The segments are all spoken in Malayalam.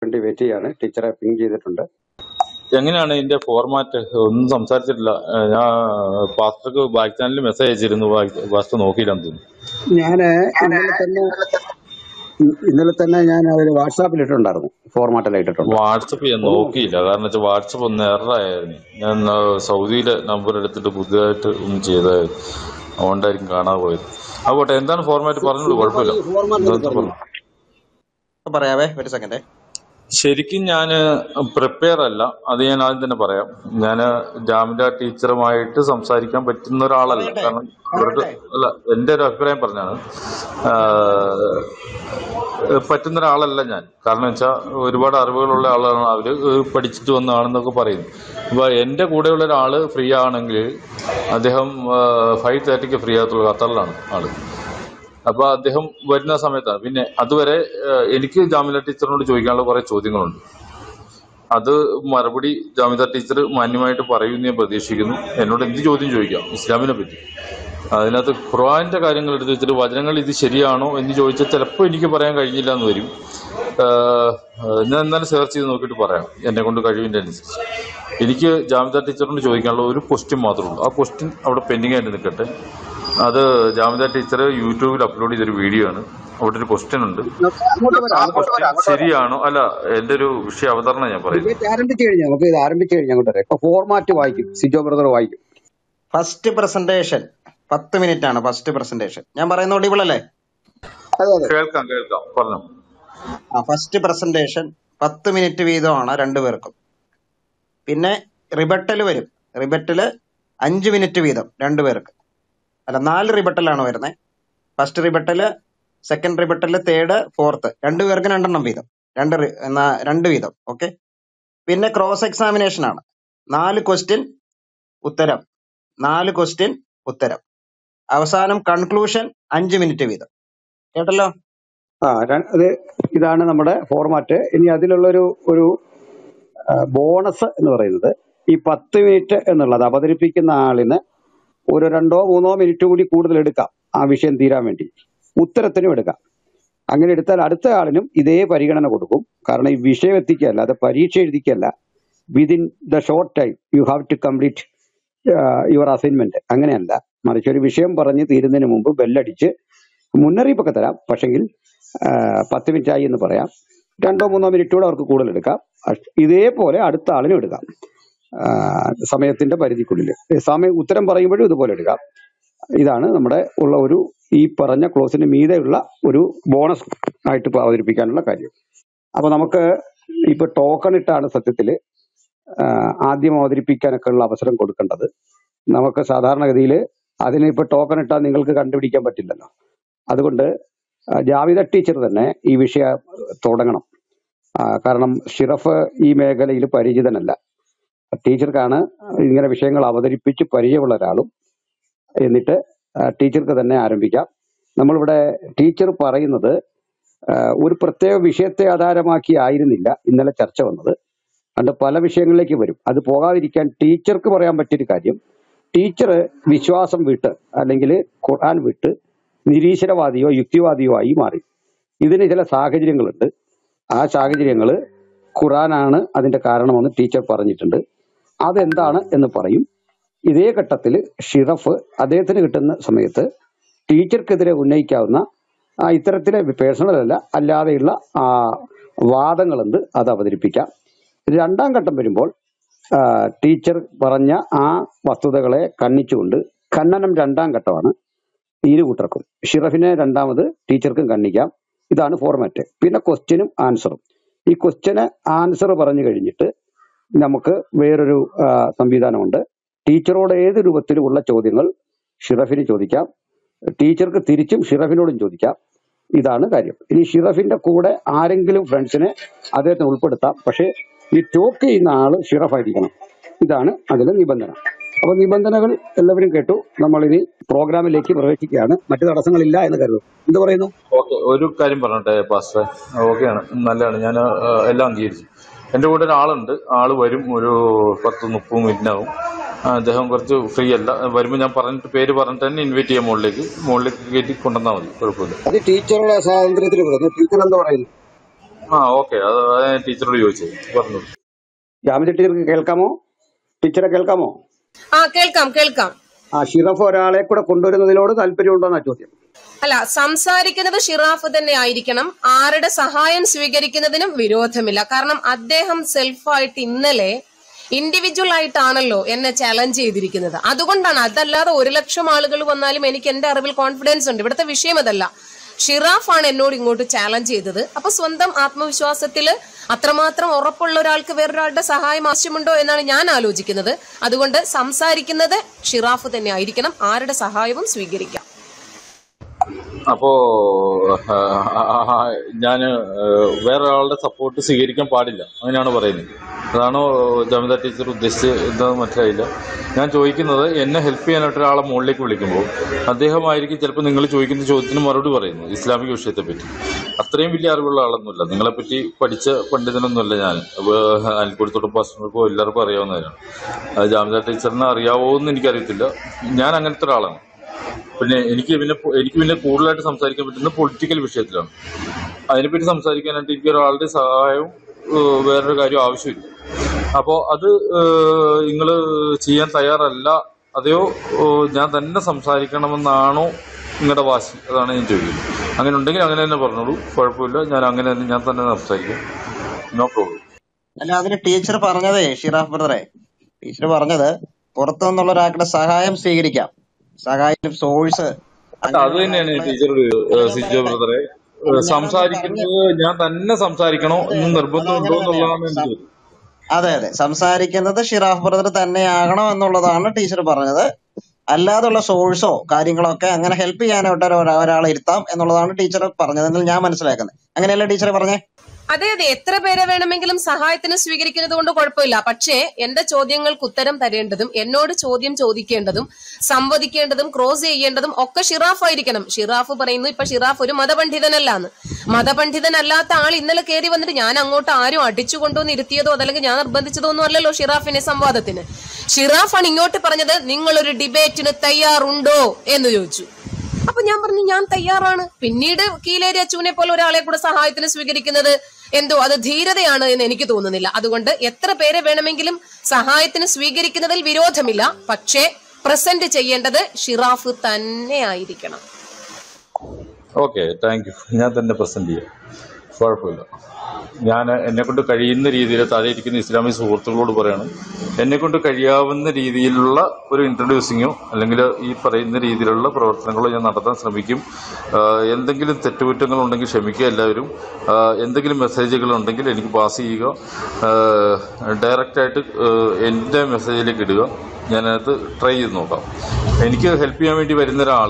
വേണ്ടി വെയിറ്റ് ചെയ്യാണ് ടീച്ചറെ പിങ് ചെയ്തിട്ടുണ്ട് എങ്ങനെയാണ് ഇതിന്റെ ഫോർമാറ്റ് ഒന്നും സംസാരിച്ചിട്ടില്ല ഏഹ് ഞാൻ പാസ്റ്റർക്ക് ബാക്ക് ചാനലിൽ മെസ്സേജ് അയച്ചിരുന്നു ബാക്ക്- പാസ്റ്റർ നോക്കിയില്ലെന്ന് തോന്നുന്നു ഞാൻ ഇന്നലെ തന്നെ ഇന്നലെ തന്നെ ഞാൻ അതിൽ വാട്സാപ്പിൽ ഇട്ടിട്ടുണ്ടായിരുന്നു ഫോർമാറ്റിൽ ഇട്ടിട്ടുണ്ട് വാട്സപ്പ് ഞാൻ നോക്കിയില്ല കാരണം വെച്ചാൽ വാട്സപ്പ് ഒന്ന് എററായിരുന്നു ഞാൻ ആ, സൗദിയിലെ നമ്പർ എടുത്തിട്ട് പുതിയതായിട്ട് ഒന്നും ചെയ്തായിരുന്നു അതുകൊണ്ടായിരിക്കും കാണാതെ പോയത് അതുപോട്ടെ എന്താണ് ഫോർമാറ്റ് പറഞ്ഞോളൂ കുഴപ്പമില്ല ഫോർമാറ്റ് എന്താ പറഞ്ഞു പറഞ്ഞു പറയാവേ ഒരു സെക്കൻഡ് ശരിക്കും ഞാൻ പ്രിപ്പയർ അല്ല അത് ഞാൻ ആദ്യം തന്നെ പറയാം ഞാൻ ജാമില ടീച്ചറുമായിട്ട് സംസാരിക്കാൻ പറ്റുന്ന ഒരാളല്ല പറയട്ടെ കാരണം അവർക്ക് പറയട്ടെ അല്ല എന്റെ ഒരു അഭിപ്രായം പറഞ്ഞാണ് ആഹ് പറ്റുന്ന ഒരാളല്ല ഞാൻ കാരണം വെച്ചാൽ ഒരുപാട് അറിവുകളുള്ള ആളാണ് അവര് പഠിച്ചിട്ട് വന്നതാണെന്നൊക്കെ പറയുന്നു അപ്പൊ എന്റെ കൂടെയുള്ള ഒരാള് ഫ്രീ ആണെങ്കിൽ അദ്ദേഹം ഫൈവ് തേർട്ടിക്ക് ഫ്രീ ആകത്തുള്ളൂ ഖത്തറിലാണ് ആള് അപ്പൊ അദ്ദേഹം വരുന്ന സമയത്താണ് പിന്നെ അതുവരെ ഏഹ്, എനിക്ക് ജാമില ടീച്ചറിനോട് ചോദിക്കാനുള്ള കുറെ ചോദ്യങ്ങളുണ്ട് അത് മറുപടി ജാമിദ ടീച്ചർ മാന്യമായിട്ട് പറയുമെന്ന് ഞാൻ പ്രതീക്ഷിക്കുന്നു എന്നോട് എന്ത് ചോദ്യം ചോദിക്കാം ഇസ്ലാമിനെ പറ്റി അതിനകത്ത് ഖുർആന്റെ കാര്യങ്ങൾ എടുത്ത് വെച്ചിട്ട് വചനങ്ങൾ ഇത് ശരിയാണോ എന്ന് ചോദിച്ചാൽ ചിലപ്പോൾ എനിക്ക് പറയാൻ കഴിഞ്ഞില്ല എന്ന് വരും ആഹ്, ഞാൻ എന്നാലും സെർച്ച് ചെയ്ത് നോക്കിയിട്ട് പറയാം എന്നെ കൊണ്ട് കഴിവിന്റെ അനുസരിച്ച് എനിക്ക് ജാമിദ ടീച്ചറിനോട് ചോദിക്കാനുള്ള ഒരു ക്വസ്റ്റ്യൻ മാത്രമേ ഉള്ളൂ ആ ക്വസ്റ്റ്യൻ അവിടെ പെൻഡിങ് ആയിട്ട് നിൽക്കട്ടെ അത് ജാമിദ ടീച്ചർ യൂട്യൂബിൽ അപ്ലോഡ് ചെയ്തൊരു വീഡിയോ ആണ് അവിടെ ഒരു ക്വസ്റ്റ്യൻ ഉണ്ട് അങ്ങോട്ട് വരാം ആ അങ്ങോട്ട് ക്വസ്റ്റ്യൻ വരാം അങ്ങോട്ട് വരാം ശരിയാണോ അല്ല എന്റെ ഒരു വിഷയ അവതരണം ഞാൻ പറയുന്നത് ഡിബേറ്റ് ആരംഭിച്ചു കഴിഞ്ഞാൽ നമുക്ക് ഇത് ആരംഭിച്ചു കഴിഞ്ഞാൽ അങ്ങോട്ട് വരാം ഇപ്പൊ ഫോർമാറ്റ് വായിക്കും സിജോ ബ്രദർ വായിക്കും ഫസ്റ്റ് പ്രസന്റേഷൻ പത്ത് മിനിറ്റ് ആണ് ഫസ്റ്റ് പ്രസന്റേഷൻ ഞാൻ പറയുന്ന ഒടിവിളല്ലേ അതെ അതെ കേൾക്കാം കേൾക്കാം പറഞ്ഞു ആ ഫസ്റ്റ് പ്രസന്റേഷൻ പത്ത് മിനിറ്റ് വീതമാണ് രണ്ടുപേർക്കും പിന്നെ റിബട്ടൽ വരും റിബട്ടല് അഞ്ച് മിനിറ്റ് വീതം രണ്ടുപേർക്ക് അല്ല നാല് റിബട്ടലാണ് വരുന്നത് first rebuttal second rebuttal third fourth രണ്ടുപേർക്ക് രണ്ടെണ്ണം വീതം രണ്ട് റി- നാ- രണ്ട് വീതം ഓക്കെ പിന്നെ ക്രോസ് എക്സാമിനേഷൻ ആണ് നാല് ക്വസ്റ്റ്യൻ ഉത്തരം നാല് ക്വസ്റ്റ്യൻ ഉത്തരം അവസാനം കൺക്ലൂഷൻ അഞ്ച് മിനിറ്റ് വീതം കേട്ടല്ലോ ആ ര- അത് ഇതാണ് നമ്മുടെ ഫോർമാറ്റ് ഇനി അതിലുള്ളൊരു ഒരു ബോണസ് എന്ന് പറയുന്നത് ഈ പത്ത് മിനിറ്റ് എന്നുള്ളത് അവതരിപ്പിക്കുന്ന ആളിന് ഒരു രണ്ടോ മൂന്നോ മിനിറ്റ് കൂടി കൂടുതൽ എടുക്കാം ആ വിഷയം തീരാൻ വേണ്ടി ഉത്തരത്തിനും എടുക്കാം അങ്ങനെ എടുത്താൽ അടുത്ത ആളിനും ഇതേ പരിഗണന കൊടുക്കും കാരണം ഈ വിഷയം എത്തിക്കല്ല അത് പരീക്ഷ എഴുതിക്കല്ല within the short time you have to complete your assignment അങ്ങനെയല്ല മറിച്ച് ഒരു വിഷയം പറഞ്ഞ് തീരുന്നതിന് മുമ്പ് ബെല്ലടിച്ച് മുന്നറിയിപ്പൊക്കെ തരാം പക്ഷെങ്കിൽ ആ, പത്ത് മിനിറ്റ് ആയി എന്ന് പറയാം രണ്ടോ മൂന്നോ മിനിറ്റ് കൂടെ അവർക്ക് കൂടുതൽ എടുക്കാം അഷ്- ഇതേപോലെ അടുത്ത ആളിനും എടുക്കാം ആ, സമയത്തിന്റെ പരിധിക്കുള്ളിൽ സമയം ഉത്തരം പറയുമ്പോഴും ഇതുപോലെ എടുക്കാം ഇതാണ് നമ്മുടെ ഉള്ള ഒരു ഈ പറഞ്ഞ ക്ലോസിന് മീതെയുള്ള ഒരു ബോണസ് ആയിട്ട് ഇപ്പൊ അവതരിപ്പിക്കാനുള്ള കാര്യം അപ്പൊ നമുക്ക് ഇപ്പൊ ടോക്കൺ ഇട്ടാണ് സത്യത്തില് ആ, ആദ്യം അവതരിപ്പിക്കാനൊക്കെ ഉള്ള അവസരം കൊടുക്കേണ്ടത് നമുക്ക് സാധാരണഗതിയിൽ അതിന് ഇപ്പൊ ടോക്കൺ ഇട്ടാൽ നിങ്ങൾക്ക് കണ്ടുപിടിക്കാൻ പറ്റില്ലല്ലോ അതുകൊണ്ട് ആ, ജാവിദ ടീച്ചർ തന്നെ ഈ വിഷയം തുടങ്ങണം ആ, കാരണം ഷിറഫ് ഈ മേഖലയിൽ പരിചിതനല്ല ടീച്ചർക്കാണ് ഇങ്ങനെ വിഷയങ്ങൾ അവതരിപ്പിച്ച് പരിചയമുള്ള ഒരാളും എന്നിട്ട് ആ, ടീച്ചർക്ക് തന്നെ ആരംഭിക്കാം നമ്മളിവിടെ ടീച്ചർ പറയുന്നത് ആ, ഒരു പ്രത്യേക വിഷയത്തെ ആധാരമാക്കി ആയിരുന്നില്ല ഇന്നലെ ചർച്ച വന്നത് അതുകൊണ്ട് പല വിഷയങ്ങളിലേക്ക് വരും അത് പോകാതിരിക്കാൻ ടീച്ചർക്ക് പറയാൻ പറ്റിയൊരു കാര്യം ടീച്ചർ വിശ്വാസം വിട്ട് അല്ലെങ്കിൽ ഖുർആൻ വിട്ട് നിരീശ്വരവാദിയോ യുക്തിവാദിയോ ആയി മാറി ഇതിന് ചില സാഹചര്യങ്ങളുണ്ട് ആ സാഹചര്യങ്ങൾ ഖുറാനാണ് അതിന്റെ കാരണമെന്ന് ടീച്ചർ പറഞ്ഞിട്ടുണ്ട് അതെന്താണ് എന്ന് പറയും ഇതേ ഘട്ടത്തിൽ ഷിറഫ് അദ്ദേഹത്തിന് കിട്ടുന്ന സമയത്ത് ടീച്ചർക്കെതിരെ ഉന്നയിക്കാവുന്ന ആ ഇത്തരത്തിലെ പേഴ്സണൽ അല്ല അല്ലാതെയുള്ള ആ വാദങ്ങളുണ്ട് അത് അവതരിപ്പിക്കാം രണ്ടാം ഘട്ടം വരുമ്പോൾ ആ, ടീച്ചർ പറഞ്ഞ ആ വസ്തുതകളെ കണ്ണിച്ചുകൊണ്ട് ഖണ്ഡനം രണ്ടാം ഘട്ടമാണ് ഇരു കൂട്ടർക്കും ഷിറഫിനെ രണ്ടാമത് ടീച്ചർക്കും കണ്ണിക്കാം ഇതാണ് ഫോർമാറ്റ് പിന്നെ ക്വസ്റ്റ്യനും ആൻസറും ഈ ക്വസ്റ്റ്യന് ആൻസർ പറഞ്ഞു കഴിഞ്ഞിട്ട് നമുക്ക് വേറൊരു ആ, സംവിധാനമുണ്ട് ടീച്ചറോട് ഏത് രൂപത്തിലുമുള്ള ചോദ്യങ്ങൾ ഷിറഫിന് ചോദിക്കാം ടീച്ചർക്ക് തിരിച്ചും ഷിറഫിനോടും ചോദിക്കാം ഇതാണ് കാര്യം ഇനി ഷിറഫിന്റെ കൂടെ ആരെങ്കിലും ഫ്രണ്ട്സിനെ അദ്ദേഹത്തിന് ഉൾപ്പെടുത്താം പക്ഷേ ഈ ടോക്ക് ചെയ്യുന്ന ആള് ഷിറഫായിരിക്കണം ഇതാണ് അതിലെ നിബന്ധന അപ്പൊ നിബന്ധനകൾ എല്ലാവരും കേട്ടു നമ്മളിനി പ്രോഗ്രാമിലേക്ക് പ്രവേശിക്കുകയാണ് മറ്റു തടസ്സങ്ങളില്ല എന്ന് കരുതുന്നു എന്ത് പറയുന്നു ഓക്കെ ഒരു കാര്യം പറഞ്ഞോട്ടെ പാസ്റ്റർ ഓക്കെയാണ് നല്ലതാണ് ഞാൻ എല്ലാം അംഗീകരിച്ചു എൻ്റെ കൂടെ ഒരാളുണ്ട് ആള് വരും ഒരു പത്ത് മുപ്പത് മിനിറ്റിനാവും ആ, അദ്ദേഹം കുറച്ച് ഫ്രീ അല്ല വരുമ്പോൾ ഞാൻ പറഞ്ഞിട്ട് പേര് പറഞ്ഞിട്ട് തന്നെ ഇൻവൈറ്റ് ചെയ്യാം മുകളിലേക്ക് മുകളിലേക്ക് കയറ്റി കൊണ്ടുവന്നാൽ മതി കുഴപ്പമില്ല അത് ടീച്ചറുടെ സ്വാതന്ത്ര്യത്തിൽ വിടുന്നു ടീച്ചർ എന്താ പറയുന്നു ആ ഓക്കെ അത് അത് ഞാൻ ടീച്ചറോട് ചോദിച്ചത് പറഞ്ഞു ജാമിദ ടീച്ചർക്ക് കേൾക്കാമോ ടീച്ചറെ കേൾക്കാമോ ആ കേൾക്കാം കേൾക്കാം ആ ഷിറഫ് ഒരാളെ കൂടെ കൊണ്ടുവരുന്നതിനോട് താല്പര്യമുണ്ടോ എന്നാ ചോദ്യം അല്ല സംസാരിക്കുന്നത് ഷിറാഫ് തന്നെ ആയിരിക്കണം ആരുടെ സഹായം സ്വീകരിക്കുന്നതിനും വിരോധമില്ല കാരണം അദ്ദേഹം സെൽഫായിട്ട് ഇന്നലെ ഇൻഡിവിജ്വൽ ആയിട്ടാണല്ലോ എന്നെ ചലഞ്ച് ചെയ്തിരിക്കുന്നത് അതുകൊണ്ടാണ് അതല്ലാതെ ഒരു ലക്ഷം ആളുകൾ വന്നാലും എനിക്ക് എന്റെ അറിവിൽ കോൺഫിഡൻസ് ഉണ്ട് ഇവിടുത്തെ വിഷയം അതല്ല ഷിറാഫ് ആണ് എന്നോട് ഇങ്ങോട്ട് ചാലഞ്ച് ചെയ്തത് അപ്പൊ സ്വന്തം ആത്മവിശ്വാസത്തില് അത്രമാത്രം ഉറപ്പുള്ള ഒരാൾക്ക് വേറൊരാളുടെ സഹായം ആവശ്യമുണ്ടോ എന്നാണ് ഞാൻ ആലോചിക്കുന്നത് അതുകൊണ്ട് സംസാരിക്കുന്നത് ഷിറാഫ് തന്നെ ആയിരിക്കണം ആരുടെ സഹായവും സ്വീകരിക്കാം അപ്പോ ഞാൻ വേറൊരാളുടെ സപ്പോർട്ട് സ്വീകരിക്കാൻ പാടില്ല അങ്ങനെയാണ് പറയുന്നത് അതാണോ ജമിത ടീച്ചർ ഉദ്ദേശിച്ചത് എന്താണെന്ന് മനസ്സിലായില്ല ഞാൻ ചോദിക്കുന്നത് എന്നെ ഹെൽപ്പ് ചെയ്യാനായിട്ട് ഒരാളെ മുകളിലേക്ക് വിളിക്കുമ്പോൾ അദ്ദേഹമായിരിക്കും ചിലപ്പോൾ നിങ്ങൾ ചോദിക്കുന്ന ചോദ്യത്തിന് മറുപടി പറയുന്നത് ഇസ്ലാമിക വിഷയത്തെ പറ്റി അത്രയും വലിയ അറിവുള്ള ആളൊന്നുമില്ല നിങ്ങളെപ്പറ്റി പഠിച്ച പണ്ഡിതനൊന്നുമല്ല ഞാൻ അൽക്കുടത്തോടും പാസ്റ്റർക്കോ എല്ലാവർക്കും അറിയാവുന്നവരാണ് അത് ജാമിത ടീച്ചറിനെ അറിയാവോ എന്ന് എനിക്കറിയത്തില്ല ഞാൻ അങ്ങനത്തെ ഒരാളാണ് പിന്നെ എനിക്ക് പിന്നെ പൊ- എനിക്ക് പിന്നെ കൂടുതലായിട്ട് സംസാരിക്കാൻ പറ്റുന്ന പൊളിറ്റിക്കൽ വിഷയത്തിലാണ് അതിനെപ്പറ്റി സംസാരിക്കാനായിട്ട് എനിക്ക് ഒരാളുടെ സഹായവും ഏഹ്, വേറൊരു കാര്യം ആവശ്യമില്ല അപ്പോൾ അത് നിങ്ങൾ ചെയ്യാൻ തയ്യാറല്ല അതെയോ ഏഹ്, ഞാൻ തന്നെ സംസാരിക്കണമെന്നാണോ നിങ്ങളുടെ വാശി അതാണ് ഞാൻ ചോദിക്കുന്നത് അങ്ങനെ ഉണ്ടെങ്കിൽ അങ്ങനെ തന്നെ പറഞ്ഞോളൂ കുഴപ്പമില്ല ഞാൻ അങ്ങനെ തന്നെ ഞാൻ തന്നെ സംസാരിക്കും നോ പ്രോബ്ലം അല്ല അതിന് ടീച്ചർ പറഞ്ഞതേ ഷിറാഫ് ബ്രദറെ ടീച്ചർ പറഞ്ഞത് പുറത്തു നിന്നുള്ള ഒരാളുടെ സഹായം സ്വീകരിക്കാം സഹായം സോഴ്സ് അല്ല അത് തന്നെയാണ് ടീച്ചർ സിജോ ബ്രദറെ ഏഹ്, സംസാരിക്കുന്നത് ഞാൻ തന്നെ സംസാരിക്കണോ എന്ന് നിർബന്ധമുണ്ടോ എന്നുള്ളതാണ് എന്റെ ചോദ്യം അതെ അതെ സംസാരിക്കുന്നത് ഷിറാഫ് ബ്രദർ തന്നെയാകണം എന്നുള്ളതാണ് ടീച്ചർ പറഞ്ഞത് അല്ലാതുള്ള സോഴ്സോ കാര്യങ്ങളോ ഒക്കെ അങ്ങനെ ഹെൽപ്പ് ചെയ്യാനായിട്ട് ഒരാ- ഒരാളെ ഇരുത്താം എന്നുള്ളതാണ് ടീച്ചർ പറഞ്ഞതെന്ന് ഞാൻ മനസ്സിലാക്കുന്നത് അങ്ങനെയല്ലേ ടീച്ചർ പറഞ്ഞേ അതെ അതെ എത്ര പേരെ വേണമെങ്കിലും സഹായത്തിന് സ്വീകരിക്കുന്നത് കൊണ്ട് കുഴപ്പമില്ല പക്ഷേ എന്റെ ചോദ്യങ്ങൾക്ക് ഉത്തരം തരേണ്ടതും എന്നോട് ചോദ്യം ചോദിക്കേണ്ടതും സംവദിക്കേണ്ടതും ക്രോസ് ചെയ്യേണ്ടതും ഒക്കെ ഷിറാഫ് ആയിരിക്കണം ഷിറാഫ് പറയുന്നു ഇപ്പൊ ഷിറാഫ് ഒരു മതപണ്ഡിതനല്ലാന്ന് മതപണ്ഡിതനല്ലാത്ത ആൾ ഇന്നലെ കയറി വന്നിട്ട് ഞാൻ അങ്ങോട്ട് ആരും അടിച്ചു കൊണ്ടുവന്ന് ഇരുത്തിയതോ അതല്ലെങ്കിൽ ഞാൻ നിർബന്ധിച്ചതോ ഒന്നും അല്ലല്ലോ ഷിറാഫിനെ സംവാദത്തിന് ഷിറാഫാണ് ഇങ്ങോട്ട് പറഞ്ഞത് നിങ്ങൾ ഒരു ഡിബേറ്റിന് തയ്യാറുണ്ടോ എന്ന് ചോദിച്ചു അപ്പൊ ഞാൻ പറഞ്ഞു ഞാൻ തയ്യാറാണ് പിന്നീട് കീലേരി അച്ചുവിനെ പോലെ ഒരാളെ കൂടെ സഹായത്തിന് സ്വീകരിക്കുന്നത് എന്തോ അത് ധീരതയാണ് എന്ന് എനിക്ക് തോന്നുന്നില്ല അതുകൊണ്ട് എത്ര പേരെ വേണമെങ്കിലും സഹായത്തിന് സ്വീകരിക്കുന്നതിൽ വിരോധമില്ല പക്ഷേ പ്രസന്റ് ചെയ്യേണ്ടത് ഷിറാഫ് തന്നെ ആയിരിക്കണം ഓക്കെ താങ്ക് യു ഞാൻ തന്നെ പ്രസന്റ് ചെയ്യാം കുഴപ്പമില്ല ഞാൻ എന്നെ കൊണ്ട് കഴിയുന്ന രീതിയിൽ താഴെ ഇരിക്കുന്ന ഇസ്ലാമിക് സുഹൃത്തുക്കളോട് പറയണം എന്നെ കൊണ്ട് കഴിയാവുന്ന രീതിയിലുള്ള ഒരു ഇൻട്രൊഡ്യൂസിങ്ങോ അല്ലെങ്കിൽ ഈ പറയുന്ന രീതിയിലുള്ള പ്രവർത്തനങ്ങളോ ഞാൻ നടത്താൻ ശ്രമിക്കും ആഹ് എന്തെങ്കിലും തെറ്റുകുറ്റങ്ങൾ ഉണ്ടെങ്കിൽ ക്ഷമിക്കുക എല്ലാവരും ആഹ് എന്തെങ്കിലും മെസ്സേജുകൾ ഉണ്ടെങ്കിൽ എനിക്ക് പാസ് ചെയ്യുക ഡയറക്റ്റായിട്ട് എൻ്റെ മെസ്സേജിലേക്ക് ഇടുക ഞാനത് ട്രൈ ചെയ്ത് നോക്കാം എനിക്ക് ഹെൽപ്പ് ചെയ്യാൻ വേണ്ടി വരുന്ന ഒരാൾ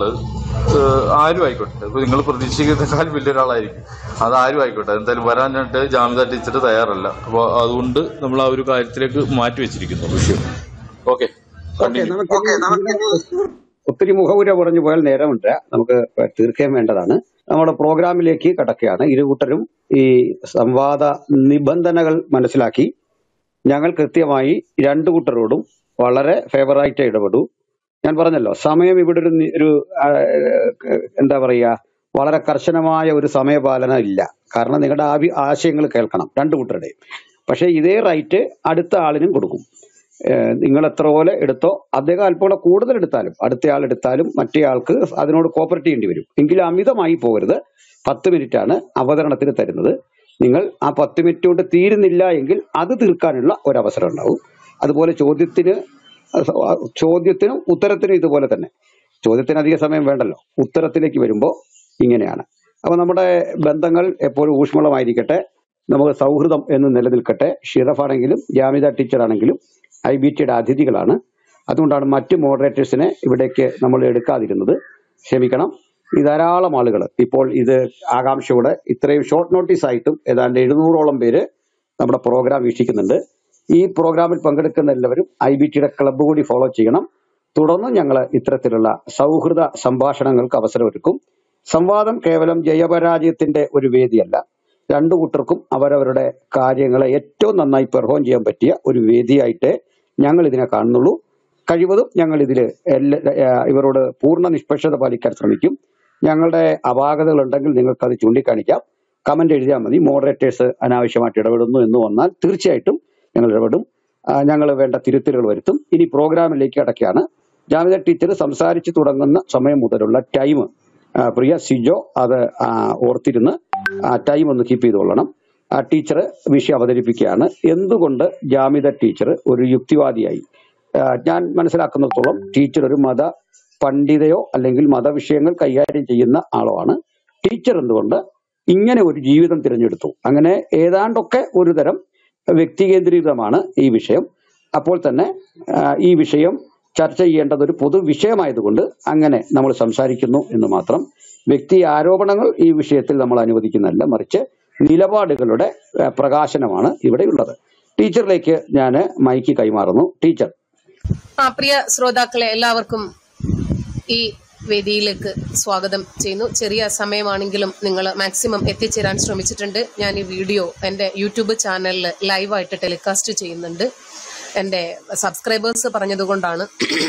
ഏഹ് ആരും ആയിക്കോട്ടെ ഇപ്പൊ നിങ്ങൾ പ്രതീക്ഷിക്കുന്നതിനേക്കാൾ വലിയൊരാളായിരിക്കും അത് ആരും ആയിക്കോട്ടെ എന്തായാലും വരാനായിട്ട് ജാമിത ടീച്ചർ തയ്യാറല്ല അപ്പോൾ അതുകൊണ്ട് നമ്മൾ ആ ഒരു കാര്യത്തിലേക്ക് മാറ്റി വെച്ചിരിക്കുന്നു വിഷയം ഓക്കെ ഓക്കെ നമുക്ക് ഒത്തിരി മുഖവുര പറഞ്ഞു പോയാൽ നേരമുണ്ട് നമുക്ക് തീർക്കാൻ വേണ്ടതാണ് നമ്മുടെ പ്രോഗ്രാമിലേക്ക് കടക്കുകയാണ് ഇരു കൂട്ടരും ഈ സംവാദ നിബന്ധനകൾ മനസ്സിലാക്കി ഞങ്ങൾ കൃത്യമായി രണ്ടു കൂട്ടരോടും വളരെ ഫേവറായിട്ട് ഇടപെടൂ ഞാൻ പറഞ്ഞല്ലോ സമയം ഇവിടെ ഒരു നി- ഒരു ആ, എന്താ പറയുക വളരെ കർശനമായ ഒരു സമയപാലനം ഇല്ല കാരണം നിങ്ങളുടെ ആവി ആശയങ്ങൾ കേൾക്കണം രണ്ടു കൂട്ടരുടെയും പക്ഷേ ഇതേ റൈറ്റ് അടുത്ത ആളിനും കൊടുക്കും ഏഹ് നിങ്ങൾ എത്ര പോലെ എടുത്തോ അദ്ദേഹം അല്പം കൂടെ കൂടുതൽ എടുത്താലും അടുത്ത ആൾ എടുത്താലും മറ്റേ ആൾക്ക് അതിനോട് കോപ്പറേറ്റ് ചെയ്യേണ്ടി വരും എങ്കിലും അമിതമായി പോകരുത് പത്ത് മിനിറ്റ് ആണ് അവതരണത്തിന് തരുന്നത് നിങ്ങൾ ആ പത്ത് മിനിറ്റ് കൊണ്ട് തീരുന്നില്ല എങ്കിൽ അത് തീർക്കാനുള്ള ഒരവസരം ഉണ്ടാവും അതുപോലെ ചോദ്യത്തിന് അഹ് ചോദ്യത്തിനും ഉത്തരത്തിനും ഇതുപോലെ തന്നെ ചോദ്യത്തിന് അധിക സമയം വേണ്ടല്ലോ ഉത്തരത്തിലേക്ക് വരുമ്പോൾ ഇങ്ങനെയാണ് അപ്പൊ നമ്മുടെ ബന്ധങ്ങൾ എപ്പോഴും ഊഷ്മളമായിരിക്കട്ടെ നമുക്ക് സൗഹൃദം എന്ന് നിലനിൽക്കട്ടെ ഷിറഫാണെങ്കിലും ജാമിത ടീച്ചർ ആണെങ്കിലും ഐ ബി ടിയുടെ അതിഥികളാണ് അതുകൊണ്ടാണ് മറ്റ് മോഡറേറ്റേഴ്സിനെ ഇവിടേക്ക് നമ്മൾ എടുക്കാതിരുന്നത് ക്ഷമിക്കണം ഈ ധാരാളം ആളുകൾ ഇപ്പോൾ ഇത് ആകാംക്ഷയോടെ ഇത്രയും ഷോർട്ട് നോട്ടീസ് ആയിട്ടും ഏതാണ്ട് എഴുന്നൂറോളം പേര് നമ്മുടെ പ്രോഗ്രാം വീക്ഷിക്കുന്നുണ്ട് ഈ പ്രോഗ്രാമിൽ പങ്കെടുക്കുന്ന എല്ലാവരും ഐ ബി ടിയുടെ ക്ലബ്ബ് കൂടി ഫോളോ ചെയ്യണം തുടർന്ന് ഞങ്ങൾ ഇത്തരത്തിലുള്ള സൗഹൃദ സംഭാഷണങ്ങൾക്ക് അവസരമൊരുക്കും സംവാദം കേവലം ജയപരാജയത്തിന്റെ ഒരു വേദിയല്ല രണ്ടു കൂട്ടർക്കും അവരവരുടെ കാര്യങ്ങളെ ഏറ്റവും നന്നായി പെർഫോം ചെയ്യാൻ പറ്റിയ ഒരു വേദിയായിട്ട് ഞങ്ങൾ ഇതിനെ കാണുന്നുള്ളൂ കഴിവതും ഞങ്ങൾ ഇതിൽ ഇവരോട് പൂർണ്ണ നിഷ്പക്ഷത പാലിക്കാൻ ശ്രമിക്കും ഞങ്ങളുടെ അപാകതകൾ ഉണ്ടെങ്കിൽ നിങ്ങൾക്ക് അത് ചൂണ്ടിക്കാണിക്കാം കമന്റ് എഴുതിയാൽ മതി മോഡറേറ്റേഴ്സ് അനാവശ്യമായിട്ട് ഇടപെടുന്നു എന്ന് വന്നാൽ തീർച്ചയായിട്ടും ഞങ്ങൾ ഇടപെടും ഞങ്ങൾ വേണ്ട തിരുത്തലുകൾ വരുത്തും ഇനി പ്രോഗ്രാമിലേക്ക് അടയ്ക്കാണ് ജാമിത ടീച്ചർ സംസാരിച്ചു തുടങ്ങുന്ന സമയം മുതലുള്ള ടൈം പ്രിയ സിജോ അത് ആ, ഓർത്തിരുന്ന് ടൈം ഒന്ന് കീപ്പ് ചെയ്തുകൊള്ളണം ആ ടീച്ചർ വിഷയം അവതരിപ്പിക്കുകയാണ് എന്തുകൊണ്ട് ജാമിത ടീച്ചർ ഒരു യുക്തിവാദിയായി ആ, ഞാൻ മനസ്സിലാക്കുന്നിടത്തോളം ടീച്ചർ ഒരു മത പണ്ഡിതയോ അല്ലെങ്കിൽ മതവിഷയങ്ങൾ കൈകാര്യം ചെയ്യുന്ന ആളോ ആണ് ടീച്ചർ എന്തുകൊണ്ട് ഇങ്ങനെ ഒരു ജീവിതം തിരഞ്ഞെടുത്തു അങ്ങനെ ഏതാണ്ടൊക്കെ ഒരു തരം വ്യക്തികേന്ദ്രീകൃതമാണ് ഈ വിഷയം അപ്പോൾ തന്നെ ആ, ഈ വിഷയം ചർച്ച ചെയ്യേണ്ടത് ഒരു പൊതു വിഷയമായതുകൊണ്ട് അങ്ങനെ നമ്മൾ സംസാരിക്കുന്നു എന്ന് മാത്രം വ്യക്തി ആരോപണങ്ങൾ ഈ വിഷയത്തിൽ നമ്മൾ അനുവദിക്കുന്നതല്ല മറിച്ച് നിലപാടുകളുടെ ആ, പ്രകാശനമാണ് ഇവിടെ ഉള്ളത് ടീച്ചറിലേക്ക് ഞാൻ മൈക്ക് കൈമാറുന്നു ടീച്ചർ ആ പ്രിയ ശ്രോതാക്കളെ എല്ലാവർക്കും ഈ വേദിയിലേക്ക് സ്വാഗതം ചെയ്യുന്നു ചെറിയ സമയമാണെങ്കിലും നിങ്ങൾ മാക്സിമം എത്തിച്ചേരാൻ ശ്രമിച്ചിട്ടുണ്ട് ഞാൻ ഈ വീഡിയോ എൻ്റെ യൂട്യൂബ് ചാനലിൽ ലൈവായിട്ട് ടെലികാസ്റ്റ് ചെയ്യുന്നുണ്ട് എൻ്റെ സബ്സ്ക്രൈബേഴ്സ് പറഞ്ഞതുകൊണ്ടാണ്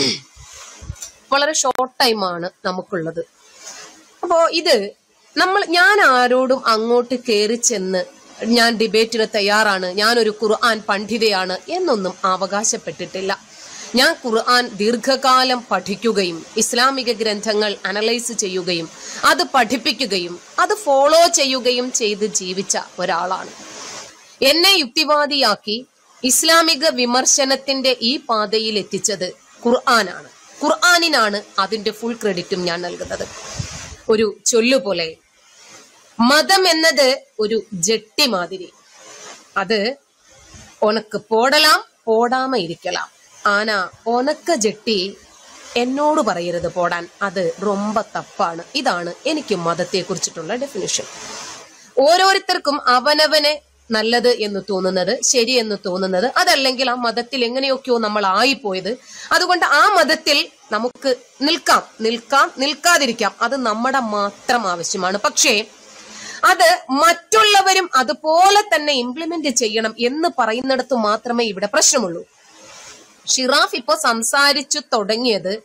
വളരെ ഷോർട്ട് ടൈമാണ് നമുക്കുള്ളത് അപ്പോ ഇത് നമ്മൾ ഞാൻ ആരോടും അങ്ങോട്ട് കയറി ചെന്ന് ഞാൻ ഡിബേറ്റിന് തയ്യാറാണ് ഞാനൊരു ഖുർആൻ പണ്ഡിതയാണ് എന്നൊന്നും അവകാശപ്പെട്ടിട്ടില്ല ഞാൻ ഖുർആൻ ദീർഘകാലം പഠിക്കുകയും ഇസ്ലാമിക ഗ്രന്ഥങ്ങൾ അനലൈസ് ചെയ്യുകയും അത് പഠിപ്പിക്കുകയും അത് ഫോളോ ചെയ്യുകയും ചെയ്ത് ജീവിച്ച ഒരാളാണ് എന്നെ യുക്തിവാദിയാക്കി ഇസ്ലാമിക വിമർശനത്തിന്റെ ഈ പാതയിൽ എത്തിച്ചത് ഖുർആനാണ് ഖുർആനിനാണ് അതിന്റെ ഫുൾ ക്രെഡിറ്റും ഞാൻ നൽകുന്നത് ഒരു ചൊല്ലുപോലെ മതം എന്നത് ഒരു ജട്ടി മാതിരി അത് ഉനക്ക് പോടലാം പോടാമ ഇരിക്കലാം ആന ഉനക്ക ജട്ടി എന്നോട് പറയരുത് പോടാൻ അത് ரொம்ப തപ്പാണ് ഇതാണ് എനിക്ക് മതത്തെ കുറിച്ചിട്ടുള്ള ഡെഫിനിഷൻ ഓരോരുത്തർക്കും അവനവനെ നല്ലത് എന്ന് തോന്നുന്നത് ശരി എന്ന് തോന്നുന്നത് അതല്ലെങ്കിൽ ആ മതത്തിൽ എങ്ങനെയൊക്കെയോ നമ്മൾ ആയിപ്പോയത് അതുകൊണ്ട് ആ മതത്തിൽ നമുക്ക് നിൽക്കാം നിൽക്കാം നിൽക്കാതിരിക്കാം അത് നമ്മുടെ മാത്രം ആവശ്യമാണ് പക്ഷേ അത് മറ്റുള്ളവരും അതുപോലെ തന്നെ ഇംപ്ലിമെന്റ് ചെയ്യണം എന്ന് പറയുന്നിടത്ത് മാത്രമേ ഇവിടെ പ്രശ്നമുള്ളൂ ഷിറാഫ് ഇപ്പൊ സംസാരിച്ചു തുടങ്ങിയത്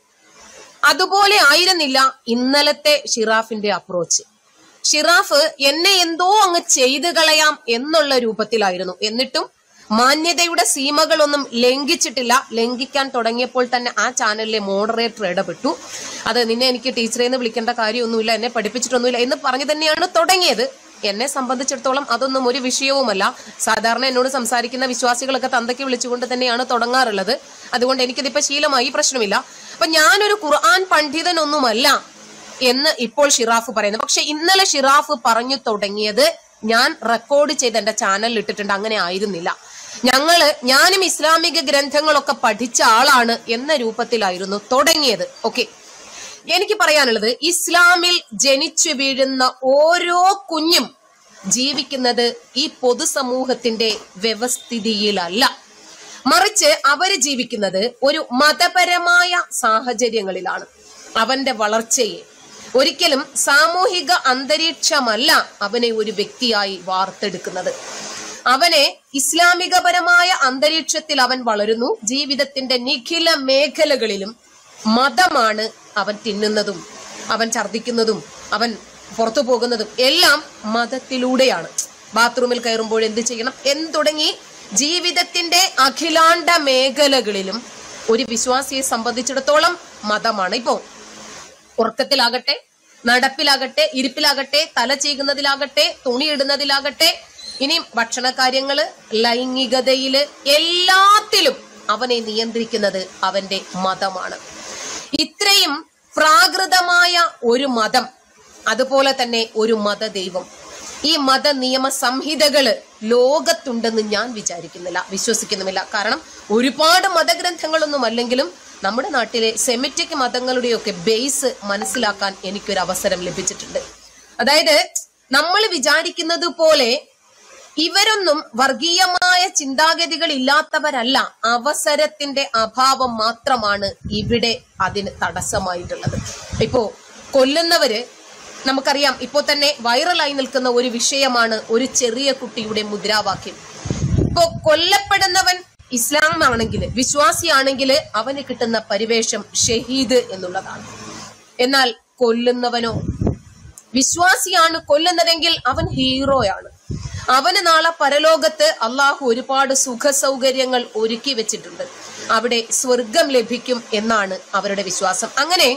അതുപോലെ ആയിരുന്നില്ല ഇന്നലത്തെ ഷിറാഫിന്റെ അപ്രോച്ച് ഷിറാഫ് എന്നെ എന്തോ അങ്ങ് ചെയ്തു കളയാം എന്നുള്ള രൂപത്തിലായിരുന്നു എന്നിട്ടും മാന്യതയുടെ സീമകളൊന്നും ലംഘിച്ചിട്ടില്ല ലംഘിക്കാൻ തുടങ്ങിയപ്പോൾ തന്നെ ആ ചാനലിലെ മോഡറേറ്റർ ഇടപെട്ടു അത് നിന്നെ എനിക്ക് ടീച്ചറെ എന്ന് വിളിക്കേണ്ട കാര്യമൊന്നുമില്ല എന്നെ പഠിപ്പിച്ചിട്ടൊന്നുമില്ല എന്ന് പറഞ്ഞു തന്നെയാണ് തുടങ്ങിയത് എന്നെ സംബന്ധിച്ചിടത്തോളം അതൊന്നും ഒരു വിഷയവുമല്ല സാധാരണ എന്നോട് സംസാരിക്കുന്ന വിശ്വാസികളൊക്കെ തന്തയ്ക്ക് വിളിച്ചുകൊണ്ട് തന്നെയാണ് തുടങ്ങാറുള്ളത് അതുകൊണ്ട് എനിക്കിതിപ്പോ ശീലമായി പ്രശ്നമില്ല അപ്പൊ ഞാനൊരു ഖുർആൻ പണ്ഡിതനൊന്നുമല്ല എന്ന് ഇപ്പോൾ ഷിറാഫ് പറയുന്നു പക്ഷെ ഇന്നലെ ഷിറാഫ് പറഞ്ഞു തുടങ്ങിയത് ഞാൻ റെക്കോർഡ് ചെയ്ത് എന്റെ ചാനലിൽ ഇട്ടിട്ടുണ്ട് അങ്ങനെ ആയിരുന്നില്ല ഞങ്ങള് ഞാനും ഇസ്ലാമിക ഗ്രന്ഥങ്ങളൊക്കെ പഠിച്ച ആളാണ് എന്ന രൂപത്തിലായിരുന്നു തുടങ്ങിയത് ഓക്കെ എനിക്ക് പറയാനുള്ളത് ഇസ്ലാമിൽ ജനിച്ചു വീഴുന്ന ഓരോ കുഞ്ഞും ജീവിക്കുന്നത് ഈ പൊതുസമൂഹത്തിന്റെ വ്യവസ്ഥിതിയിലല്ല മറിച്ച് അവര് ജീവിക്കുന്നത് ഒരു മതപരമായ സാഹചര്യങ്ങളിലാണ് അവന്റെ വളർച്ചയെ ഒരിക്കലും സാമൂഹിക അന്തരീക്ഷമല്ല അവനെ ഒരു വ്യക്തിയായി വാർത്തെടുക്കുന്നത് അവനെ ഇസ്ലാമികപരമായ അന്തരീക്ഷത്തിൽ അവൻ വളരുന്നു ജീവിതത്തിന്റെ നിഖില മേഖലകളിലും മതമാണ് അവൻ തിന്നുന്നതും അവൻ ഛർദ്ദിക്കുന്നതും അവൻ പുറത്തു പോകുന്നതും എല്ലാം മതത്തിലൂടെയാണ് ബാത്റൂമിൽ കയറുമ്പോൾ എന്ത് ചെയ്യണം എന്ന് തുടങ്ങി ജീവിതത്തിന്റെ അഖിലാണ്ട മേഖലകളിലും ഒരു വിശ്വാസിയെ സംബന്ധിച്ചിടത്തോളം മതമാണ് ഇപ്പോ ഉറക്കത്തിലാകട്ടെ നടപ്പിലാകട്ടെ ഇരിപ്പിലാകട്ടെ തല ചെയ്യുന്നതിലാകട്ടെ തുണിയിടുന്നതിലാകട്ടെ ഇനി ഭക്ഷണ കാര്യങ്ങള് ലൈംഗികതയില് എല്ലാത്തിലും അവനെ നിയന്ത്രിക്കുന്നത് അവന്റെ മതമാണ് ഇത്രയും പ്രാകൃതമായ ഒരു മതം അതുപോലെ തന്നെ ഒരു മതദൈവം ഈ മത നിയമ സംഹിതകള് ലോകത്തുണ്ടെന്ന് ഞാൻ വിചാരിക്കുന്നില്ല വിശ്വസിക്കുന്നുമില്ല കാരണം ഒരുപാട് മതഗ്രന്ഥങ്ങളൊന്നും അല്ലെങ്കിലും നമ്മുടെ നാട്ടിലെ സെമിറ്റിക് മതങ്ങളുടെയൊക്കെ ബേസ് മനസ്സിലാക്കാൻ എനിക്കൊരു അവസരം ലഭിച്ചിട്ടുണ്ട് അതായത് നമ്മൾ വിചാരിക്കുന്നത് പോലെ ഇവരൊന്നും വർഗീയമായ ചിന്താഗതികൾ ഇല്ലാത്തവരല്ല അവസരത്തിന്റെ അഭാവം മാത്രമാണ് ഇവിടെ അതിന് തടസ്സമായിട്ടുള്ളത് ഇപ്പോ കൊല്ലുന്നവര് നമുക്കറിയാം ഇപ്പോ തന്നെ വൈറലായി നിൽക്കുന്ന ഒരു വിഷയമാണ് ഒരു ചെറിയ കുട്ടിയുടെ മുദ്രാവാക്യം ഇപ്പോ കൊല്ലപ്പെടുന്നവൻ ഇസ്ലാം ആണെങ്കിൽ വിശ്വാസിയാണെങ്കിൽ അവന് കിട്ടുന്ന പരിവേഷം ഷഹീദ് എന്നുള്ളതാണ് എന്നാൽ കൊല്ലുന്നവനോ വിശ്വാസിയാണ് കൊല്ലുന്നതെങ്കിൽ അവൻ ഹീറോയാണ് അവന് നാളെ പരലോകത്ത് അള്ളാഹു ഒരുപാട് സുഖ സൗകര്യങ്ങൾ ഒരുക്കി വെച്ചിട്ടുണ്ട് അവിടെ സ്വർഗം ലഭിക്കും എന്നാണ് അവരുടെ വിശ്വാസം അങ്ങനെ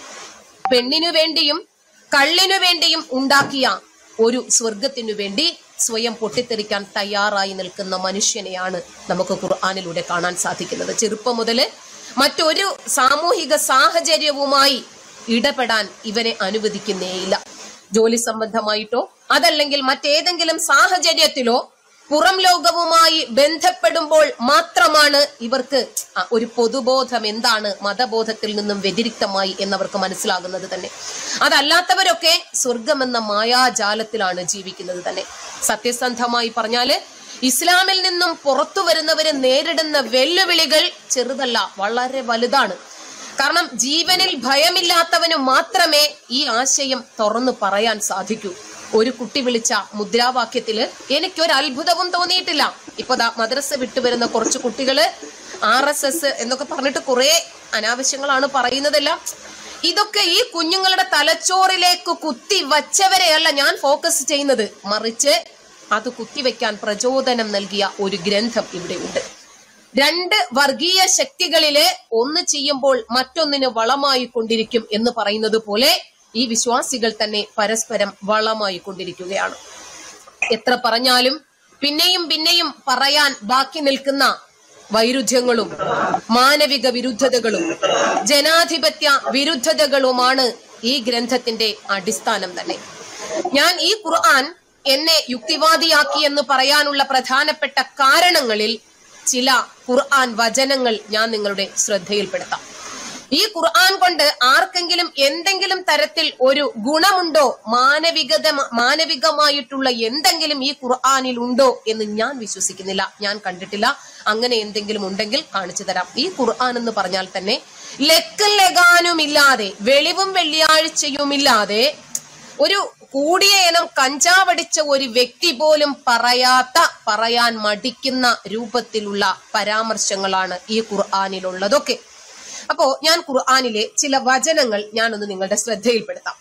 പെണ്ണിനു വേണ്ടിയും കള്ളിനു വേണ്ടിയും ഉണ്ടാക്കിയ ഒരു സ്വർഗത്തിനു വേണ്ടി സ്വയം പൊട്ടിത്തെറിക്കാൻ തയ്യാറായി നിൽക്കുന്ന മനുഷ്യനെയാണ് നമുക്ക് ഖുർആാനിലൂടെ കാണാൻ സാധിക്കുന്നത് ചെറുപ്പം മുതല് മറ്റൊരു സാമൂഹിക സാഹചര്യവുമായി ഇടപെടാൻ ഇവനെ അനുവദിക്കുന്നേയില്ല ജോലി സംബന്ധമായിട്ടോ അതല്ലെങ്കിൽ മറ്റേതെങ്കിലും സാഹചര്യത്തിലോ പുറം ലോകവുമായി ബന്ധപ്പെടുമ്പോൾ മാത്രമാണ് ഇവർക്ക് ആ ഒരു പൊതുബോധം എന്താണ് മതബോധത്തിൽ നിന്നും വ്യതിരിക്തമായി എന്നവർക്ക് മനസ്സിലാകുന്നത് തന്നെ അതല്ലാത്തവരൊക്കെ സ്വർഗമെന്ന മായാജാലത്തിലാണ് ജീവിക്കുന്നത് തന്നെ സത്യസന്ധമായി പറഞ്ഞാല് ഇസ്ലാമിൽ നിന്നും പുറത്തു വരുന്നവര് നേരിടുന്ന വെല്ലുവിളികൾ ചെറുതല്ല വളരെ വലുതാണ് കാരണം ജീവനിൽ ഭയമില്ലാത്തവന് മാത്രമേ ഈ ആശയം തുറന്നു പറയാൻ സാധിക്കൂ ഒരു കുട്ടി വിളിച്ച മുദ്രാവാക്യത്തില് എനിക്കൊരു അത്ഭുതവും തോന്നിയിട്ടില്ല ഇപ്പൊ ദാ മദ്രസ വിട്ടുവരുന്ന കുറച്ച് കുട്ടികള് ആർ എസ് എസ് എന്നൊക്കെ പറഞ്ഞിട്ട് കുറെ അനാവശ്യങ്ങളാണ് പറയുന്നതെല്ലാം ഇതൊക്കെ ഈ കുഞ്ഞുങ്ങളുടെ തലച്ചോറിലേക്ക് കുത്തി വച്ചവരെയല്ല ഞാൻ ഫോക്കസ് ചെയ്യുന്നത് മറിച്ച് അത് കുത്തിവെക്കാൻ പ്രചോദനം നൽകിയ ഒരു ഗ്രന്ഥം ഇവിടെ ഉണ്ട് രണ്ട് വർഗീയ ശക്തികളില് ഒന്ന് ചെയ്യുമ്പോൾ മറ്റൊന്നിന് വളമായി കൊണ്ടിരിക്കും എന്ന് പറയുന്നത് പോലെ ഈ വിശ്വാസികൾ തന്നെ പരസ്പരം വളമായി കൊണ്ടിരിക്കുകയാണ് എത്ര പറഞ്ഞാലും പിന്നെയും പിന്നെയും പറയാൻ ബാക്കി നിൽക്കുന്ന വൈരുദ്ധ്യങ്ങളും മാനവിക വിരുദ്ധതകളും ജനാധിപത്യ വിരുദ്ധതകളുമാണ് ഈ ഗ്രന്ഥത്തിന്റെ അടിസ്ഥാനം തന്നെ ഞാൻ ഈ ഖുർആൻ എന്നെ യുക്തിവാദിയാക്കി എന്ന് പറയാനുള്ള പ്രധാനപ്പെട്ട കാരണങ്ങളിൽ ചില ഖുർആൻ വചനങ്ങൾ ഞാൻ നിങ്ങളുടെ ശ്രദ്ധയിൽപ്പെടുത്താം ഈ ഖുർആൻ കൊണ്ട് ആർക്കെങ്കിലും എന്തെങ്കിലും തരത്തിൽ ഒരു ഗുണമുണ്ടോ മാനവികത മാനവികമായിട്ടുള്ള എന്തെങ്കിലും ഈ ഖുർആനിൽ ഉണ്ടോ എന്ന് ഞാൻ വിശ്വസിക്കുന്നില്ല ഞാൻ കണ്ടിട്ടില്ല അങ്ങനെ എന്തെങ്കിലും ഉണ്ടെങ്കിൽ കാണിച്ചു തരാം ഈ ഖുർആൻ എന്ന് പറഞ്ഞാൽ തന്നെ ലക്കും ലഗാനുമില്ലാതെ വെളിവും വെള്ളിയാഴ്ചയുമില്ലാതെ ഒരു കൂടിയ ഇനം കഞ്ചാവടിച്ച ഒരു വ്യക്തി പോലും പറയാത്ത പറയാൻ മടിക്കുന്ന രൂപത്തിലുള്ള പരാമർശങ്ങളാണ് ഈ ഖുർആാനിലുള്ളതൊക്കെ അപ്പോ ഞാൻ ഖുർആാനിലെ ചില വചനങ്ങൾ ഞാനൊന്ന് നിങ്ങളുടെ ശ്രദ്ധയിൽപ്പെടുത്താം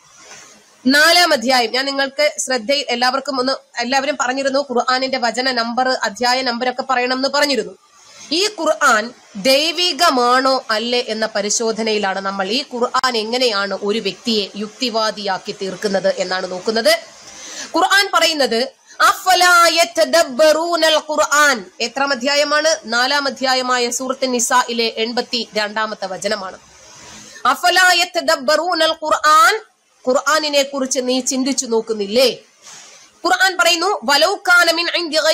നാലാം അധ്യായം ഞാൻ നിങ്ങൾക്ക് ശ്രദ്ധയിൽ എല്ലാവർക്കും ഒന്ന് എല്ലാവരും പറഞ്ഞിരുന്നു ഖുർആാനിന്റെ വചന നമ്പർ അധ്യായ നമ്പറൊക്കെ പറയണം എന്ന് പറഞ്ഞിരുന്നു ഈ ഖുർആൻ ദൈവികമാണോ അല്ലേ എന്ന പരിശോധനയിലാണ് നമ്മൾ ഈ ഖുർആൻ എങ്ങനെയാണ് ഒരു വ്യക്തിയെ യുക്തിവാദിയാക്കി തീർക്കുന്നത് എന്നാണ് നോക്കുന്നത് ഖുർആൻ പറയുന്നത് അഫലാ യതദബ്ബറൂനൽ ഖുർആൻ എത്രാം അധ്യായമാണ് നാലാം അധ്യായമായ സൂറത്ത് നിസായിലെ എൺപത്തി രണ്ടാമത്തെ വചനമാണ് അഫലാ യതദബ്ബറൂനൽ ഖുർആൻ ഖുർആനിനെ കുറിച്ച് നീ ചിന്തിച്ചു നോക്കുന്നില്ലേ ഖുർആൻ പറയുന്നു വലൗക്കാനമിൻ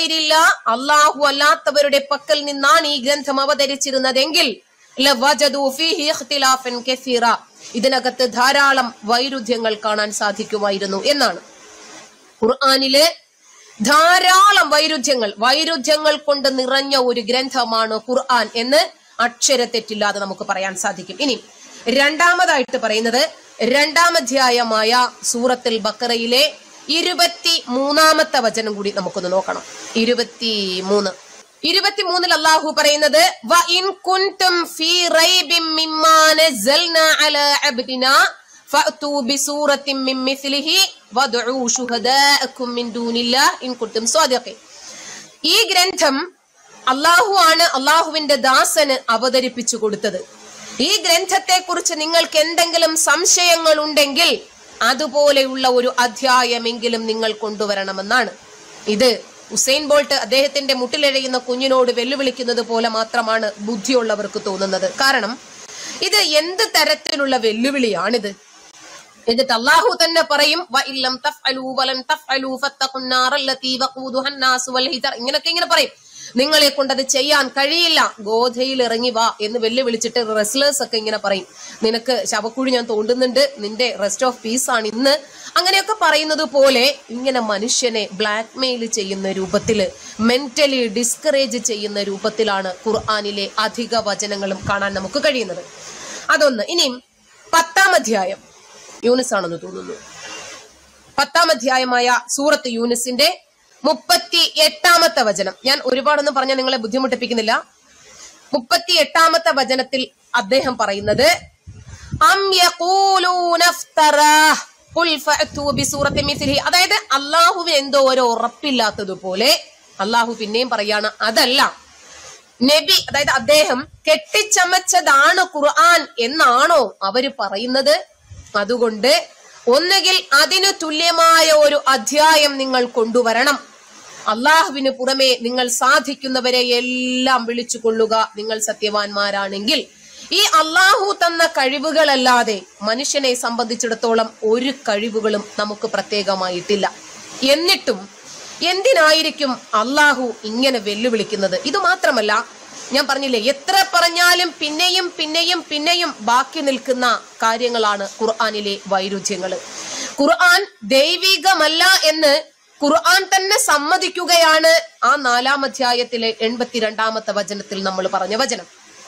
അള്ളാഹു അല്ലാത്തവരുടെ പക്കൽ നിന്നാണ് ഈ ഗ്രന്ഥം അവതരിച്ചിരുന്നതെങ്കിൽ ലവജദൂ ഫീഹി ഇഖ്തിലാഫൻ കസീറ ഇതിനകത്ത് ധാരാളം വൈരുദ്ധ്യങ്ങൾ കാണാൻ സാധിക്കുമായിരുന്നു എന്നാണ് ഖുർആനിലെ ധാരാളം വൈരുദ്ധ്യങ്ങൾ വൈരുദ്ധ്യങ്ങൾ കൊണ്ട് നിറഞ്ഞ ഒരു ഗ്രന്ഥമാണ് ഖുർആൻ എന്ന് അക്ഷരത്തെറ്റില്ലാതെ നമുക്ക് പറയാൻ സാധിക്കും ഇനി രണ്ടാമതായിട്ട് പറയുന്നത് രണ്ടാം അധ്യായമായ സൂറത്തുൽ ബക്കറയിലെ ഇരുപത്തി മൂന്നാമത്തെ വചനം കൂടി നമുക്കൊന്ന് നോക്കണം ഇരുപത്തി മൂന്ന് ഇരുപത്തിമൂന്നിൽ അള്ളാഹു പറയുന്നത് "വ ഇൻ കുൻതും ഫീ റൈബിൻ മിമ്മാ നസ്സൽനാ അലാ അബ്ദിനാ ഫഅ്തൂ ബിസൂറത്തിൻ മിൻ മിസ്ലിഹി വദ്ഉ ശുഹദാഅക്കും മിൻ ദൂനില്ലാഹ് ഇൻ കുൻതും സ്വാദിഖീൻ ഈ ഗ്രന്ഥം അള്ളാഹു ആണ് അള്ളാഹുവിന്റെ ദാസന് അവതരിപ്പിച്ചു കൊടുത്തത് ഈ ഗ്രന്ഥത്തെ കുറിച്ച് നിങ്ങൾക്ക് എന്തെങ്കിലും സംശയങ്ങൾ ഉണ്ടെങ്കിൽ അതുപോലെയുള്ള ഒരു അധ്യായമെങ്കിലും നിങ്ങൾ കൊണ്ടുവരണമെന്നാണ് ഇത് ഉസൈൻ ബോൾട്ട് അദ്ദേഹത്തിന്റെ മുട്ടിലെഴയുന്ന കുഞ്ഞിനോട് വെല്ലുവിളിക്കുന്നത് പോലെ മാത്രമാണ് ബുദ്ധിയുള്ളവർക്ക് തോന്നുന്നത് കാരണം ഇത് എന്ത് തരത്തിലുള്ള വെല്ലുവിളിയാണിത് എന്നിട്ട് അള്ളാഹു തന്നെ പറയും "വ ഇല്ലം തഫ്അലൂ വലൻ തഫ്അലൂ ഫത്തഖുൻ നാറല്ലതീ വഖൂദുഹ അന്നാസു വൽ ഹിതർ." ഇങ്ങനൊക്കെ ഇങ്ങനെ പറയും നിങ്ങളെ കൊണ്ട് അത് ചെയ്യാൻ കഴിയില്ല ഗോധയിൽ ഇറങ്ങി വാ എന്ന് വെല്ലുവിളിച്ചിട്ട് റെസ്ലേഴ്സ് ഒക്കെ ഇങ്ങനെ പറയും നിനക്ക് ശവക്കുഴി ഞാൻ തോണ്ടുന്നുണ്ട് നിന്റെ റെസ്റ്റ് ഓഫ് പീസ് ആണ് ഇന്ന് അങ്ങനെയൊക്കെ പറയുന്നത് പോലെ ഇങ്ങനെ മനുഷ്യനെ ബ്ലാക്ക്മെയിൽ ചെയ്യുന്ന രൂപത്തില് മെന്റലി ഡിസ്കറേജ് ചെയ്യുന്ന രൂപത്തിലാണ് ഖുർആാനിലെ അധിക വചനങ്ങളും കാണാൻ നമുക്ക് കഴിയുന്നത് അതൊന്ന് ഇനിയും പത്താം അധ്യായം യൂനിസ് ആണെന്ന് തോന്നുന്നു പത്താം അധ്യായമായ സൂറത്ത് യൂനിസിന്റെ മുപ്പത്തി എട്ടാമത്തെ വചനം ഞാൻ ഒരുപാടൊന്നും പറഞ്ഞാൽ നിങ്ങളെ ബുദ്ധിമുട്ടിപ്പിക്കുന്നില്ല മുപ്പത്തി എട്ടാമത്തെ വചനത്തിൽ അദ്ദേഹം പറയുന്നത് അം യഖൂലൂന ഇഫ്തറാഹ്. ഖുൽ ഫഅ്തു ബിസൂറത്തി മിസ്ലിഹി അതായത് അള്ളാഹുവിന് എന്തോ ഒരു ഉറപ്പില്ലാത്തതുപോലെ അള്ളാഹു പിന്നെയും പറയാണ് അതല്ല നബി അതായത് അദ്ദേഹം കെട്ടിച്ചമച്ചതാണ് ഖുർആൻ എന്നാണോ അവര് പറയുന്നത് അതുകൊണ്ട് ഒന്നുകിൽ അതിനു തുല്യമായ ഒരു അധ്യായം നിങ്ങൾ കൊണ്ടുവരണം അള്ളാഹുവിന് പുറമെ നിങ്ങൾ സാധിക്കുന്നവരെ എല്ലാം വിളിച്ചു കൊള്ളുക നിങ്ങൾ സത്യവാന്മാരാണെങ്കിൽ ഈ അള്ളാഹു തന്ന കഴിവുകളല്ലാതെ മനുഷ്യനെ സംബന്ധിച്ചിടത്തോളം ഒരു കഴിവുകളും നമുക്ക് പ്രത്യേകമായിട്ടില്ല എന്നിട്ടും എന്തിനായിരിക്കും അള്ളാഹു ഇങ്ങനെ വെല്ലുവിളിക്കുന്നത് ഇത് മാത്രമല്ല ഞാൻ പറഞ്ഞില്ലേ എത്ര പറഞ്ഞാലും പിന്നെയും പിന്നെയും പിന്നെയും ബാക്കി നിൽക്കുന്ന കാര്യങ്ങളാണ് ഖുർആാനിലെ വൈരുദ്ധ്യങ്ങൾ ഖുർആൻ ദൈവികമല്ല എന്ന് ഖുർആൻ തന്നെ സമ്മതിക്കുകയാണ് ആ നാലാം അധ്യായത്തിലെ എൺപത്തിരണ്ടാമത്തെ വചനത്തിൽ നമ്മൾ പറഞ്ഞ വചനം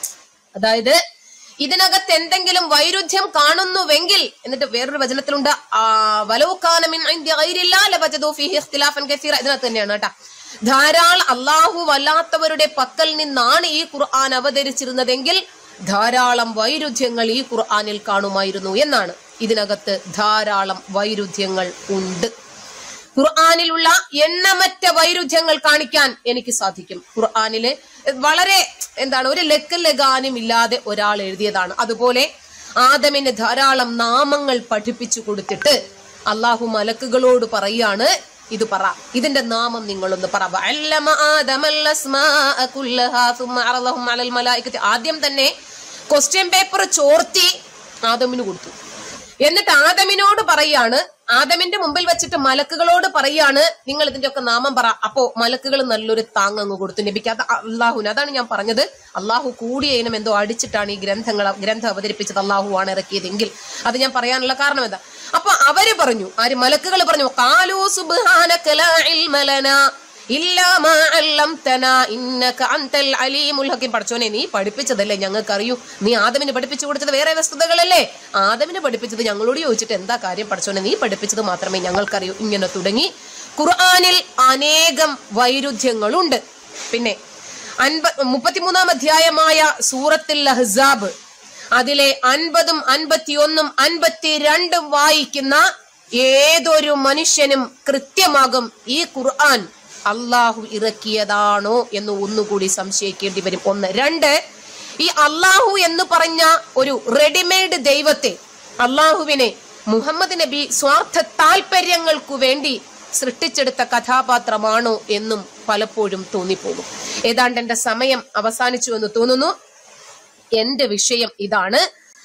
അതായത് ഇതിനകത്ത് എന്തെങ്കിലും വൈരുദ്ധ്യം കാണുന്നുവെങ്കിൽ എന്നിട്ട് വേറൊരു വചനത്തിലുണ്ട് ആ, വലൗ കാന മിൻ ഇൻദി ഗൈരില്ലാ ലവജദൂ ഫീഹി ഇഖ്തിലാഫൻ കസീറ ഇതിനകത്ത് തന്നെയാണ് കേട്ടാ ധാരാളം അള്ളാഹു വല്ലാത്തവരുടെ പക്കൽ നിന്നാണ് ഈ ഖുർആൻ അവതരിച്ചിരുന്നതെങ്കിൽ ധാരാളം വൈരുദ്ധ്യങ്ങൾ ഈ ഖുർആനിൽ കാണുമായിരുന്നു എന്നാണ് ഇതിനകത്ത് ധാരാളം വൈരുദ്ധ്യങ്ങൾ ഉണ്ട് ഖുർആാനിലുള്ള എണ്ണമറ്റ വൈരുദ്ധ്യങ്ങൾ കാണിക്കാൻ എനിക്ക് സാധിക്കും ഖുർആാനില് വളരെ എന്താണ് ഒരു ലക്ക് ലഗാനും ഇല്ലാതെ ഒരാൾ എഴുതിയതാണ് അതുപോലെ ആദമിന് ധാരാളം നാമങ്ങൾ പഠിപ്പിച്ചു കൊടുത്തിട്ട് അള്ളാഹു മലക്കുകളോട് പറയാണ് ഇത് പറ ഇതിന്റെ നാമം നിങ്ങളൊന്ന് പറ വഅല്ലമ ആദമൽ അസ്മാഅ കുല്ലഹാ സുമ്മ അറളഹും അലൽ മലായികത്തി ആദ്യം തന്നെ ക്വസ്റ്റ്യൻ പേപ്പർ ചോർത്തി ആദമിന് കൊടുത്തു എന്നിട്ട് ആദമിനോട് പറയാണ് ആദമിന്റെ മുമ്പിൽ വെച്ചിട്ട് മലക്കുകളോട് പറയാണ് നിങ്ങൾ ഇതിന്റെ ഒക്കെ നാമം പറ അപ്പോ മലക്കുകൾ നല്ലൊരു താങ് അങ്ങ് കൊടുത്തു നബിക്ക് അത് അള്ളാഹുന് അതാണ് ഞാൻ പറഞ്ഞത് അള്ളാഹു കൂടിയ ഇനം എന്തോ അടിച്ചിട്ടാണ് ഈ ഗ്രന്ഥങ്ങൾ ഗ്രന്ഥം അവതരിപ്പിച്ചത് അള്ളാഹു ആണ് ഇറക്കിയതെങ്കിൽ അത് ഞാൻ പറയാനുള്ള കാരണം എന്താ അപ്പൊ അവര് പറഞ്ഞു ആര് മലക്കുകൾ പറഞ്ഞു കാലു സുബ്ഹാനക ലാ ഇൽമ ലനാ ഇല്ലാ മാ അല്ലംതനാ ഇന്നക അൻതൽ അലീമുൽ ഹക്കീം പഠിച്ചോനെ നീ പഠിപ്പിച്ചതല്ലേ ഞങ്ങൾക്ക് അറിയൂ നീ ആദമിന് പഠിപ്പിച്ചു കൊടുത്തത് വേറെ വസ്തുതകളല്ലേ ആദമിന് പഠിപ്പിച്ചത് ഞങ്ങളോട് ചോദിച്ചിട്ട് എന്താ കാര്യം പഠിച്ചോനെ നീ പഠിപ്പിച്ചത് മാത്രമേ ഞങ്ങൾക്കറിയൂ ഇങ്ങനെ തുടങ്ങി ഖുർആനിൽ അനേകം വൈരുദ്ധ്യങ്ങളുണ്ട് പിന്നെ അൻപ മുപ്പത്തിമൂന്നാം അധ്യായമായ സൂറത്തുൽ അഹ്സാബ് അതിലെ അൻപതും അൻപത്തിയൊന്നും അൻപത്തിരണ്ടും വായിക്കുന്ന ഏതൊരു മനുഷ്യനും കൃത്യമാകും ഈ ഖുർആൻ അള്ളാഹു ഇറക്കിയതാണോ എന്ന് ഒന്നുകൂടി സംശയിക്കേണ്ടി വരും ഒന്ന് രണ്ട് ഈ അള്ളാഹു എന്ന് പറഞ്ഞ ഒരു റെഡിമെയ്ഡ് ദൈവത്തെ അള്ളാഹുവിനെ മുഹമ്മദ് നബി സ്വാർത്ഥ താല്പര്യങ്ങൾക്കു വേണ്ടി സൃഷ്ടിച്ചെടുത്ത കഥാപാത്രമാണോ എന്നും പലപ്പോഴും തോന്നിപ്പോകും ഏതാണ്ട് എന്റെ സമയം അവസാനിച്ചു എന്ന് തോന്നുന്നു എന്റെ വിഷയം ഇതാണ്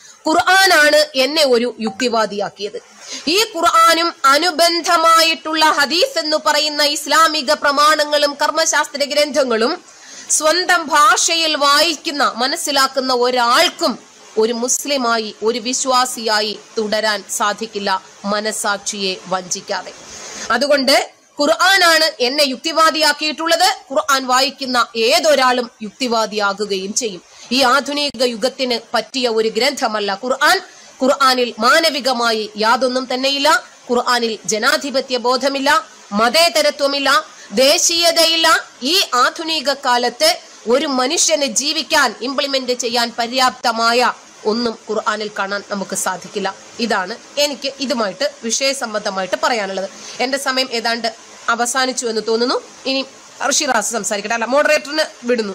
ഖുർആനാണ് എന്നെ ഒരു യുക്തിവാദിയാക്കിയത് ഈ ഖുർആനും അനുബന്ധമായിട്ടുള്ള ഹദീസ് എന്ന് പറയുന്ന ഇസ്ലാമിക പ്രമാണങ്ങളും കർമ്മശാസ്ത്ര ഗ്രന്ഥങ്ങളും സ്വന്തം ഭാഷയിൽ വായിക്കുന്ന മനസ്സിലാക്കുന്ന ഒരാൾക്കും ഒരു മുസ്ലിമായി ഒരു വിശ്വാസിയായി തുടരാൻ സാധിക്കില്ല മനസാക്ഷിയെ വഞ്ചിക്കാതെ അതുകൊണ്ട് ഖുർആനാണ് എന്നെ യുക്തിവാദിയാക്കിയിട്ടുള്ളത് ഖുർആൻ വായിക്കുന്ന ഏതൊരാളും യുക്തിവാദിയാകുകയും ചെയ്യും ഈ ആധുനിക യുഗത്തിന് പറ്റിയ ഒരു ഗ്രന്ഥമല്ല ഖുർആൻ ഖുർആനിൽ മാനവികമായി യാതൊന്നും തന്നെയില്ല ഖുർആനിൽ ജനാധിപത്യ ബോധമില്ല മതേതരത്വമില്ല ദേശീയതയില്ല ഈ ആധുനിക കാലത്ത് ഒരു മനുഷ്യന് ജീവിക്കാൻ ഇംപ്ലിമെന്റ് ചെയ്യാൻ പര്യാപ്തമായ ഒന്നും ഖുർആനിൽ കാണാൻ നമുക്ക് സാധിക്കില്ല ഇതാണ് എനിക്ക് ഇതുമായിട്ട് വിഷയസംബന്ധമായിട്ട് പറയാനുള്ളത് എന്റെ സമയം ഏതാണ്ട് അവസാനിച്ചു എന്ന് തോന്നുന്നു ഇനി ഷിറാസ് സംസാരിക്കട്ടെ അല്ല മോഡറേറ്ററിന് വിടുന്നു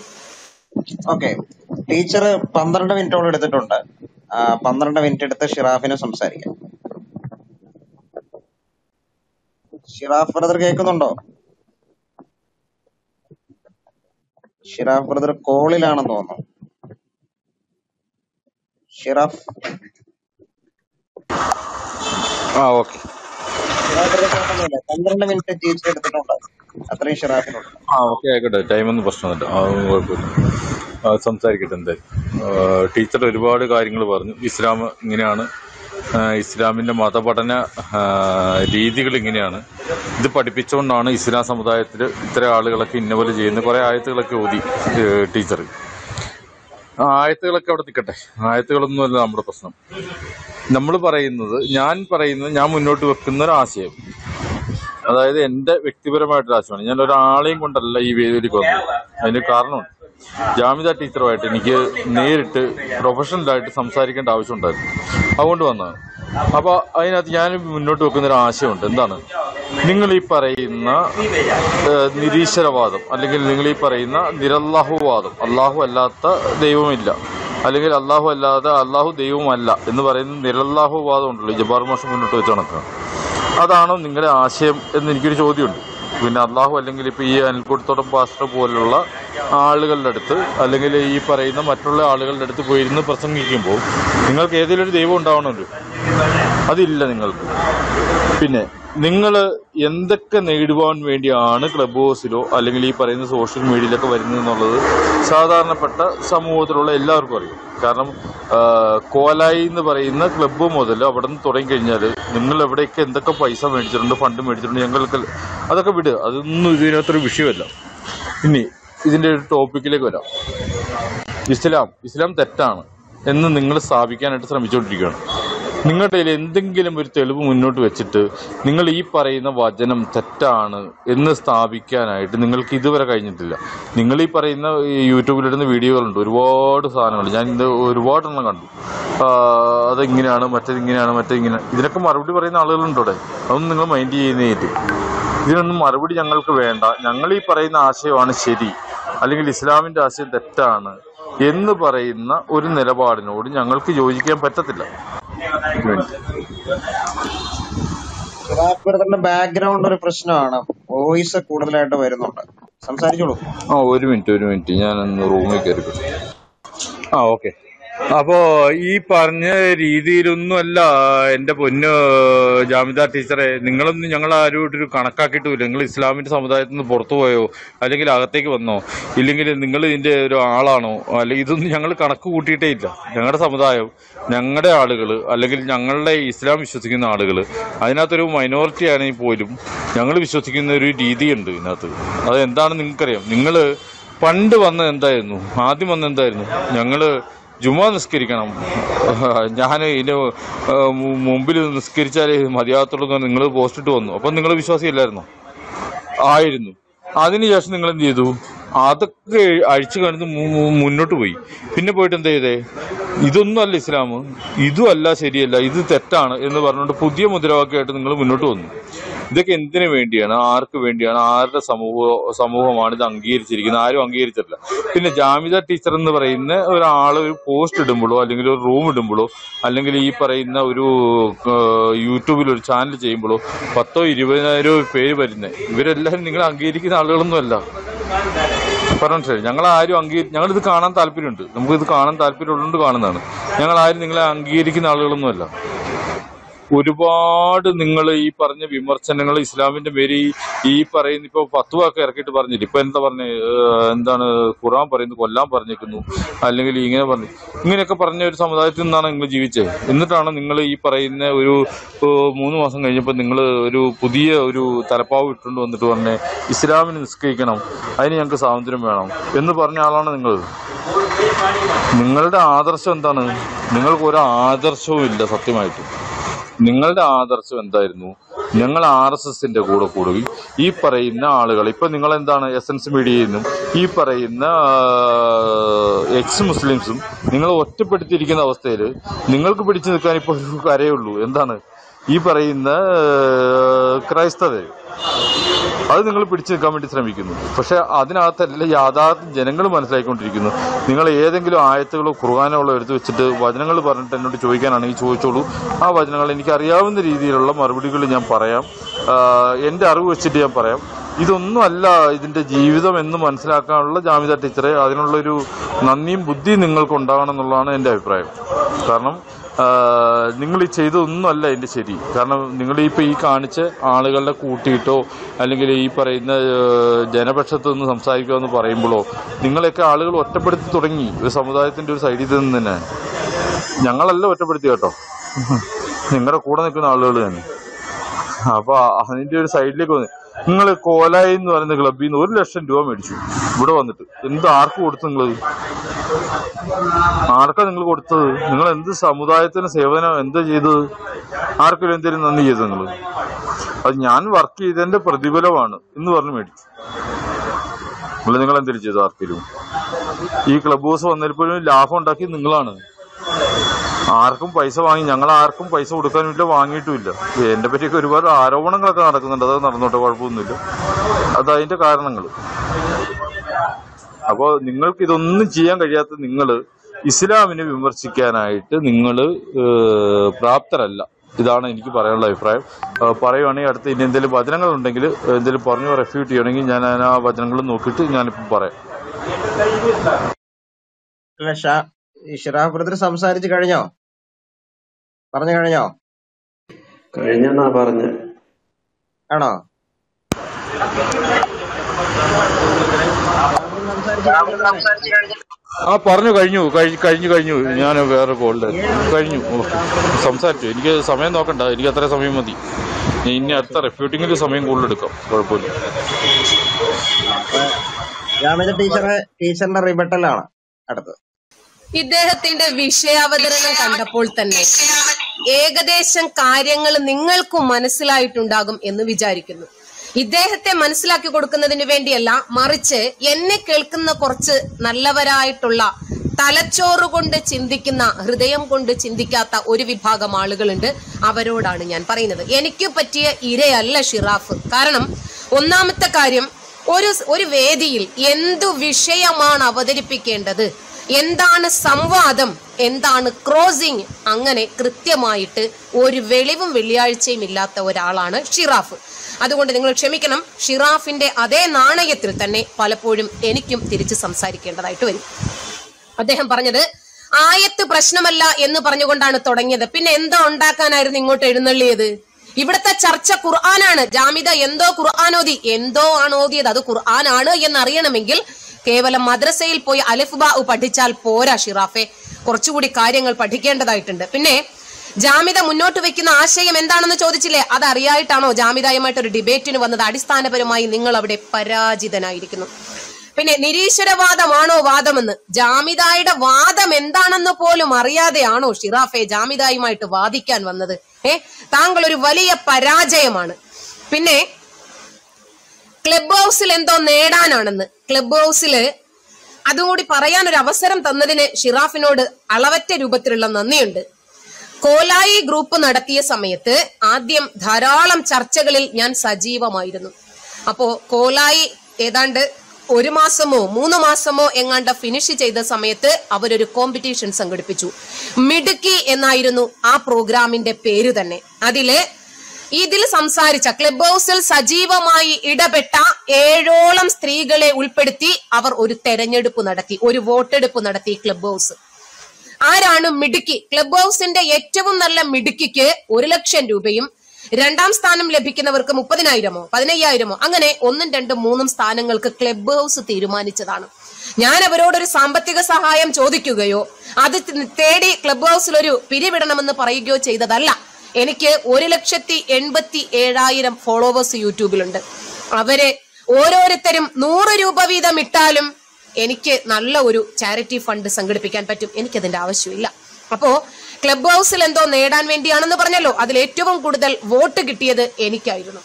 ഓക്കെ ടീച്ചർ പന്ത്രണ്ട് മിനിറ്റോളം എടുത്തിട്ടുണ്ട് ആ, പന്ത്രണ്ട് മിനിറ്റ് എടുത്ത് ഷിറാഫിന് സംസാരിക്കാം ഷിറാഫ് ബ്രദർ കേൾക്കുന്നുണ്ടോ ഷിറാഫ് ബ്രദർ കോളിലാണെന്ന് തോന്നുന്നു ഷിറാഫ് ആ ഓക്കെ ഷിറാഫ് ബ്രദർ കേൾക്കുന്നില്ല പന്ത്രണ്ട് മിനിറ്റ് ടീച്ചർ എടുത്തിട്ടുണ്ട് അത്രയും ഷിറാഫിനുണ്ട് ആ ഓക്കെ ആയിക്കോട്ടെ ടൈമൊന്നും പ്രശ്നമൊന്നുമില്ല ആ കുഴപ്പമില്ല ആ, സംസാരിക്കട്ടെ എന്തായാലും ആ, ടീച്ചർ ഒരുപാട് കാര്യങ്ങൾ പറഞ്ഞു ഇസ്ലാം ഇങ്ങനെയാണ് ആ, ഇസ്ലാമിൻ്റെ മതപഠന ആ, രീതികൾ ഇങ്ങനെയാണ് ഇത് പഠിപ്പിച്ചുകൊണ്ടാണ് ഇസ്ലാം സമുദായത്തിൽ ഇത്തരം ആളുകളൊക്കെ ഇന്നപോലെ ചെയ്യുന്നത് കുറേ ആയത്തുകളൊക്കെ ഓതി ഏ, ടീച്ചർ ആ ആയത്തുകളൊക്കെ അവിടെ നിൽക്കട്ടെ ആയത്തുകളൊന്നുമല്ല നമ്മുടെ പ്രശ്നം നമ്മൾ പറയുന്നത് ഞാൻ പറയുന്നത് ഞാൻ മുന്നോട്ട് വെക്കുന്ന ഒരു ആശയം അതായത് എന്റെ വ്യക്തിപരമായിട്ടൊരു ആശയമാണ് ഞാൻ ഒരാളെയും കൊണ്ടല്ല ഈ വേദിയിലേക്ക് വന്നത് അതിന് കാരണമുണ്ട് ജാമിത ടീച്ചറുമായിട്ട് എനിക്ക് നേരിട്ട് പ്രൊഫഷണലായിട്ട് സംസാരിക്കേണ്ട ആവശ്യമുണ്ടായിരുന്നു അതുകൊണ്ട് വന്നതാണ് അപ്പോൾ അതിനകത്ത് ഞാൻ മുന്നോട്ട് വെക്കുന്ന ഒരു ആശയമുണ്ട് എന്താണ് നിങ്ങൾ ഈ പറയുന്ന ഏഹ്, നിരീശ്വരവാദം അല്ലെങ്കിൽ നിങ്ങൾ ഈ പറയുന്ന നിരല്ലാഹുവാദം അള്ളാഹു അല്ലാത്ത ദൈവമില്ല അല്ലെങ്കിൽ അള്ളാഹു അല്ലാതെ അള്ളാഹു ദൈവമല്ല എന്ന് പറയുന്ന നിരല്ലാഹുവാദം ഉണ്ടല്ലോ ജബാർ മാഷ് മുന്നോട്ട് വെച്ച് നടക്കുക അതാണോ നിങ്ങളുടെ ആശയം എന്ന് എനിക്കൊരു ചോദ്യമുണ്ട് പിന്നെ അള്ളാഹു അല്ലെങ്കിൽ ഇപ്പോൾ ഈ അനിൽക്കുടത്തോടം പാസ്റ്റർ പോലുള്ള ആളുകളുടെ അടുത്ത് അല്ലെങ്കിൽ ഈ പറയുന്ന മറ്റുള്ള ആളുകളുടെ അടുത്ത് പോയിരുന്ന് പ്രസംഗിക്കുമ്പോൾ നിങ്ങൾക്ക് ഏതെങ്കിലും ഒരു ദൈവം ഉണ്ടാവണമല്ലോ അതില്ല നിങ്ങൾക്ക് പിന്നെ നിങ്ങൾ എന്തൊക്കെ നേടുവാൻ വേണ്ടിയാണ് ക്ലബ് ഹൗസിലോ അല്ലെങ്കിൽ ഈ പറയുന്ന സോഷ്യൽ മീഡിയയിലൊക്കെ വരുന്നത് എന്നുള്ളത് സാധാരണപ്പെട്ട സമൂഹത്തിലുള്ള എല്ലാവർക്കും അറിയാം കാരണം ആ, കോലായി എന്ന് പറയുന്ന ക്ലബ്ബ് മുതൽ അവിടെ നിന്ന് തുടങ്ങി കഴിഞ്ഞാൽ നിങ്ങൾ എവിടെയൊക്കെ എന്തൊക്കെ പൈസ മേടിച്ചിട്ടുണ്ട് ഫണ്ട് മേടിച്ചിട്ടുണ്ട് ഞങ്ങൾക്ക് അതൊക്കെ വിടുക അതൊന്നും ഇതിനകത്തൊരു വിഷയമല്ല ഇനി ഇതിന്റെ ഒരു ടോപ്പിക്കിലേക്ക് വരാം ഇസ്ലാം ഇസ്ലാം തെറ്റാണ് എന്ന് നിങ്ങൾ സ്ഥാപിക്കാനായിട്ട് ശ്രമിച്ചുകൊണ്ടിരിക്കുകയാണ് നിങ്ങളുടെ കയ്യിൽ എന്തെങ്കിലും ഒരു തെളിവ് മുന്നോട്ട് വെച്ചിട്ട് നിങ്ങൾ ഈ പറയുന്ന വചനം തെറ്റാണ് എന്ന് സ്ഥാപിക്കാനായിട്ട് നിങ്ങൾക്ക് ഇതുവരെ കഴിഞ്ഞിട്ടില്ല നിങ്ങൾ ഈ പറയുന്ന ഈ യൂട്യൂബിലിടുന്ന വീഡിയോകളുണ്ട് ഒരുപാട് സാധനങ്ങൾ ഞാൻ ഇത് ഒരുപാടെണ്ണം കണ്ടു ആ, അതെങ്ങനെയാണ് മറ്റേത് ഇങ്ങനെയാണ് മറ്റേത് ഇങ്ങനെ ഇതിനൊക്കെ മറുപടി പറയുന്ന ആളുകളുണ്ട് അവിടെ അതൊന്നും നിങ്ങൾ മൈൻഡ് ചെയ്യുന്നേറ്റ് ഇതിനൊന്നും മറുപടി ഞങ്ങൾക്ക് വേണ്ട ഞങ്ങൾ ഈ പറയുന്ന ആശയമാണ് ശരി അല്ലെങ്കിൽ ഇസ്ലാമിന്റെ ആശയം തെറ്റാണ് എന്ന് പറയുന്ന ഒരു നിലപാടിനോട് ഞങ്ങൾക്ക് യോജിക്കാൻ പറ്റത്തില്ല ബ്രദറിന്റെ ബാക്ക്ഗ്രൗണ്ട് ഒരു പ്രശ്നമാണ് വോയിസ് കൂടുതലായിട്ട് വരുന്നുണ്ട് സംസാരിച്ചോളൂ ആ ഒരു മിനിറ്റ് ഒരു മിനിറ്റ് ഞാൻ ഒന്ന് റൂമിൽ കയറി ആ ഓക്കെ അപ്പോ ഈ പറഞ്ഞ രീതിയിലൊന്നും അല്ല എന്റെ പൊന്ന് ജാമിദ ടീച്ചറെ നിങ്ങളൊന്നും ഞങ്ങൾ ആരും ഒരു കണക്കാക്കിയിട്ടില്ല നിങ്ങൾ ഇസ്ലാമിന്റെ സമുദായത്തിൽ നിന്ന് പുറത്തു പോയോ അല്ലെങ്കിൽ അകത്തേക്ക് വന്നോ ഇല്ലെങ്കിൽ നിങ്ങൾ ഇതിന്റെ ഒരു ആളാണോ അല്ലെങ്കിൽ ഇതൊന്നും ഞങ്ങൾ കണക്ക് കൂട്ടിയിട്ടേ ഇല്ല ഞങ്ങളുടെ സമുദായം ഞങ്ങളുടെ ആളുകൾ അല്ലെങ്കിൽ ഞങ്ങളുടെ ഇസ്ലാം വിശ്വസിക്കുന്ന ആളുകൾ അതിനകത്തൊരു മൈനോറിറ്റി ആണെങ്കിൽ പോലും ഞങ്ങൾ വിശ്വസിക്കുന്ന ഒരു രീതിയുണ്ട് ഇതിനകത്ത് അത് എന്താണെന്ന് നിങ്ങൾക്കറിയാം നിങ്ങൾ പണ്ട് വന്നത് എന്തായിരുന്നു ആദ്യം വന്നത് എന്തായിരുന്നു ഞങ്ങള് ജുമാ നിസ്കരിക്കണം ഞാൻ ഇതിന് മുമ്പിൽ നിസ്കരിച്ചാലേ മതിയാകത്തുള്ളൂ എന്ന് നിങ്ങൾ പോസ്റ്റ് ഇട്ട് വന്നു അപ്പം നിങ്ങൾ വിശ്വാസിയല്ലായിരുന്നോ ആയിരുന്നു അതിനുശേഷം നിങ്ങൾ എന്ത് ചെയ്തു അതൊക്കെ അഴിച്ചു കടന്ന് മു- മു- മുന്നോട്ട് പോയി പിന്നെ പോയിട്ട് എന്താ ചെയ്തേ ഇതൊന്നും അല്ല ഇസ്ലാം ഇതും അല്ല ശരിയല്ല ഇത് തെറ്റാണ് എന്ന് പറഞ്ഞുകൊണ്ട് പുതിയ മുദ്രാവാക്യമായിട്ട് നിങ്ങൾ മുന്നോട്ട് വന്നു ഇതൊക്കെ എന്തിനു വേണ്ടിയാണ് ആർക്ക് വേണ്ടിയാണ് ആരുടെ സമൂഹ സമൂഹമാണ് ഇത് അംഗീകരിച്ചിരിക്കുന്നത് ആരും അംഗീകരിച്ചിട്ടില്ല പിന്നെ ജാമിദ ടീച്ചർ എന്ന് പറയുന്ന ഒരാൾ ഒരു പോസ്റ്റ് ഇടുമ്പോഴോ അല്ലെങ്കിൽ ഒരു റൂം ഇടുമ്പോഴോ അല്ലെങ്കിൽ ഈ പറയുന്ന ഒരു ഏഹ്, യൂട്യൂബിൽ ഒരു ചാനൽ ചെയ്യുമ്പോഴോ പത്തോ ഇരുപതിനായിരോ പേര് വരുന്നത് ഇവരെല്ലാവരും നിങ്ങൾ അംഗീകരിക്കുന്ന ആളുകളൊന്നും അല്ല പറഞ്ഞു ശരി ഞങ്ങൾ ആരും അംഗീകരി ഞങ്ങൾ ഇത് കാണാൻ താല്പര്യമുണ്ട് നമുക്ക് ഇത് കാണാൻ താല്പര്യമുള്ളതുകൊണ്ട് കാണുന്നതാണ് ഞങ്ങൾ ആരും നിങ്ങളെ അംഗീകരിക്കുന്ന ആളുകളൊന്നുമല്ല ഒരുപാട് നിങ്ങൾ ഈ പറഞ്ഞ വിമർശനങ്ങൾ ഇസ്ലാമിന്റെ പേര് ഈ- ഈ പറയുന്ന ഇപ്പൊ ഫത്വ ഇറക്കിയിട്ട് പറഞ്ഞില്ല ഇപ്പൊ എന്താ പറഞ്ഞ എന്താണ് ഖുറാൻ പറയുന്നത് കൊല്ലാൻ പറഞ്ഞേക്കുന്നു അല്ലെങ്കിൽ ഇങ്ങനെ പറഞ്ഞു ഇങ്ങനെയൊക്കെ പറഞ്ഞ ഒരു സമുദായത്തിൽ നിന്നാണ് നിങ്ങൾ ജീവിച്ചത് എന്നിട്ടാണ് നിങ്ങൾ ഈ പറയുന്ന ഒരു ഏഹ്, മൂന്ന് മാസം കഴിഞ്ഞപ്പോൾ നിങ്ങൾ ഒരു പുതിയ ഒരു തലപ്പാവ് ഇട്ടുകൊണ്ട് വന്നിട്ട് പറഞ്ഞേ ഇസ്ലാമിന് നിസ്കരിക്കണം അതിന് ഞങ്ങൾക്ക് സ്വാതന്ത്ര്യം വേണം എന്ന് പറഞ്ഞ ആളാണ് നിങ്ങൾ നിങ്ങളുടെ ആദർശം എന്താണ് നിങ്ങൾക്ക് ഒരു ആദർശവും ഇല്ല സത്യമായിട്ട് നിങ്ങളുടെ ആദർശം എന്തായിരുന്നു ഞങ്ങൾ ആർ എസ് എസിന്റെ കൂടെ കൂടുകയും ഈ പറയുന്ന ആളുകൾ ഇപ്പൊ നിങ്ങൾ എന്താണ് എസൻസ് മീഡിയയിൽ നിന്നും ഈ പറയുന്ന എക്സ് മുസ്ലിംസും നിങ്ങൾ ഒറ്റപ്പെടുത്തിയിരിക്കുന്ന അവസ്ഥയിൽ നിങ്ങൾക്ക് പിടിച്ചു നിൽക്കാൻ ഇപ്പോൾ ഒരു കരയുള്ളൂ എന്താണ് ഈ പറയുന്ന ആ, ക്രൈസ്തവർ അത് നിങ്ങൾ പിടിച്ചു നിൽക്കാൻ വേണ്ടി ശ്രമിക്കുന്നു പക്ഷെ അതിനകത്തല്ല യാഥാർത്ഥ ജനങ്ങൾ മനസ്സിലാക്കിക്കൊണ്ടിരിക്കുന്നു നിങ്ങൾ ഏതെങ്കിലും ആയത്തുകളോ ഖുർആാനുകളോ എടുത്തു വെച്ചിട്ട് വചനങ്ങൾ പറഞ്ഞിട്ട് എന്നോട് ചോദിക്കാനാണെങ്കിൽ ചോദിച്ചോളൂ ആ വചനങ്ങൾ എനിക്ക് അറിയാവുന്ന രീതിയിലുള്ള മറുപടികൾ ഞാൻ പറയാം ആഹ് എൻ്റെ അറിവ് വെച്ചിട്ട് ഞാൻ പറയാം ഇതൊന്നും അല്ല ഇതിന്റെ ജീവിതം എന്ന് മനസ്സിലാക്കാനുള്ള ജാമിത ടീച്ചറെ അതിനുള്ളൊരു നന്ദിയും ബുദ്ധിയും നിങ്ങൾക്ക് ഉണ്ടാകണം എന്നുള്ളതാണ് എൻ്റെ അഭിപ്രായം കാരണം ആഹ് നിങ്ങൾ ഈ ചെയ്തതൊന്നും അല്ല എൻ്റെ ശരി കാരണം നിങ്ങൾ ഇപ്പോൾ ഈ കാണിച്ച ആളുകളുടെ കൂട്ടിയിട്ടോ അല്ലെങ്കിൽ ഈ പറയുന്ന ആഹ് ജനപക്ഷത്ത് നിന്ന് സംസാരിക്കുക എന്ന് പറയുമ്പോഴോ നിങ്ങളെയൊക്കെ ആളുകൾ ഒറ്റപ്പെടുത്തി തുടങ്ങി ഒരു സമുദായത്തിന്റെ ഒരു സൈഡിൽ നിന്ന് തന്നെ ഞങ്ങളല്ല ഒറ്റപ്പെടുത്തി കേട്ടോ നിങ്ങളുടെ കൂടെ നിൽക്കുന്ന ആളുകൾ തന്നെ അപ്പൊ അതിന്റെ ഒരു സൈഡിലേക്ക് വന്ന് നിങ്ങൾ കോലായി എന്ന് പറയുന്ന ക്ലബിൽ നിന്ന് ഒരു ലക്ഷം രൂപ മേടിച്ചു ഇവിടെ വന്നിട്ട് എന്ത് ആർക്ക് കൊടുത്തു നിങ്ങൾ ആർക്കാ നിങ്ങൾ കൊടുത്തത് നിങ്ങൾ എന്ത് സമുദായത്തിന് സേവനം എന്താ ചെയ്തത് ആർക്കെങ്കിലും എന്തെങ്കിലും നന്ദി ചെയ്തു നിങ്ങൾ അത് ഞാൻ വർക്ക് ചെയ്തതിന്റെ പ്രതിഫലമാണ് എന്ന് പറഞ്ഞ് മേടിച്ചു നിങ്ങൾ നിങ്ങൾ എന്തിനു ചെയ്തു ആർക്കെങ്കിലും ഈ ക്ലബ് ഹൗസ് വന്നപ്പോഴും ലാഭം ഉണ്ടാക്കി നിങ്ങളാണ് ആർക്കും പൈസ വാങ്ങി ഞങ്ങൾ ആർക്കും പൈസ കൊടുക്കാനുമില്ല വാങ്ങിയിട്ടുമില്ല എന്റെ പറ്റിയൊക്കെ ഒരുപാട് ആരോപണങ്ങളൊക്കെ നടക്കുന്നുണ്ട് അത് നടന്നോട്ടെ കുഴപ്പമൊന്നുമില്ല അത് അതിന്റെ കാരണങ്ങൾ അപ്പോൾ നിങ്ങൾക്ക് ഇതൊന്നും ചെയ്യാൻ കഴിയാത്ത നിങ്ങൾ ഇസ്ലാമിനെ വിമർശിക്കാനായിട്ട് നിങ്ങൾ പ്രാപ്തരല്ല ഇതാണ് എനിക്ക് പറയാനുള്ള അഭിപ്രായം ഏഹ് പറയുവാണെങ്കിൽ അടുത്ത് ഇനി എന്തെങ്കിലും വചനങ്ങൾ ഉണ്ടെങ്കിൽ എന്തെങ്കിലും പറഞ്ഞു റെഫ്യൂട്ട് ചെയ്യണമെങ്കിൽ ഞാൻ ആ വചനങ്ങൾ നോക്കിയിട്ട് ഞാനിപ്പം പറയാം അല്ല ഷാ ഈ ഷിറാഫ് ബ്രദർ സംസാരിച്ച് കഴിഞ്ഞോ പറഞ്ഞു കഴിഞ്ഞോ കഴിഞ്ഞെന്നാ പറഞ്ഞ ആണോ സംസാരിച്ച് കഴിഞ്ഞോ ആ പറഞ്ഞു കഴിഞ്ഞു കഴി- കഴിഞ്ഞു കഴിഞ്ഞു ഞാൻ വേറെ കോളിൽ കഴിഞ്ഞു ഓക്കെ സംസാരിച്ചു എനിക്ക് സമയം നോക്കണ്ട എനിക്ക് അത്ര സമയം മതി ഞാൻ ഇനി അടുത്ത റെഫ്യൂട്ടിങ്ങിൽ സമയം കൂടുതൽ എടുക്കാം കുഴപ്പമില്ല ജാമിത ടീച്ചറെ ടീച്ചറിന്റെ റിബട്ടലാണ് അടുത്തത് ഇദ്ദേഹത്തിന്റെ വിഷയാവതരണം കണ്ടപ്പോൾ തന്നെ ഏകദേശം കാര്യങ്ങൾ നിങ്ങൾക്കും മനസ്സിലായിട്ടുണ്ടാകും എന്ന് വിചാരിക്കുന്നു ഇദ്ദേഹത്തെ മനസ്സിലാക്കി കൊടുക്കുന്നതിന് വേണ്ടിയല്ല മറിച്ച് എന്നെ കേൾക്കുന്ന കുറച്ച് നല്ലവരായിട്ടുള്ള തലച്ചോറ് കൊണ്ട് ചിന്തിക്കുന്ന ഹൃദയം കൊണ്ട് ചിന്തിക്കാത്ത ഒരു വിഭാഗം ആളുകളുണ്ട് അവരോടാണ് ഞാൻ പറയുന്നത് എനിക്ക് പറ്റിയ ഇരയല്ല ഷിറാഫ് കാരണം ഒന്നാമത്തെ കാര്യം ഒരു ഒരു വേദിയിൽ എന്തു വിഷയമാണ് അവതരിപ്പിക്കേണ്ടത് എന്താണ് സംവാദം എന്താണ് ക്രോസിംഗ് അങ്ങനെ കൃത്യമായിട്ട് ഒരു വെളിവും വെള്ളിയാഴ്ചയും ഇല്ലാത്ത ഒരാളാണ് ഷിറാഫ് അതുകൊണ്ട് നിങ്ങൾ ക്ഷമിക്കണം ഷിറാഫിന്റെ അതേ നാണയത്തിൽ തന്നെ പലപ്പോഴും എനിക്കും തിരിച്ച് സംസാരിക്കേണ്ടതായിട്ട് വരും അദ്ദേഹം പറഞ്ഞത് ആയത്ത് പ്രശ്നമല്ല എന്ന് പറഞ്ഞുകൊണ്ടാണ് തുടങ്ങിയത് പിന്നെ എന്താ ഉണ്ടാക്കാനായിരുന്നു ഇങ്ങോട്ട് എഴുന്നള്ളിയത് ഇവിടുത്തെ ചർച്ച ഖുർആനാണ് ജാമിദ എന്തോ ഖുർആൻ ഓതി എന്തോ ആണ് ഓതിയത് അത് ഖുർആനാണ് എന്ന് അറിയണമെങ്കിൽ കേവലം മദ്രസയിൽ പോയി അലിഫ് ബാ പഠിച്ചാൽ പോരാ ഷിറാഫെ കുറച്ചുകൂടി കാര്യങ്ങൾ പഠിക്കേണ്ടതായിട്ടുണ്ട് പിന്നെ ജാമിത മുന്നോട്ട് വെക്കുന്ന ആശയം എന്താണെന്ന് ചോദിച്ചില്ലേ അത് അറിയായിട്ടാണോ ജാമിതായുമായിട്ട് ഒരു ഡിബേറ്റിന് വന്നത് അടിസ്ഥാനപരമായി നിങ്ങൾ അവിടെ പരാജിതനായിരിക്കുന്നു പിന്നെ നിരീശ്വരവാദമാണോ വാദമെന്ന് ജാമിതായുടെ വാദം എന്താണെന്ന് പോലും അറിയാതെയാണോ ഷിറാഫെ ജാമിതായുമായിട്ട് വാദിക്കാൻ വന്നത് ഏ താങ്കൾ ഒരു വലിയ പരാജയമാണ് പിന്നെ ക്ലബ് ഹൗസിൽ എന്തോ നേടാനാണെന്ന് ക്ലബ് ഹൗസില് അതും കൂടി പറയാൻ ഒരു അവസരം തന്നതിന് ഷിറാഫിനോട് അളവറ്റ രൂപത്തിലുള്ള നന്ദിയുണ്ട് കോലായി ഗ്രൂപ്പ് നടത്തിയ സമയത്ത് ആദ്യം ധാരാളം ചർച്ചകളിൽ ഞാൻ സജീവമായിരുന്നു അപ്പോ കോലായി ഏതാണ്ട് ഒരു മാസമോ മൂന്ന് മാസമോ എങ്ങാണ്ട് ഫിനിഷ് ചെയ്ത സമയത്ത് അവരൊരു കോമ്പറ്റീഷൻ സംഘടിപ്പിച്ചു മിടുക്കി എന്നായിരുന്നു ആ പ്രോഗ്രാമിന്റെ പേര് തന്നെ അതില് ഇതിൽ സംസാരിച്ച ക്ലബ് ഹൗസിൽ സജീവമായി ഇടപെട്ട ഏഴോളം സ്ത്രീകളെ ഉൾപ്പെടുത്തി അവർ ഒരു തെരഞ്ഞെടുപ്പ് നടത്തി ഒരു വോട്ടെടുപ്പ് നടത്തി ക്ലബ് ഹൗസ് ആരാണ് മിടുക്കി ക്ലബ് ഹൗസിന്റെ ഏറ്റവും നല്ല മിടുക്കിക്ക് ഒരു ലക്ഷം രൂപയും രണ്ടാം സ്ഥാനം ലഭിക്കുന്നവർക്ക് മുപ്പതിനായിരമോ പതിനയ്യായിരമോ അങ്ങനെ ഒന്നും രണ്ടും മൂന്നും സ്ഥാനങ്ങൾക്ക് ക്ലബ് ഹൗസ് തീരുമാനിച്ചതാണ് ഞാൻ അവരോടൊരു സാമ്പത്തിക സഹായം ചോദിക്കുകയോ അത് തേടി ക്ലബ് ഹൗസിൽ ഒരു പിരിവിടണമെന്ന് പറയുകയോ ചെയ്തതല്ല എനിക്ക് ഒരു ലക്ഷത്തി എൺപത്തി ഏഴായിരം ഫോളോവേഴ്സ് യൂട്യൂബിലുണ്ട് അവരെ ഓരോരുത്തരും നൂറ് രൂപ വീതം ഇട്ടാലും എനിക്ക് നല്ല ഒരു ചാരിറ്റി ഫണ്ട് സംഘടിപ്പിക്കാൻ പറ്റും എനിക്കതിന്റെ ആവശ്യമില്ല അപ്പോ ക്ലബ് ഹൗസിൽ എന്തോ നേടാൻ വേണ്ടിയാണെന്ന് പറഞ്ഞല്ലോ അതിൽ ഏറ്റവും കൂടുതൽ വോട്ട് കിട്ടിയത് എനിക്കായിരുന്നു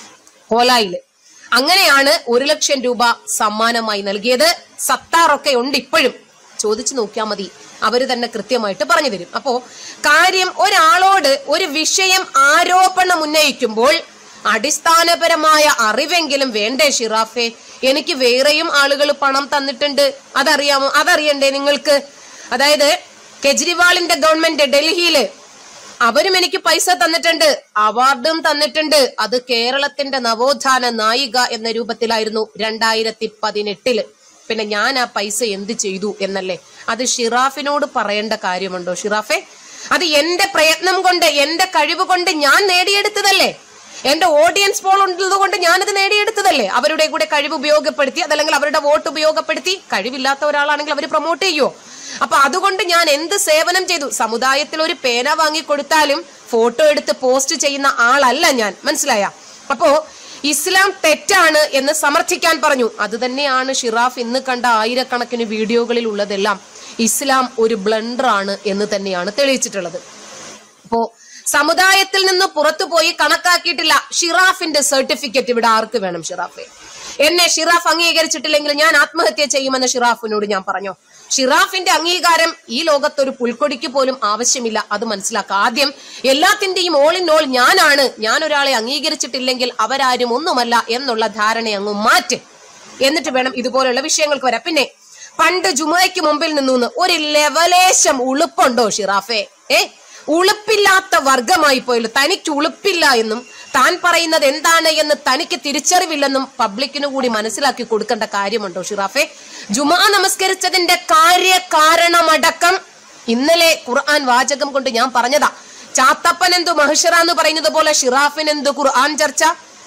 കോലായില് അങ്ങനെയാണ് ഒരു ലക്ഷം രൂപ സമ്മാനമായി നൽകിയത് സത്താറൊക്കെ ഉണ്ട് ഇപ്പോഴും ചോദിച്ചു നോക്കിയാൽ മതി അവര് തന്നെ കൃത്യമായിട്ട് പറഞ്ഞു തരും അപ്പോ കാര്യം ഒരാളോട് ഒരു വിഷയം ആരോപണം ഉന്നയിക്കുമ്പോൾ അടിസ്ഥാനപരമായ അറിവെങ്കിലും വേണ്ടേ ഷിറാഫെ എനിക്ക് വേറെയും ആളുകൾ പണം തന്നിട്ടുണ്ട് അതറിയാമോ അതറിയണ്ടേ നിങ്ങൾക്ക് അതായത് കെജ്രിവാളിന്റെ ഗവൺമെന്റ് ഡൽഹിയില് അവരും എനിക്ക് പൈസ തന്നിട്ടുണ്ട് അവാർഡും തന്നിട്ടുണ്ട് അത് കേരളത്തിന്റെ നവോത്ഥാന നായിക എന്ന രൂപത്തിലായിരുന്നു രണ്ടായിരത്തി പതിനെട്ടില് പിന്നെ ഞാൻ ആ പൈസ എന്ത് ചെയ്തു എന്നല്ലേ അത് ഷിറാഫിനോട് പറയേണ്ട കാര്യമുണ്ടോ ഷിറാഫെ അത് എന്റെ പ്രയത്നം കൊണ്ട് എന്റെ കഴിവ് കൊണ്ട് ഞാൻ നേടിയെടുത്തതല്ലേ എന്റെ ഓഡിയൻസ് പോൾ ഉള്ളത് കൊണ്ട് ഞാനത് നേടിയെടുത്തതല്ലേ അവരുടെ കൂടെ കഴിവ് ഉപയോഗപ്പെടുത്തി അതല്ലെങ്കിൽ അവരുടെ വോട്ട് ഉപയോഗപ്പെടുത്തി കഴിവില്ലാത്ത ഒരാളാണെങ്കിൽ അവർ പ്രൊമോട്ട് ചെയ്യുമോ അപ്പൊ അതുകൊണ്ട് ഞാൻ എന്ത് സേവനം ചെയ്തു സമുദായത്തിൽ ഒരു പേന വാങ്ങി കൊടുത്താലും ഫോട്ടോ എടുത്ത് പോസ്റ്റ് ചെയ്യുന്ന ആളല്ല ഞാൻ മനസ്സിലായ അപ്പോ ഇസ്ലാം തെറ്റാണ് എന്ന് സമർത്ഥിക്കാൻ പറഞ്ഞു അത് തന്നെയാണ് ഷിറാഫ് ഇന്ന് കണ്ട ആയിരക്കണക്കിന് വീഡിയോകളിൽ ഉള്ളതെല്ലാം ഇസ്ലാം ഒരു ബ്ലണ്ടർ ആണ് എന്ന് തന്നെയാണ് തെളിയിച്ചിട്ടുള്ളത് അപ്പോ സമുദായത്തിൽ നിന്ന് പുറത്തു പോയി കണക്കാക്കിയിട്ടില്ല ഷിറാഫിന്റെ സർട്ടിഫിക്കറ്റ് ഇവിടെ ആർക്ക് വേണം ഷിറാഫെ എന്നെ ഷിറാഫ് അംഗീകരിച്ചിട്ടില്ലെങ്കിൽ ഞാൻ ആത്മഹത്യ ചെയ്യുമെന്ന് ഷിറാഫിനോട് ഞാൻ പറഞ്ഞു ഷിറാഫിന്റെ അംഗീകാരം ഈ ലോകത്തൊരു പുൽക്കൊടിക്ക് പോലും ആവശ്യമില്ല അത് മനസ്സിലാക്കുക ആദ്യം എല്ലാത്തിന്റെയും ഓൾ ഇൻ ഓൾ ഞാനാണ് ഞാൻ ഒരാളെ അംഗീകരിച്ചിട്ടില്ലെങ്കിൽ അവരാരും ഒന്നുമല്ല എന്നുള്ള ധാരണ അങ്ങ് മാറ്റ് എന്നിട്ട് വേണം ഇതുപോലുള്ള വിഷയങ്ങൾക്ക് വരാം പിന്നെ പണ്ട് ജുമയ്ക്ക് മുമ്പിൽ നിന്നു ഒരു ലെവലേശം ഉളുപ്പുണ്ടോ ഷിറാഫെ ഏ ഉളുപ്പില്ലാത്ത വർഗമായി പോയല്ലോ തനിക്ക് ഉളുപ്പില്ല എന്നും താൻ പറയുന്നത് എന്താണ് എന്ന് തനിക്ക് തിരിച്ചറിവില്ലെന്നും പബ്ലിക്കിന് കൂടി മനസ്സിലാക്കി കൊടുക്കേണ്ട കാര്യമുണ്ടോ ഷിറാഫെ ജുമാ നമസ്കരിച്ചതിന്റെ കാര്യ കാരണമടക്കം ഇന്നലെ ഖുർആൻ വാചകം കൊണ്ട് ഞാൻ പറഞ്ഞതാ ചാത്തപ്പൻ എന്തു മഹിഷറ എന്ന് പറയുന്നത് പോലെ ഷിറാഫിന് എന്തു ഖുർആൻ ചർച്ച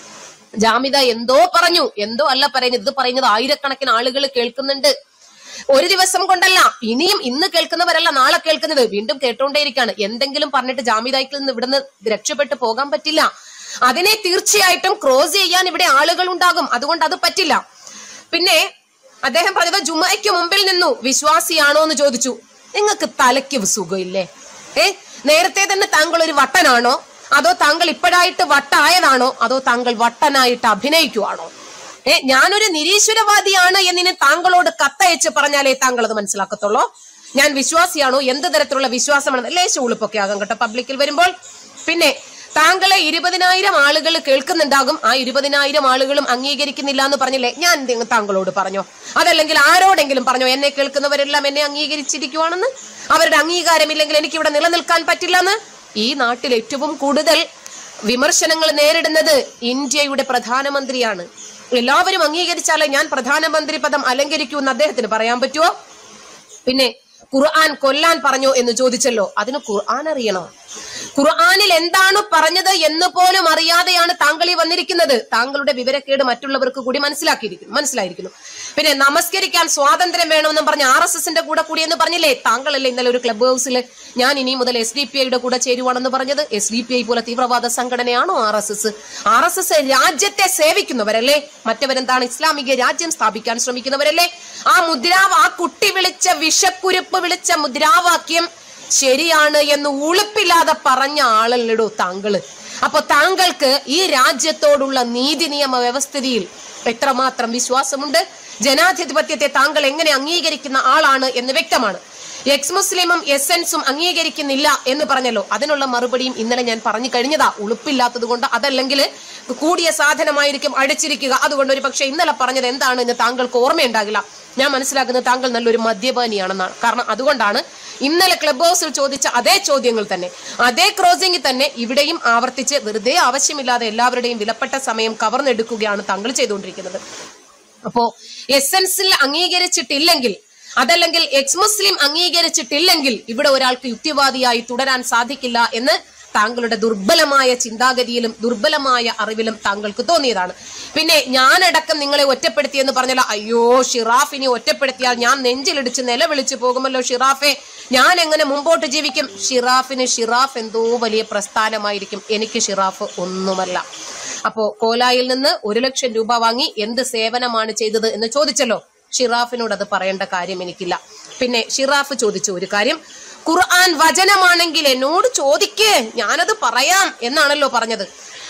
ജാമിദ എന്തോ പറഞ്ഞു എന്തോ അല്ല പറയുന്നത് ഇത് പറയുന്നത് ആയിരക്കണക്കിന് ആളുകൾ കേൾക്കുന്നുണ്ട് ഒരു ദിവസം കൊണ്ടല്ല ഇനിയും ഇന്ന് കേൾക്കുന്നവരല്ല നാളെ കേൾക്കുന്നത് വീണ്ടും കേട്ടോണ്ടേയിരിക്കാണ് എന്തെങ്കിലും പറഞ്ഞിട്ട് ജാമിദായ്ക്കിൽ നിന്ന് ഇവിടുന്ന് രക്ഷപ്പെട്ടു പോകാൻ പറ്റില്ല അതിനെ തീർച്ചയായിട്ടും ക്രോസ് ചെയ്യാൻ ഇവിടെ ആളുകൾ ഉണ്ടാകും അതുകൊണ്ട് അത് പറ്റില്ല പിന്നെ അദ്ദേഹം പറഞ്ഞത് ജുമയ്ക്ക് മുമ്പിൽ നിന്നു വിശ്വാസിയാണോ എന്ന് ചോദിച്ചു നിങ്ങൾക്ക് തലയ്ക്ക് സുഖമില്ലേ ഏ നേരത്തെ തന്നെ താങ്കൾ ഒരു വട്ടനാണോ അതോ താങ്കൾ ഇപ്പോഴായിട്ട് വട്ടായതാണോ അതോ താങ്കൾ വട്ടനായിട്ട് അഭിനയിക്കുവാണോ ഏ ഞാനൊരു നിരീശ്വരവാദിയാണ് എന്നിന് താങ്കളോട് കത്തയച്ച് പറഞ്ഞാലേ താങ്കൾ അത് മനസ്സിലാക്കത്തുള്ളൂ ഞാൻ വിശ്വാസിയാണോ എന്ത് തരത്തിലുള്ള വിശ്വാസമാണ് ലേശ ഉളുപ്പൊക്കെ ആകും കേട്ടോ പബ്ലിക്കിൽ വരുമ്പോൾ പിന്നെ താങ്കളെ ഇരുപതിനായിരം ആളുകൾ കേൾക്കുന്നുണ്ടാകും ആ ഇരുപതിനായിരം ആളുകളും അംഗീകരിക്കുന്നില്ല എന്ന് പറഞ്ഞില്ലേ ഞാൻ എന്തെങ്കിലും താങ്കളോട് പറഞ്ഞോ അതല്ലെങ്കിൽ ആരോടെങ്കിലും പറഞ്ഞോ എന്നെ കേൾക്കുന്നവരെല്ലാം എന്നെ അംഗീകരിച്ചിരിക്കുവാണെന്ന് അവരുടെ അംഗീകാരമില്ലെങ്കിൽ എനിക്ക് ഇവിടെ നിലനിൽക്കാൻ പറ്റില്ലെന്ന് ഈ നാട്ടിൽ ഏറ്റവും കൂടുതൽ വിമർശനങ്ങൾ നേരിടുന്നത് ഇന്ത്യയുടെ പ്രധാനമന്ത്രിയാണ് എല്ലാവരും അംഗീകരിച്ചാലേ ഞാൻ പ്രധാനമന്ത്രി പദം അലങ്കരിക്കൂ എന്ന് അദ്ദേഹത്തിന് പറയാൻ പറ്റുമോ പിന്നെ ഖുർആൻ കൊല്ലാൻ പറഞ്ഞോ എന്ന് ചോദിച്ചല്ലോ അതിന് ഖുർആൻ അറിയണോ ഖുർആനിൽ എന്താണ് പറഞ്ഞത് എന്ന് പോലും അറിയാതെയാണ് താങ്കൾ ഈ വന്നിരിക്കുന്നത് താങ്കളുടെ വിവരക്കേട് മറ്റുള്ളവർക്ക് കൂടി മനസ്സിലാക്കിയിരിക്കുന്നു മനസ്സിലായിരിക്കുന്നു പിന്നെ നമസ്കരിക്കാൻ സ്വാതന്ത്ര്യം വേണമെന്നും പറഞ്ഞ് ആർ എസ് എസിന്റെ കൂടെ കൂടി എന്ന് പറഞ്ഞില്ലേ താങ്കളല്ലേ ഇന്നലെ ഒരു ക്ലബ് ഹൗസിൽ ഞാൻ ഇനി മുതൽ എസ് ഡി പി ഐയുടെ കൂടെ ചേരുവാണെന്ന് പറഞ്ഞത് എസ് ഡി പി ഐ പോലെ തീവ്രവാദ സംഘടനയാണോ R S S R S S രാജ്യത്തെ സേവിക്കുന്നവരല്ലേ മറ്റവരെന്താണ് ഇസ്ലാമിക രാജ്യം സ്ഥാപിക്കാൻ ശ്രമിക്കുന്നവരല്ലേ ആ മുദ്രാ ആ കുട്ടി വിളിച്ച വിഷക്കുരുപ്പ് വിളിച്ച മുദ്രാവാക്യം ശരിയാണ് എന്ന് ഉളുപ്പില്ലാതെ പറഞ്ഞ ആളല്ലടോ താങ്കള് അപ്പൊ താങ്കൾക്ക് ഈ രാജ്യത്തോടുള്ള നീതി നിയമ വ്യവസ്ഥിതിയിൽ എത്രമാത്രം വിശ്വാസമുണ്ട് ജനാധിപത്യത്തെ താങ്കൾ എങ്ങനെ അംഗീകരിക്കുന്ന ആളാണ് എന്ന് വ്യക്തമാണ് എക്സ് മുസ്ലിമും എസെൻസും അംഗീകരിക്കുന്നില്ല എന്ന് പറഞ്ഞല്ലോ അതിനുള്ള മറുപടിയും ഇന്നലെ ഞാൻ പറഞ്ഞു കഴിഞ്ഞതാ ഉളുപ്പില്ലാത്തത് കൊണ്ട് അതല്ലെങ്കിൽ കൂടിയ സാധനമായിരിക്കും അടിച്ചിരിക്കുക അതുകൊണ്ട് ഒരു പക്ഷേ ഇന്നലെ പറഞ്ഞത് എന്താണ് എന്ന് താങ്കൾക്ക് ഓർമ്മയുണ്ടാകില്ല ഞാൻ മനസ്സിലാക്കുന്നത് താങ്കൾ നല്ലൊരു മദ്യപാനിയാണെന്നാണ് കാരണം അതുകൊണ്ടാണ് ഇന്നലെ ക്ലബ് ഹൗസിൽ ചോദിച്ച അതേ ചോദ്യങ്ങൾ തന്നെ അതേ ക്രോസിംഗിൽ തന്നെ ഇവിടെയും ആവർത്തിച്ച് വെറുതെ ആവശ്യമില്ലാതെ എല്ലാവരുടെയും വിലപ്പെട്ട സമയം കവർന്നെടുക്കുകയാണ് താങ്കൾ ചെയ്തുകൊണ്ടിരിക്കുന്നത് അപ്പോ എസെൻസിൽ അംഗീകരിച്ചിട്ടില്ലെങ്കിൽ അതല്ലെങ്കിൽ എക്സ് മുസ്ലിം അംഗീകരിച്ചിട്ടില്ലെങ്കിൽ ഇവിടെ ഒരാൾക്ക് യുക്തിവാദിയായി തുടരാൻ സാധിക്കില്ല എന്ന് താങ്കളുടെ ദുർബലമായ ചിന്താഗതിയിലും ദുർബലമായ അറിവിലും താങ്കൾക്ക് തോന്നിയതാണ് പിന്നെ ഞാനടക്കം നിങ്ങളെ ഒറ്റപ്പെടുത്തിയെന്ന് പറഞ്ഞല്ലോ അയ്യോ ഷിറാഫിനെ ഒറ്റപ്പെടുത്തിയാൽ ഞാൻ നെഞ്ചിലിടിച്ച് നിലവിളിച്ചു പോകുമല്ലോ ഷിറാഫെ ഞാൻ എങ്ങനെ മുമ്പോട്ട് ജീവിക്കും ഷിറാഫിന് ഷിറാഫ് എന്തോ വലിയ പ്രസ്ഥാനമായിരിക്കും എനിക്ക് ഷിറാഫ് ഒന്നുമല്ല അപ്പോ കോലായിൽ നിന്ന് ഒരു ലക്ഷം രൂപ വാങ്ങി എന്ത് സേവനമാണ് ചെയ്തത് എന്ന് ചോദിച്ചല്ലോ ഷിറാഫിനോട് അത് പറയേണ്ട കാര്യം എനിക്കില്ല പിന്നെ ഷിറാഫ് ചോദിച്ച ഒരു കാര്യം ഖുർആൻ വചനമാണെങ്കിൽ എന്നോട് ചോദിക്കേ ഞാനത് പറയാം എന്നാണല്ലോ പറഞ്ഞത്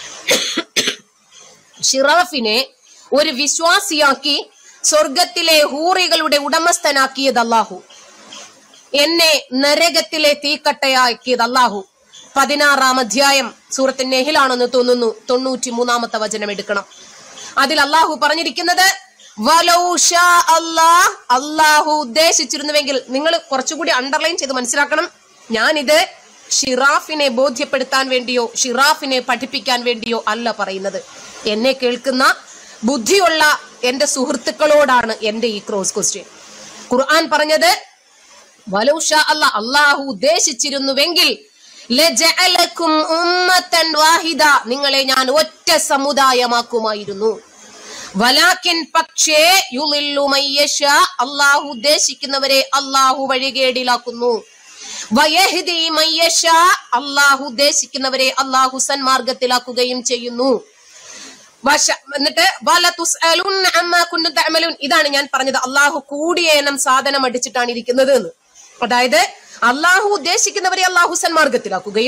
ഷിറാഫിനെ ഒരു വിശ്വാസിയാക്കി സ്വർഗത്തിലെ ഹൂറികളുടെ ഉടമസ്ഥനാക്കിയത് അല്ലാഹു എന്നെ നരകത്തിലെ തീക്കട്ടയാക്കിയത് അല്ലാഹു പതിനാറാം അധ്യായം സൂറത്ത് നെഹിലാണെന്ന് തോന്നുന്നു തൊണ്ണൂറ്റി മൂന്നാമത്തെ വചനം എടുക്കണം അതിൽ അള്ളാഹു പറഞ്ഞിരിക്കുന്നത് വലൗ ഷാ അല്ലാഹ് അള്ളാഹു ഉദ്ദേശിച്ചിരുന്നുവെങ്കിൽ നിങ്ങൾ കുറച്ചുകൂടി അണ്ടർലൈൻ ചെയ്ത് മനസ്സിലാക്കണം ഞാനിത് ഷിറാഫിനെ ബോധ്യപ്പെടുത്താൻ വേണ്ടിയോ ഷിറാഫിനെ പഠിപ്പിക്കാൻ വേണ്ടിയോ അല്ല പറയുന്നത് എന്നെ കേൾക്കുന്ന ബുദ്ധിയുള്ള എന്റെ സുഹൃത്തുക്കളോടാണ് എന്റെ ഈ ക്രോസ് ക്വസ്റ്റ്യൻ ഖുർആൻ പറഞ്ഞത് വലൗ ഷാ അല്ലാ അള്ളാഹു ഉദ്ദേശിച്ചിരുന്നുവെങ്കിൽ ലജഅലക്കും ഉമ്മത്തൻ വാഹിദ നിങ്ങളെ ഞാൻ ഒറ്റ സമുദായമാക്കുമായിരുന്നു വലാക്കിൻ പക്ഷേ യുളില്ലു മയ്യശ അള്ളാഹു ഉദ്ദേശിക്കുന്നവരെ അള്ളാഹു വഴികേടിലാക്കുന്നു വയഹ്ദി മയ്യശ അള്ളാഹു ഉദ്ദേശിക്കുന്നവരെ അള്ളാഹു സന്മാർഗത്തിലാക്കുകയും ചെയ്യുന്നു വശ- എന്നിട്ട് വല തുസ്അലുന്ന അമ്മാ കുന്തും തഅമലൂൻ. ഇതാണ് ഞാൻ പറഞ്ഞത് അള്ളാഹു കൂടിയ എണ്ണം സാധനം അടിച്ചിട്ടാണ് ഇരിക്കുന്നത് എന്ന് അതായത് അള്ളാഹു ഉദ്ദേശിക്കുന്നവരെ അള്ളാഹു സന്മാർഗത്തിലാക്കുകയും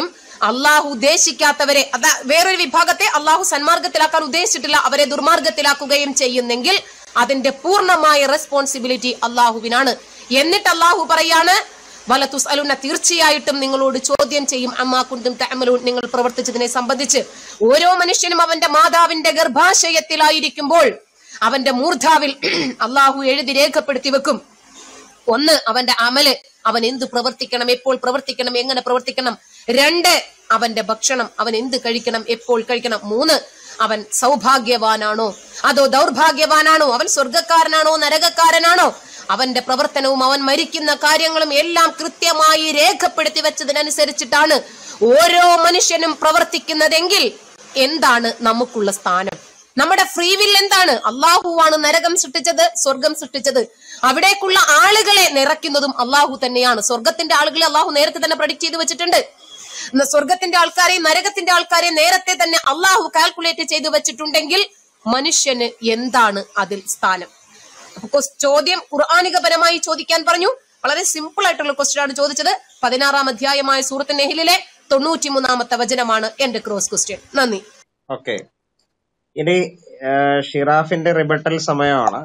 അള്ളാഹു ഉദ്ദേശിക്കാത്തവരെ അതാ വേറൊരു വിഭാഗത്തെ അള്ളാഹു സന്മാർഗത്തിലാക്കാൻ ഉദ്ദേശിച്ചിട്ടില്ല അവരെ ദുർമാർഗത്തിലാക്കുകയും ചെയ്യുന്നെങ്കിൽ അതിന്റെ പൂർണ്ണമായ റെസ്പോൺസിബിലിറ്റി അള്ളാഹുവിനാണ് എന്നിട്ട് അള്ളാഹു പറയാണ് വലത്തുസ് അലുന തീർച്ചയായിട്ടും നിങ്ങളോട് ചോദ്യം ചെയ്യും അമ്മാ കുന്തും തഅമലൂൻ നിങ്ങൾ പ്രവർത്തിച്ചതിനെ സംബന്ധിച്ച് ഓരോ മനുഷ്യനും അവന്റെ മാതാവിന്റെ ഗർഭാശയത്തിലായിരിക്കുമ്പോൾ അവന്റെ മൂർധാവിൽ അള്ളാഹു എഴുതി രേഖപ്പെടുത്തി വെക്കും ഒന്ന് അവന്റെ അമല് അവൻ എന്ത് പ്രവർത്തിക്കണം എപ്പോൾ പ്രവർത്തിക്കണം എങ്ങനെ പ്രവർത്തിക്കണം രണ്ട് അവന്റെ ഭക്ഷണം അവൻ എന്ത് കഴിക്കണം എപ്പോൾ കഴിക്കണം മൂന്ന് അവൻ സൗഭാഗ്യവാനാണോ അതോ ദൗർഭാഗ്യവാനാണോ അവൻ സ്വർഗക്കാരനാണോ നരകക്കാരനാണോ അവന്റെ പ്രവർത്തനവും അവൻ മരിക്കുന്ന കാര്യങ്ങളും എല്ലാം കൃത്യമായി രേഖപ്പെടുത്തി വെച്ചതിനനുസരിച്ചിട്ടാണ് ഓരോ മനുഷ്യനും പ്രവർത്തിക്കുന്നതെങ്കിൽ എന്താണ് നമുക്കുള്ള സ്ഥാനം നമ്മുടെ ഫ്രീ വിൽ എന്താണ് അള്ളാഹുവാണ് നരകം സൃഷ്ടിച്ചത് സ്വർഗം സൃഷ്ടിച്ചത് അവിടേക്കുള്ള ആളുകളെ നിറയ്ക്കുന്നതും അള്ളാഹു തന്നെയാണ് സ്വർഗത്തിന്റെ ആളുകളെ അള്ളാഹു നേരത്തെ തന്നെ പ്രഡിക്റ്റ് ചെയ്ത് വെച്ചിട്ടുണ്ട് ന- സ്വർഗത്തിന്റെ ആൾക്കാരെയും നരകത്തിന്റെ ആൾക്കാരെയും നേരത്തെ തന്നെ അള്ളാഹു കാൽക്കുലേറ്റ് ചെയ്തു വെച്ചിട്ടുണ്ടെങ്കിൽ മനുഷ്യന് എന്താണ് അതിൽ സ്ഥാനം അപ്പൊ ക്വസ്- ചോദ്യം ഖുർആാനികപരമായി ചോദിക്കാൻ പറഞ്ഞു വളരെ സിമ്പിൾ ആയിട്ടുള്ള ക്വസ്റ്റ്യൻ ആണ് ചോദിച്ചത് പതിനാറാം അധ്യായമായ സൂറത്ത് നെഹിലിലെ തൊണ്ണൂറ്റിമൂന്നാമത്തെ വചനമാണ് എന്റെ ക്രോസ് ക്വസ്റ്റ്യൻ നന്ദി ഓക്കെ ഇനി ആ, ഷിറാഫിന്റെ റിബട്ടൽ സമയമാണ്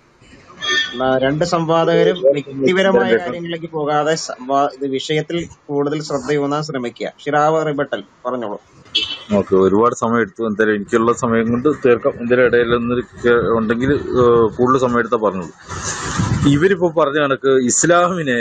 ആ, രണ്ട് സംവാദകരും വ്യക്തിപരമായ കാര്യങ്ങളിലേക്ക് പോകാതെ സംവാ- ഇത് വിഷയത്തിൽ കൂടുതൽ ശ്രദ്ധയൂന്നാൻ ശ്രമിക്കുക ഷിറാവ് റിബട്ടൽ പറഞ്ഞോളൂ ഓക്കെ ഒരുപാട് സമയം എടുത്തു എന്തായാലും എനിക്കുള്ള സമയം കൊണ്ട് തീർക്കാം എന്തായാലും ഇടയിലൊന്ന് കേ- ഉണ്ടെങ്കിൽ ഏഹ്, കൂടുതൽ സമയം എടുത്താൽ പറഞ്ഞോളൂ ഇവരിപ്പോ പറഞ്ഞ കണക്ക് ഇസ്ലാമിനെ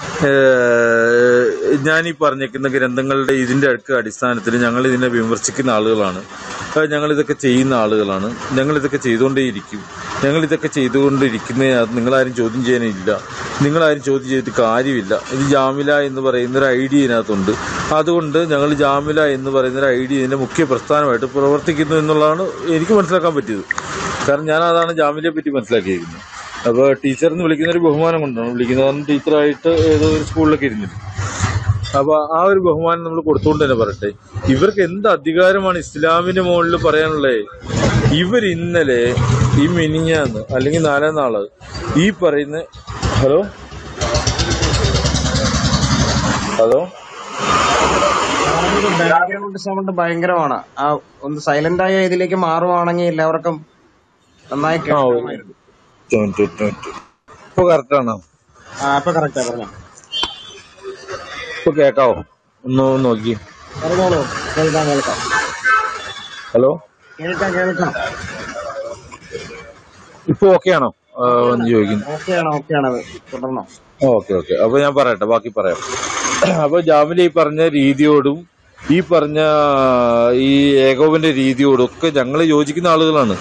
ഏഹ്, ഞാൻ ഈ പറഞ്ഞേക്കുന്ന ഗ്രന്ഥങ്ങളുടെ ഇതിന്റെ ഒക്കെ അടിസ്ഥാനത്തിൽ ഞങ്ങൾ ഇതിനെ വിമർശിക്കുന്ന ആളുകളാണ് ഏഹ്, ഞങ്ങൾ ഇതൊക്കെ ചെയ്യുന്ന ആളുകളാണ് ഞങ്ങൾ ഇതൊക്കെ ചെയ്തുകൊണ്ടേയിരിക്കും ഞങ്ങൾ ഇതൊക്കെ ചെയ്തുകൊണ്ടിരിക്കുന്നതിനകത്ത് നിങ്ങളാരും ചോദ്യം ചെയ്യാനില്ല നിങ്ങളാരും ചോദ്യം ചെയ്തിട്ട് കാര്യമില്ല ഇത് ജാമില എന്ന് പറയുന്ന ഒരു ഐഡിയ ഇതിനകത്തുണ്ട് അതുകൊണ്ട് ഞങ്ങൾ ജാമില എന്ന് പറയുന്ന ഒരു ഐഡിയ ഇതിന്റെ മുഖ്യ പ്രസ്ഥാനമായിട്ട് പ്രവർത്തിക്കുന്നു എന്നുള്ളതാണ് എനിക്ക് മനസ്സിലാക്കാൻ പറ്റിയത് കാരണം ഞാൻ അതാണ് ജാമിലയെ പറ്റി മനസ്സിലാക്കിയിരിക്കുന്നത് അപ്പോൾ ടീച്ചർ എന്ന് വിളിക്കുന്ന ഒരു ബഹുമാനം കൊണ്ടാണ് വിളിക്കുന്നത് കാരണം ടീച്ചറായിട്ട് ഏതോ ഒരു സ്കൂളിലൊക്കെ ഇരുന്നിട്ട് അപ്പൊ ആ ഒരു ബഹുമാനം നമ്മൾ കൊടുത്തുകൊണ്ട് തന്നെ പറയട്ടെ ഇവർക്ക് എന്ത് അധികാരമാണ് ഇസ്ലാമിന്റെ മുകളിൽ പറയാനുള്ളത് ഇവർ ഇന്നലെ ഈ മിനിഞ്ഞാന്ന് അല്ലെങ്കിൽ നാലാം നാള് ഈ പറയുന്ന ഹലോ ഹലോ ബാക്ക്ഗ്രൗണ്ട് സൗണ്ട് ഭയങ്കരമാണ് ആ ഒന്ന് സൈലന്റ് ആയ ഇതിലേക്ക് മാറുവാണെങ്കിൽ എല്ലാവർക്കും നന്നായി ആ കേൾക്കാമായിരുന്നു ഇപ്പൊ കറക്റ്റാണോ ആ ഇപ്പൊ കറക്റ്റാ പറഞ്ഞോ ഇപ്പൊ കേക്കാവോ ഒന്ന് നോക്കി പറഞ്ഞോളൂ കേൾക്കാം കേൾക്കാം ഹലോ കേൾക്കാം കേൾക്കാം ഇപ്പൊ ഓക്കെ ആണോ ആ, എന്ന് ചോദിക്കുന്നു ഓക്കെയാണ് ഓക്കെയാണ് അത് തുടർന്നോ ഓക്കെ ഓക്കെ അപ്പൊ ഞാൻ പറയട്ടെ ബാക്കി പറയാം അപ്പൊ ജാമില ഈ പറഞ്ഞ രീതിയോടും ഈ പറഞ്ഞ ഈ ഏകോപന്റെ രീതിയോടും ഒക്കെ ഞങ്ങൾ യോജിക്കുന്ന ആളുകളാണ്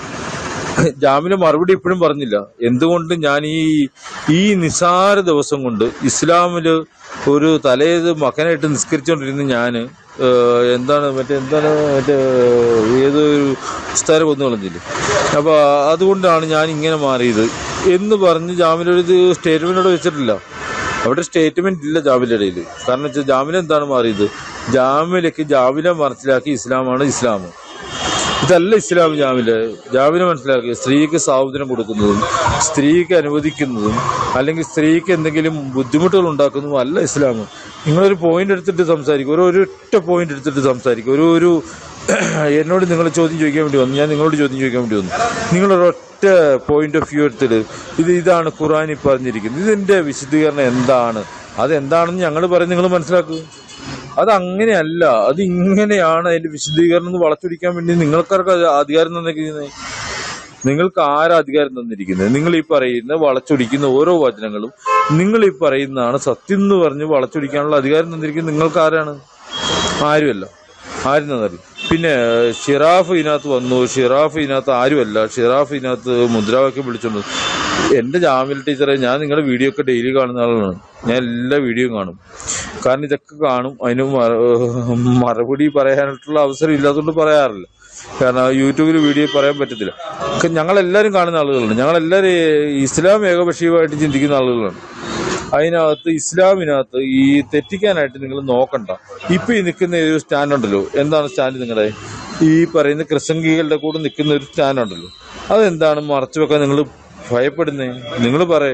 ജാമില മറുപടി ഇപ്പോഴും പറഞ്ഞില്ല എന്തുകൊണ്ട് ഞാൻ ഈ ഈ നിസാര ദിവസം കൊണ്ട് ഇസ്ലാമില് ഒരു തലേത് മകനായിട്ട് നിസ്കരിച്ചുകൊണ്ടിരുന്ന ഞാന് ഏഹ്, എന്താണ് മറ്റേ എന്താണ് മറ്റേ ഏതൊരു സ്ഥലം കൊന്നു കളഞ്ഞില്ലേ അപ്പൊ അതുകൊണ്ടാണ് ഞാൻ ഇങ്ങനെ മാറിയത് എന്ന് പറഞ്ഞ് ജാമില ഒരു സ്റ്റേറ്റ്മെന്റോട് വെച്ചിട്ടില്ല അവിടെ സ്റ്റേറ്റ്മെന്റ് ഇല്ല ജാമിലയുടെ ഇടയിൽ കാരണം വെച്ചാൽ ജാമില എന്താണ് മാറിയത് ജാമിലക്ക് ജാമില മനസ്സിലാക്കി ഇസ്ലാമാണ് ഇസ്ലാം ഇതല്ല ഇസ്ലാം ജാമില ജാമില മനസ്സിലാക്കി സ്ത്രീക്ക് സ്വാതന്ത്ര്യം കൊടുക്കുന്നതും സ്ത്രീക്ക് അനുവദിക്കുന്നതും അല്ലെങ്കിൽ സ്ത്രീക്ക് എന്തെങ്കിലും ബുദ്ധിമുട്ടുകൾ ഉണ്ടാക്കുന്നതും അല്ല ഇസ്ലാം നിങ്ങളൊരു പോയിന്റ് എടുത്തിട്ട് സംസാരിക്കും ഒരു ഒരൊറ്റ പോയിന്റ് എടുത്തിട്ട് സംസാരിക്കും ഒരു ഒരു എന്നോട് നിങ്ങൾ ചോദ്യം ചോദിക്കാൻ വേണ്ടി വന്നു ഞാൻ നിങ്ങളോട് ചോദ്യം ചോദിക്കാൻ വേണ്ടി വന്നു നിങ്ങളൊരൊറ്റ പോയിന്റ് ഓഫ് വ്യൂ എടുത്തിട്ട് ഇത് ഇതാണ് ഖുറാനിൽ പറഞ്ഞിരിക്കുന്നത് ഇതിന്റെ വിശദീകരണം എന്താണ് അതെന്താണെന്ന് ഞങ്ങൾ പറയും നിങ്ങൾ മനസ്സിലാക്കൂ അത് അങ്ങനെയല്ല അത് ഇങ്ങനെയാണ് അതിന്റെ വിശദീകരണം എന്ന് വളച്ചൊടിക്കാൻ വേണ്ടി നിങ്ങൾക്കാർക്ക് അത് അധികാരം തന്നിരിക്കുന്നത് നിങ്ങൾക്ക് ആരാ അധികാരം തന്നിരിക്കുന്നത് നിങ്ങൾ ഈ പറയുന്ന വളച്ചൊടിക്കുന്ന ഓരോ വചനങ്ങളും നിങ്ങൾ ഈ പറയുന്നതാണ് സത്യം എന്ന് പറഞ്ഞ് വളച്ചൊടിക്കാനുള്ള അധികാരം തന്നിരിക്കുന്നത് നിങ്ങൾക്ക് ആരാണ് ആരുമല്ല ആരും തന്നറിയും പിന്നെ ഷിറാഫ് ഇതിനകത്ത് വന്നു ഷിറാഫ് ഇതിനകത്ത് ആരുമല്ല ഷിറാഫ് ഇതിനകത്ത് മുദ്രാവാക്യം വിളിച്ചോണ്ട് എന്റെ ജാമ്യൽ ടീച്ചറെ ഞാൻ നിങ്ങളുടെ വീഡിയോ ഒക്കെ ഡെയിലി കാണുന്ന ആളാണ് ഞാൻ എല്ലാ വീഡിയോയും കാണും കാരണം ഇതൊക്കെ കാണും അതിന് മറ- മറുപടി പറയാനായിട്ടുള്ള അവസരം ഇല്ലാത്തതുകൊണ്ട് പറയാറില്ല കാരണം യൂട്യൂബിൽ വീഡിയോ പറയാൻ പറ്റത്തില്ല ഒക്കെ ഞങ്ങളെല്ലാവരും കാണുന്ന ആളുകളാണ് ഞങ്ങളെല്ലാവരും ഇസ്ലാം ഏകപക്ഷീയമായിട്ട് ചിന്തിക്കുന്ന ആളുകളാണ് അതിനകത്ത് ഇസ്ലാമിനകത്ത് ഈ തെറ്റിക്കാനായിട്ട് നിങ്ങൾ നോക്കണ്ട ഇപ്പൊ ഈ നിൽക്കുന്ന ഒരു സ്റ്റാൻഡ് ഉണ്ടല്ലോ എന്താണ് സ്റ്റാൻഡ് നിങ്ങളുടെ ഈ പറയുന്ന ക്രിസംഗികളുടെ കൂടെ നിൽക്കുന്ന ഒരു സ്റ്റാൻഡ് ഉണ്ടല്ലോ അതെന്താണ് മറച്ചു വെക്കാൻ നിങ്ങൾ ഭയപ്പെടുന്നേ നിങ്ങൾ പറയേ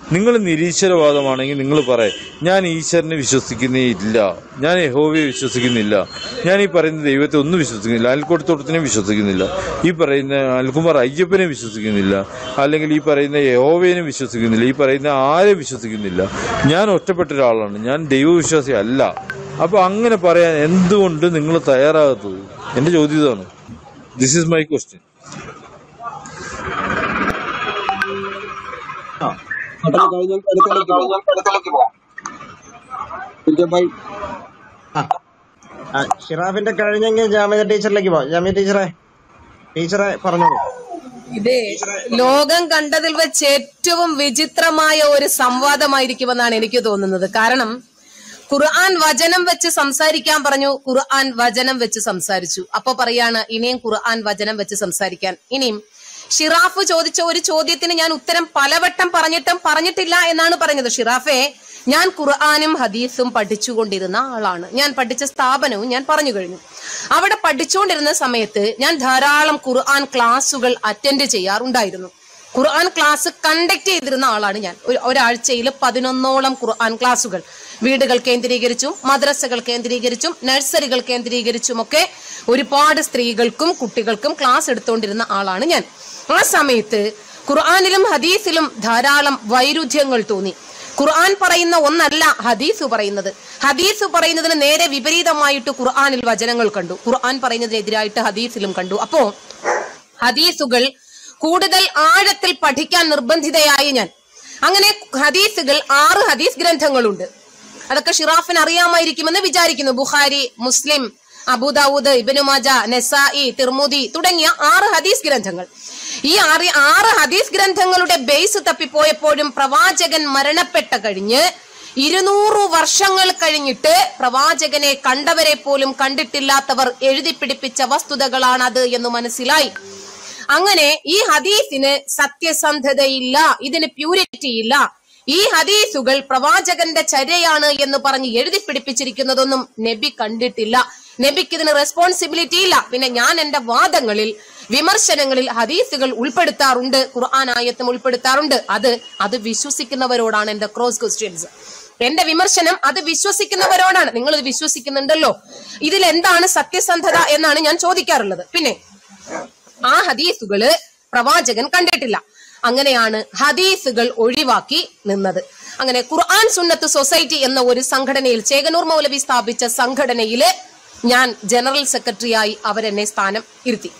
നിങ്ങൾ നിരീശ്വരവാദമാണെങ്കിൽ നിങ്ങൾ പറയും ഞാൻ ഈശ്വരനെ വിശ്വസിക്കുന്നേ ഇല്ല ഞാൻ യഹോവയെ വിശ്വസിക്കുന്നില്ല ഞാൻ ഈ പറയുന്ന ദൈവത്തെ ഒന്നും വിശ്വസിക്കുന്നില്ല അൽക്കൊടുത്തോട്ടത്തിനെ വിശ്വസിക്കുന്നില്ല ഈ പറയുന്ന അൽകുമാർ അയ്യപ്പനെ വിശ്വസിക്കുന്നില്ല അല്ലെങ്കിൽ ഈ പറയുന്ന യഹോവയെ വിശ്വസിക്കുന്നില്ല ഈ പറയുന്ന ആരെ വിശ്വസിക്കുന്നില്ല ഞാൻ ഒറ്റപ്പെട്ട ഒരാളാണ് ഞാൻ ദൈവവിശ്വാസി അല്ല അപ്പൊ അങ്ങനെ പറയാൻ എന്തുകൊണ്ട് നിങ്ങൾ തയ്യാറാകാത്തത് എന്റെ ചോദ്യം ഇതാണ് ദിസ് ഈസ് മൈ ക്വസ്റ്റ്യൻ ആ പെട്ടെന്ന് കഴിഞ്ഞ അടുക്കളയിലേക്ക് പോവാം കുഞ്ചമ്പായി ആ ആ, ഷിറാഫിന്റെ കഴിഞ്ഞെങ്കിൽ ജാമ്യ ടീച്ചറിലേക്ക് പോവാം ജാമ്യ ടീച്ചറെ ടീച്ചറെ പറഞ്ഞോളൂ ഇത് ലോകം കണ്ടതിൽ വെച്ച് ഏറ്റവും വിചിത്രമായ ഒരു സംവാദമായിരിക്കുമെന്നാണ് എനിക്ക് തോന്നുന്നത് കാരണം ഖുർആൻ വചനം വെച്ച് സംസാരിക്കാൻ പറഞ്ഞു ഖുർആൻ വചനം വെച്ച് സംസാരിച്ചു അപ്പൊ പറയാണ് ഇനിയും ഖുർആൻ വചനം വെച്ച് സംസാരിക്കാൻ ഇനിയും ഷിറാഫ് ചോദിച്ച ഒരു ചോദ്യത്തിന് ഞാൻ ഉത്തരം പലവട്ടം പറഞ്ഞിട്ടും പറഞ്ഞിട്ടില്ല എന്നാണ് പറഞ്ഞത് ഷിറാഫെ ഞാൻ ഖുർആാനും ഹദീസും പഠിച്ചുകൊണ്ടിരുന്ന ആളാണ് ഞാൻ പഠിച്ച സ്ഥാപനവും ഞാൻ പറഞ്ഞു കഴിഞ്ഞു അവിടെ പഠിച്ചുകൊണ്ടിരുന്ന സമയത്ത് ഞാൻ ധാരാളം ഖുർആൻ ക്ലാസുകൾ അറ്റൻഡ് ചെയ്യാറുണ്ടായിരുന്നു ഖുർആൻ ക്ലാസ് കണ്ടക്ട് ചെയ്തിരുന്ന ആളാണ് ഞാൻ ഒരു- ഒരാഴ്ചയിൽ പതിനൊന്നോളം ഖുർആൻ ക്ലാസുകൾ വീടുകൾ കേന്ദ്രീകരിച്ചും മദ്രസകൾ കേന്ദ്രീകരിച്ചും നഴ്സറികൾ കേന്ദ്രീകരിച്ചുമൊക്കെ ഒരുപാട് സ്ത്രീകൾക്കും കുട്ടികൾക്കും ക്ലാസ് എടുത്തുകൊണ്ടിരുന്ന ആളാണ് ഞാൻ ആ സമയത്ത് ഖുർആാനിലും ഹദീസിലും ധാരാളം വൈരുദ്ധ്യങ്ങൾ തോന്നി ഖുർആൻ പറയുന്ന ഒന്നല്ല ഹദീസ് പറയുന്നത് ഹദീസ് പറയുന്നതിന് നേരെ വിപരീതമായിട്ട് ഖുർആനിൽ വചനങ്ങൾ കണ്ടു ഖുർആൻ പറയുന്നതിനെതിരായിട്ട് ഹദീസിലും കണ്ടു അപ്പോ ഹദീസുകൾ കൂടുതൽ ആഴത്തിൽ പഠിക്കാൻ നിർബന്ധിതയായി ഞാൻ അങ്ങനെ ഹദീസുകൾ ആറ് ഹദീസ് ഗ്രന്ഥങ്ങളുണ്ട് അതൊക്കെ ഷിറാഫിന് അറിയാമായിരിക്കുമെന്ന് വിചാരിക്കുന്നു ബുഖാരി മുസ്ലിം അബുദാവൂദ് ഇബനു മാജ നെസായി തിർമുദി തുടങ്ങിയ ആറ് ഹദീസ് ഗ്രന്ഥങ്ങൾ ഈ ആറ് ആറ് ഹദീസ് ഗ്രന്ഥങ്ങളുടെ ബേസ് തപ്പിപ്പോയപ്പോഴും പ്രവാചകൻ മരണപ്പെട്ട കഴിഞ്ഞ് ഇരുന്നൂറ് വർഷങ്ങൾ കഴിഞ്ഞിട്ട് പ്രവാചകനെ കണ്ടവരെ പോലും കണ്ടിട്ടില്ലാത്തവർ എഴുതി പിടിപ്പിച്ച വസ്തുതകളാണ് അത് എന്ന് മനസ്സിലായി അങ്ങനെ ഈ ഹദീസിന് സത്യസന്ധതയില്ല ഇതിന് പ്യൂരിറ്റി ഇല്ല ഈ ഹദീസുകൾ പ്രവാചകന്റെ ചര്യയാണ് എന്ന് പറഞ്ഞ് എഴുതി പിടിപ്പിച്ചിരിക്കുന്നതൊന്നും നബി കണ്ടിട്ടില്ല നബിക്ക് ഇതിന് റെസ്പോൺസിബിലിറ്റി ഇല്ല പിന്നെ ഞാൻ എന്റെ വാദങ്ങളിൽ വിമർശനങ്ങളിൽ ഹദീസുകൾ ഉൾപ്പെടുത്താറുണ്ട് ഖുർആൻ ആയത്തും ഉൾപ്പെടുത്താറുണ്ട് അത് അത് വിശ്വസിക്കുന്നവരോടാണ് എന്റെ ക്രോസ് ക്വസ്റ്റ്യൻസ് എന്റെ വിമർശനം അത് വിശ്വസിക്കുന്നവരോടാണ് നിങ്ങൾ ഇത് വിശ്വസിക്കുന്നുണ്ടല്ലോ ഇതിൽ എന്താണ് സത്യസന്ധത എന്നാണ് ഞാൻ ചോദിക്കാറുള്ളത് പിന്നെ ആ ഹദീസുകള് പ്രവാചകൻ കണ്ടിട്ടില്ല അങ്ങനെയാണ് ഹദീസുകൾ ഒഴിവാക്കി നിന്നത് അങ്ങനെ ഖുർആൻ സുന്നത്ത് സൊസൈറ്റി എന്ന ഒരു സംഘടനയിൽ ചേകനൂർ മൗലവി സ്ഥാപിച്ച സംഘടനയില് ഞാൻ ജനറൽ സെക്രട്ടറിയായി അവരെന്നെ സ്ഥാനം ഇരുത്തി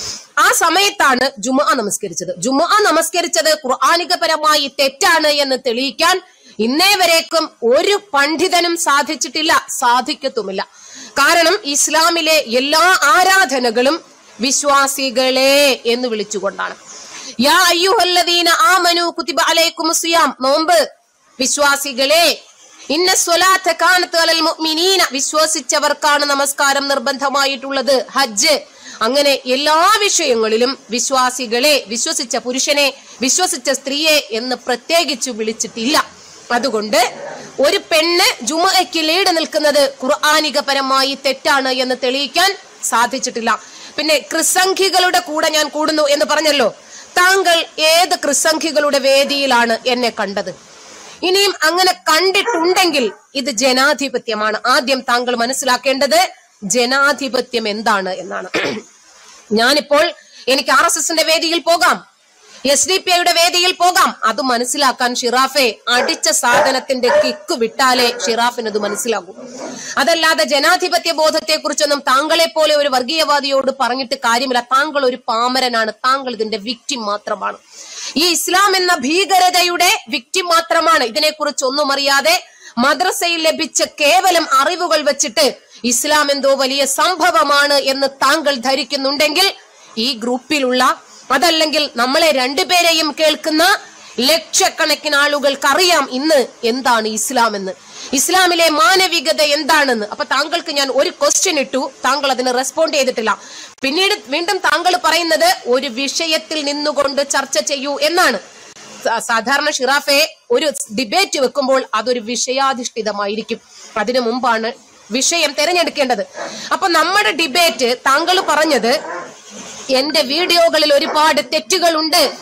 ആ സമയത്താണ് ജുമുഅ നമസ്കരിച്ചത് ജുമുഅ നമസ്കരിച്ചത് ഖുർആാനികപരമായി തെറ്റാണ് എന്ന് തെളിയിക്കാൻ ഇന്നേ വരേക്കും ഒരു പണ്ഡിതനും സാധിച്ചിട്ടില്ല സാധിക്കത്തുമില്ല കാരണം ഇസ്ലാമിലെ എല്ലാ ആരാധനകളും വിശ്വാസികളെ എന്ന് വിളിച്ചുകൊണ്ടാണ് യാ അയ്യുഹല്ലദീന ആമനു കുതിബ അലൈക്കും സിയാം നോമ്പ് വിശ്വാസികളെ ഇന്ന സ്വലാത്ത കാനത്ത് അലൽ മുഅ്മിനീന വിശ്വസിച്ചവർക്കാണ് നമസ്കാരം നിർബന്ധമായിട്ടുള്ളത് ഹജ്ജ് അങ്ങനെ എല്ലാ വിഷയങ്ങളിലും വിശ്വാസികളെ വിശ്വസിച്ച പുരുഷനെ വിശ്വസിച്ച സ്ത്രീയെ എന്ന് പ്രത്യേകിച്ച് വിളിച്ചിട്ടില്ല അതുകൊണ്ട് ഒരു പെണ്ണ് ജുമയ്ക്ക് ലീഡ് നിൽക്കുന്നത് ഖുർആാനികപരമായി തെറ്റാണ് എന്ന് തെളിയിക്കാൻ സാധിച്ചിട്ടില്ല പിന്നെ ക്രിസംഖികളുടെ കൂടെ ഞാൻ കൂടുന്നു എന്ന് പറഞ്ഞല്ലോ താങ്കൾ ഏത് ക്രിസംഖികളുടെ വേദിയിലാണ് എന്നെ കണ്ടത് ഇനിയും അങ്ങനെ കണ്ടിട്ടുണ്ടെങ്കിൽ ഇത് ജനാധിപത്യമാണ് ആദ്യം താങ്കൾ മനസ്സിലാക്കേണ്ടത് ജനാധിപത്യം എന്താണ് എന്നാണ് ഞാനിപ്പോൾ എനിക്ക് ആർ എസ് എസിന്റെ വേദിയിൽ പോകാം എസ് ഡി പി ഐയുടെ വേദിയിൽ പോകാം അത് മനസ്സിലാക്കാൻ ഷിറാഫെ അടിച്ച സാധനത്തിന്റെ കിക്ക് വിട്ടാലേ ഷിറാഫിന് അത് മനസ്സിലാകൂ അതല്ലാതെ ജനാധിപത്യ ബോധത്തെ കുറിച്ചൊന്നും താങ്കളെ പോലെ ഒരു വർഗീയവാദിയോട് പറഞ്ഞിട്ട് കാര്യമില്ല താങ്കൾ ഒരു പാമരനാണ് താങ്കൾ ഇതിന്റെ വിക്റ്റിം മാത്രമാണ് ഈ ഇസ്ലാം എന്ന ഭീകരതയുടെ വിക്റ്റിം മാത്രമാണ് ഇതിനെക്കുറിച്ച് ഒന്നും അറിയാതെ മദ്രസയിൽ ലഭിച്ച കേവലം അറിവുകൾ വെച്ചിട്ട് ഇസ്ലാം എന്തോ വലിയ സംഭവമാണ് എന്ന് താങ്കൾ ധരിക്കുന്നുണ്ടെങ്കിൽ ഈ ഗ്രൂപ്പിലുള്ള അതല്ലെങ്കിൽ നമ്മളെ രണ്ടുപേരെയും കേൾക്കുന്ന ലക്ഷക്കണക്കിന് ആളുകൾക്ക് അറിയാം ഇന്ന് എന്താണ് ഇസ്ലാം എന്ന് ഇസ്ലാമിലെ മാനവികത എന്താണെന്ന് അപ്പൊ താങ്കൾക്ക് ഞാൻ ഒരു ക്വസ്റ്റ്യൻ ഇട്ടു താങ്കൾ അതിന് റെസ്പോണ്ട് ചെയ്തിട്ടില്ല പിന്നീട് വീണ്ടും താങ്കൾ പറയുന്നത് ഒരു വിഷയത്തിൽ നിന്നുകൊണ്ട് ചർച്ച ചെയ്യൂ എന്നാണ് സ- സാധാരണ ഷിറാഫെ ഒരു ഡിബേറ്റ് വെക്കുമ്പോൾ അതൊരു വിഷയാധിഷ്ഠിതമായിരിക്കും അതിനു മുമ്പാണ് വിഷയം തിരഞ്ഞെടുക്കേണ്ടത് അപ്പൊ നമ്മുടെ ഡിബേറ്റ് താങ്കൾ പറഞ്ഞത് എന്റെ വീഡിയോകളിൽ ഒരുപാട് തെറ്റുകളുണ്ട്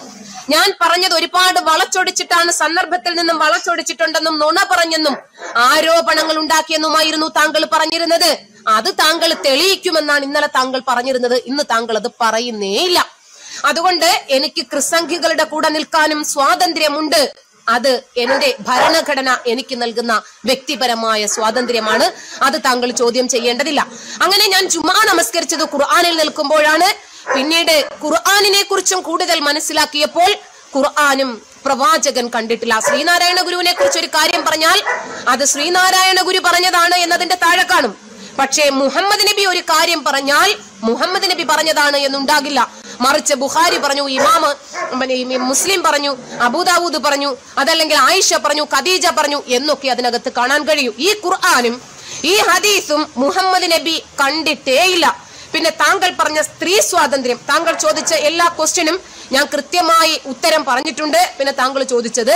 ഞാൻ പറഞ്ഞത് ഒരുപാട് വളച്ചൊടിച്ചിട്ടാണ് സന്ദർഭത്തിൽ നിന്നും വളച്ചൊടിച്ചിട്ടുണ്ടെന്നും നുണ പറഞ്ഞെന്നും ആരോപണങ്ങൾ ഉണ്ടാക്കിയെന്നുമായിരുന്നു താങ്കൾ പറഞ്ഞിരുന്നത് അത് താങ്കൾ തെളിയിക്കുമെന്നാണ് ഇന്നലെ താങ്കൾ പറഞ്ഞിരുന്നത് ഇന്ന് താങ്കൾ അത് പറയുന്നേയില്ല അതുകൊണ്ട് എനിക്ക് ക്രിസംഖികളുടെ കൂടെ നിൽക്കാനും സ്വാതന്ത്ര്യമുണ്ട് അത് എന്റെ ഭരണഘടന എനിക്ക് നൽകുന്ന വ്യക്തിപരമായ സ്വാതന്ത്ര്യമാണ് അത് താങ്കൾ ചോദ്യം ചെയ്യേണ്ടതില്ല അങ്ങനെ ഞാൻ ജുമാ നമസ്കരിച്ചത് ഖുർആാനിൽ നിൽക്കുമ്പോഴാണ് പിന്നീട് ഖുർആാനിനെ കുറിച്ചും കൂടുതൽ മനസ്സിലാക്കിയപ്പോൾ ഖുർആാനും പ്രവാചകൻ കണ്ടിട്ടില്ല ശ്രീനാരായണ ഗുരുവിനെ കുറിച്ച് ഒരു കാര്യം പറഞ്ഞാൽ അത് ശ്രീനാരായണ ഗുരു പറഞ്ഞതാണ് എന്നതിന്റെ താഴെ കാണും പക്ഷേ മുഹമ്മദ് നബി ഒരു കാര്യം പറഞ്ഞാൽ മുഹമ്മദ് നബി പറഞ്ഞതാണ് എന്നുണ്ടാകില്ല മറിച്ച് ബുഖാരി പറഞ്ഞു ഇമാമ് പിന്നെ ഈ മുസ്ലിം പറഞ്ഞു അബൂദാവൂദ് പറഞ്ഞു അതല്ലെങ്കിൽ ആയിഷ പറഞ്ഞു ഖദീജ പറഞ്ഞു എന്നൊക്കെ അതിനകത്ത് കാണാൻ കഴിയും ഈ ഖുർആാനും ഈ ഹദീസും മുഹമ്മദ് നബി കണ്ടിട്ടേയില്ല പിന്നെ താങ്കൾ പറഞ്ഞ സ്ത്രീ സ്വാതന്ത്ര്യം താങ്കൾ ചോദിച്ച എല്ലാ ക്വസ്റ്റ്യനും ഞാൻ കൃത്യമായി ഉത്തരം പറഞ്ഞിട്ടുണ്ട് പിന്നെ താങ്കൾ ചോദിച്ചത്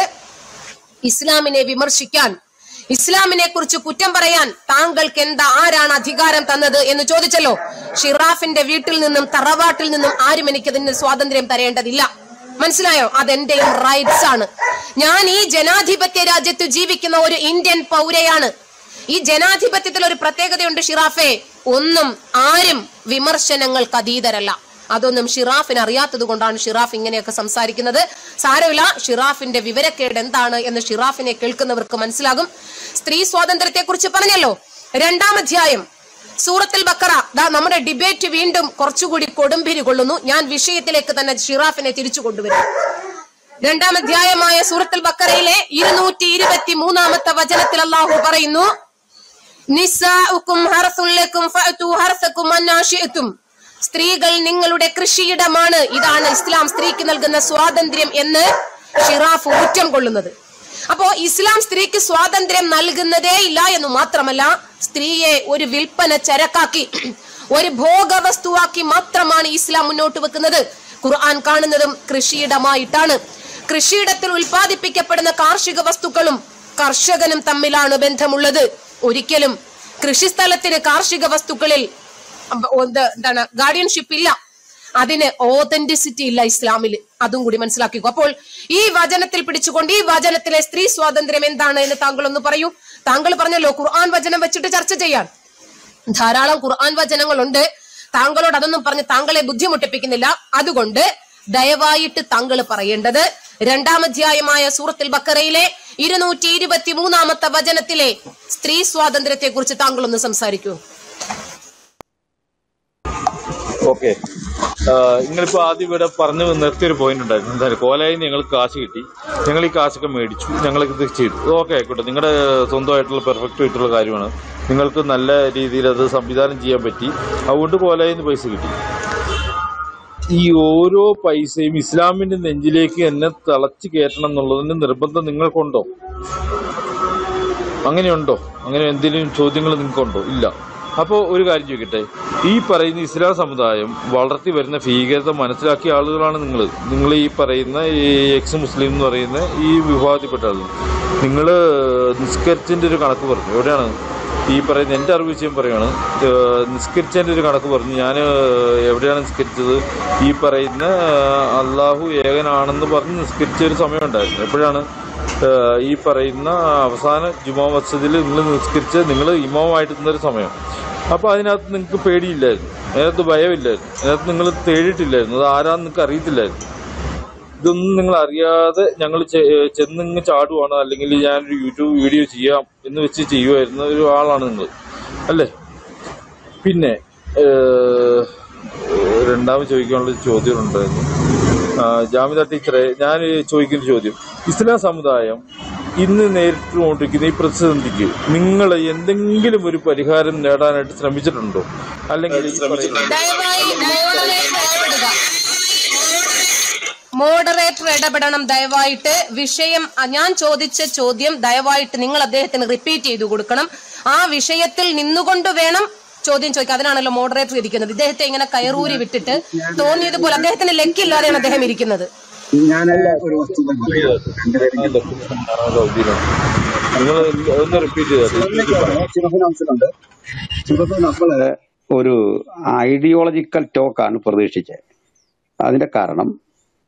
ഇസ്ലാമിനെ വിമർശിക്കാൻ ഇസ്ലാമിനെ കുറിച്ച് കുറ്റം പറയാൻ താങ്കൾക്ക് എന്താ ആരാണ് അധികാരം തന്നത് എന്ന് ചോദിച്ചല്ലോ ഷിറാഫിന്റെ വീട്ടിൽ നിന്നും തറവാട്ടിൽ നിന്നും ആരും എനിക്കതിന് സ്വാതന്ത്ര്യം തരേണ്ടതില്ല മനസ്സിലായോ അതെന്റെയും റൈറ്റ്സ് ആണ് ഞാൻ ഈ ജനാധിപത്യ രാജ്യത്ത് ജീവിക്കുന്ന ഒരു ഇന്ത്യൻ പൗരയാണ് ഈ ജനാധിപത്യത്തിൽ ഒരു പ്രത്യേകതയുണ്ട് ഷിറാഫെ ഒന്നും ആരും വിമർശനങ്ങൾക്ക് അതീതരല്ല അതൊന്നും ഷിറാഫിന് അറിയാത്തത് കൊണ്ടാണ് ഷിറാഫ് ഇങ്ങനെയൊക്കെ സംസാരിക്കുന്നത് സാരമില്ല ഷിറാഫിന്റെ വിവരക്കേട് എന്താണ് എന്ന് ഷിറാഫിനെ കേൾക്കുന്നവർക്ക് മനസ്സിലാകും സ്ത്രീ സ്വാതന്ത്ര്യത്തെ കുറിച്ച് പറഞ്ഞല്ലോ രണ്ടാം അധ്യായം സൂറത്തിൽ ബക്കറ ദാ നമ്മുടെ ഡിബേറ്റ് വീണ്ടും കുറച്ചുകൂടി കൊടുമ്പിരി കൊള്ളുന്നു ഞാൻ വിഷയത്തിലേക്ക് തന്നെ ഷിറാഫിനെ തിരിച്ചു കൊണ്ടുവരും രണ്ടാം അധ്യായമായ സൂറത്തുൽ ബക്കറയിലെ ഇരുന്നൂറ്റി ഇരുപത്തി മൂന്നാമത്തെ വചനത്തിൽ അള്ളാഹു പറയുന്നു നിസ്സാഉക്കും ഹർസുൻ ലക്കും ഫഅതു ഹർസക്കും അന്നാ ശിഅ്തും സ്ത്രീകൾ നിങ്ങളുടെ കൃഷിയിടമാണ് ഇതാണ് ഇസ്ലാം സ്ത്രീക്ക് നൽകുന്ന സ്വാതന്ത്ര്യം എന്ന് ഷിറാഫ് ഊറ്റം കൊള്ളുന്നത് അപ്പോ ഇസ്ലാം സ്ത്രീക്ക് സ്വാതന്ത്ര്യം നൽകുന്നതേ ഇല്ല എന്ന് മാത്രമല്ല സ്ത്രീയെ ഒരു വിൽപ്പന ചരക്കാക്കി ഒരു ഭോഗവസ്തുവാക്കി മാത്രമാണ് ഇസ്ലാം മുന്നോട്ട് വെക്കുന്നത് ഖുർആൻ കാണുന്നതും കൃഷിയിടമായിട്ടാണ് കൃഷിയിടത്തിൽ ഉൽപ്പാദിപ്പിക്കപ്പെടുന്ന കാർഷിക വസ്തുക്കളും കർഷകനും തമ്മിലാണ് ബന്ധമുള്ളത് ഒരിക്കലും കൃഷിസ്ഥലത്തിന് കാർഷിക വസ്തുക്കളിൽ അമ്പ- എന്ത് എന്താണ് ഗാർഡിയൻഷിപ്പ് ഇല്ല അതിന് ഓതന്റിസിറ്റി ഇല്ല ഇസ്ലാമിൽ അതും കൂടി മനസ്സിലാക്കിക്കോ അപ്പോൾ ഈ വചനത്തിൽ പിടിച്ചുകൊണ്ട് ഈ വചനത്തിലെ സ്ത്രീ സ്വാതന്ത്ര്യം എന്താണ് എന്ന് താങ്കൾ ഒന്ന് പറയൂ താങ്കൾ പറഞ്ഞല്ലോ ഖുർആൻ വചനം വെച്ചിട്ട് ചർച്ച ചെയ്യാൻ ധാരാളം ഖുർആൻ വചനങ്ങളുണ്ട് താങ്കളോട് അതൊന്നും പറഞ്ഞ് താങ്കളെ ബുദ്ധിമുട്ടിപ്പിക്കുന്നില്ല അതുകൊണ്ട് ദയവായിട്ട് താങ്കൾ പറയേണ്ടത് രണ്ടാം അധ്യായമായ സൂറത്തിൽ ബക്കറയിലെ ഇരുന്നൂറ്റി ഇരുപത്തി മൂന്നാമത്തെ വചനത്തിലെ സ്ത്രീ സ്വാതന്ത്ര്യത്തെ കുറിച്ച് താങ്കൾ ഒന്ന് സംസാരിക്കൂ ഓക്കെ നിങ്ങളിപ്പോ ആദ്യം ഇവിടെ പറഞ്ഞു നിർത്തിയൊരു പോയിന്റ് ഉണ്ടായിരുന്നു എന്തായാലും കോലായി ഞങ്ങൾക്ക് കാശ് കിട്ടി ഞങ്ങൾ ഈ കാശൊക്കെ മേടിച്ചു ഞങ്ങൾ ഇത് ചെയ്തു ഓക്കെ ആയിക്കോട്ടെ നിങ്ങളുടെ സ്വന്തമായിട്ടുള്ള പെർഫെക്റ്റ് ആയിട്ടുള്ള കാര്യമാണ് നിങ്ങൾക്ക് നല്ല രീതിയിൽ അത് സംവിധാനം ചെയ്യാൻ പറ്റി അതുകൊണ്ട് കോലായിൽ നിന്ന് പൈസ കിട്ടി ഈ ഓരോ പൈസയും ഇസ്ലാമിന്റെ നെഞ്ചിലേക്ക് എന്നെ തളച്ചു കയറ്റണം എന്നുള്ളതിന്റെ നിർബന്ധം നിങ്ങൾക്കുണ്ടോ അങ്ങനെയുണ്ടോ അങ്ങനെ എന്തെങ്കിലും ചോദ്യങ്ങൾ നിങ്ങൾക്കുണ്ടോ ഇല്ല അപ്പോൾ ഒരു കാര്യം ചോദിക്കട്ടെ ഈ പറയുന്ന ഇസ്ലാം സമുദായം വളർത്തി വരുന്ന ഭീകരത മനസ്സിലാക്കിയ ആളുകളാണ് നിങ്ങൾ നിങ്ങൾ ഈ പറയുന്ന ഈ എക്സ് മുസ്ലിം എന്ന് പറയുന്ന ഈ വിഭാഗത്തിൽപ്പെട്ട ആളുകൾ നിങ്ങൾ നിസ്കരിച്ചതിൻ്റെ ഒരു കണക്ക് പറഞ്ഞു എവിടെയാണ് ഈ പറയുന്ന എൻ്റെ അറിവ് വിഷയം പറയുകയാണ് ഏഹ് നിസ്കരിച്ചതിൻ്റെ ഒരു കണക്ക് പറഞ്ഞു ഞാൻ എവിടെയാണ് നിസ്കരിച്ചത് ഈ പറയുന്ന ഏഹ് അള്ളാഹു ഏകനാണെന്ന് പറഞ്ഞ് നിസ്കരിച്ച ഒരു സമയം ഉണ്ടായിരുന്നു എപ്പോഴാണ് ഏഹ് ഈ പറയുന്ന അവസാന ജുമാ മസ്ജിദിൽ നിങ്ങൾ നിസ്കരിച്ച് നിങ്ങൾ ഇമാമായിട്ട് നിന്നൊരു സമയം അപ്പോൾ അതിനകത്ത് നിങ്ങൾക്ക് പേടിയില്ലായിരുന്നു അതിനകത്ത് ഭയമില്ലായിരുന്നു അതിനകത്ത് നിങ്ങൾ തേടിയിട്ടില്ലായിരുന്നു അത് ആരാന്ന് നിങ്ങൾക്ക് അറിയത്തില്ലായിരുന്നു ഇതൊന്നും നിങ്ങൾ അറിയാതെ ഞങ്ങൾ ചെന്നിങ്ങ് ചാടുവാണ് അല്ലെങ്കിൽ ഞാനൊരു യൂട്യൂബ് വീഡിയോ ചെയ്യാം എന്ന് വെച്ച് ചെയ്യുമായിരുന്ന ഒരു ആളാണ് നിങ്ങൾ അല്ലേ പിന്നെ ഏഹ്, രണ്ടാമത് ചോദിക്കാനുള്ള ഒരു ചോദ്യം ഉണ്ടായിരുന്നു ആ, ജാമിദ ടീച്ചറെ ഞാൻ ചോദിക്കുന്ന ചോദ്യം ഇസ്ലാം സമുദായം ഇന്ന് നേരിട്ടുകൊണ്ടിരിക്കുന്ന ഈ പ്രതിസന്ധിക്ക് നിങ്ങൾ എന്തെങ്കിലും ഒരു പരിഹാരം നേടാനായിട്ട് ശ്രമിച്ചിട്ടുണ്ടോ അല്ലെങ്കിൽ ഈ പറയുന്ന ദയവായി മോഡറേറ്റർ ഇടപെടുക മോഡറേറ്റർ ഇടപെടണം ദയവായിട്ട് വിഷയം അ, ഞാൻ ചോദിച്ച ചോദ്യം ദയവായിട്ട് നിങ്ങൾ അദ്ദേഹത്തിന് റിപ്പീറ്റ് ചെയ്തു കൊടുക്കണം ആ വിഷയത്തിൽ നിന്നുകൊണ്ട് വേണം ചോദ്യം ചോദിക്കുക അതിനാണല്ലോ മോഡറേറ്റർ ഇരിക്കുന്നത് ഇദ്ദേഹത്തെ ഇങ്ങനെ കയറൂരി വിട്ടിട്ട് തോന്നിയതുപോലെ അദ്ദേഹത്തിന് ലക്കില്ലാതെയാണ് അദ്ദേഹം ഇരിക്കുന്നത് ഞാനല്ല ഒരു വസ്തുത നിങ്ങൾ ഒന്ന് റിപ്പീറ്റ് ചെയ്താൽ ചിറപ്പിന് അവസരമുണ്ട് ചിറപ്പ് നമ്മള് ഒരു ഐഡിയോളജിക്കൽ ടോക്കാണ് പ്രതീക്ഷിച്ചത് അതിന്റെ കാരണം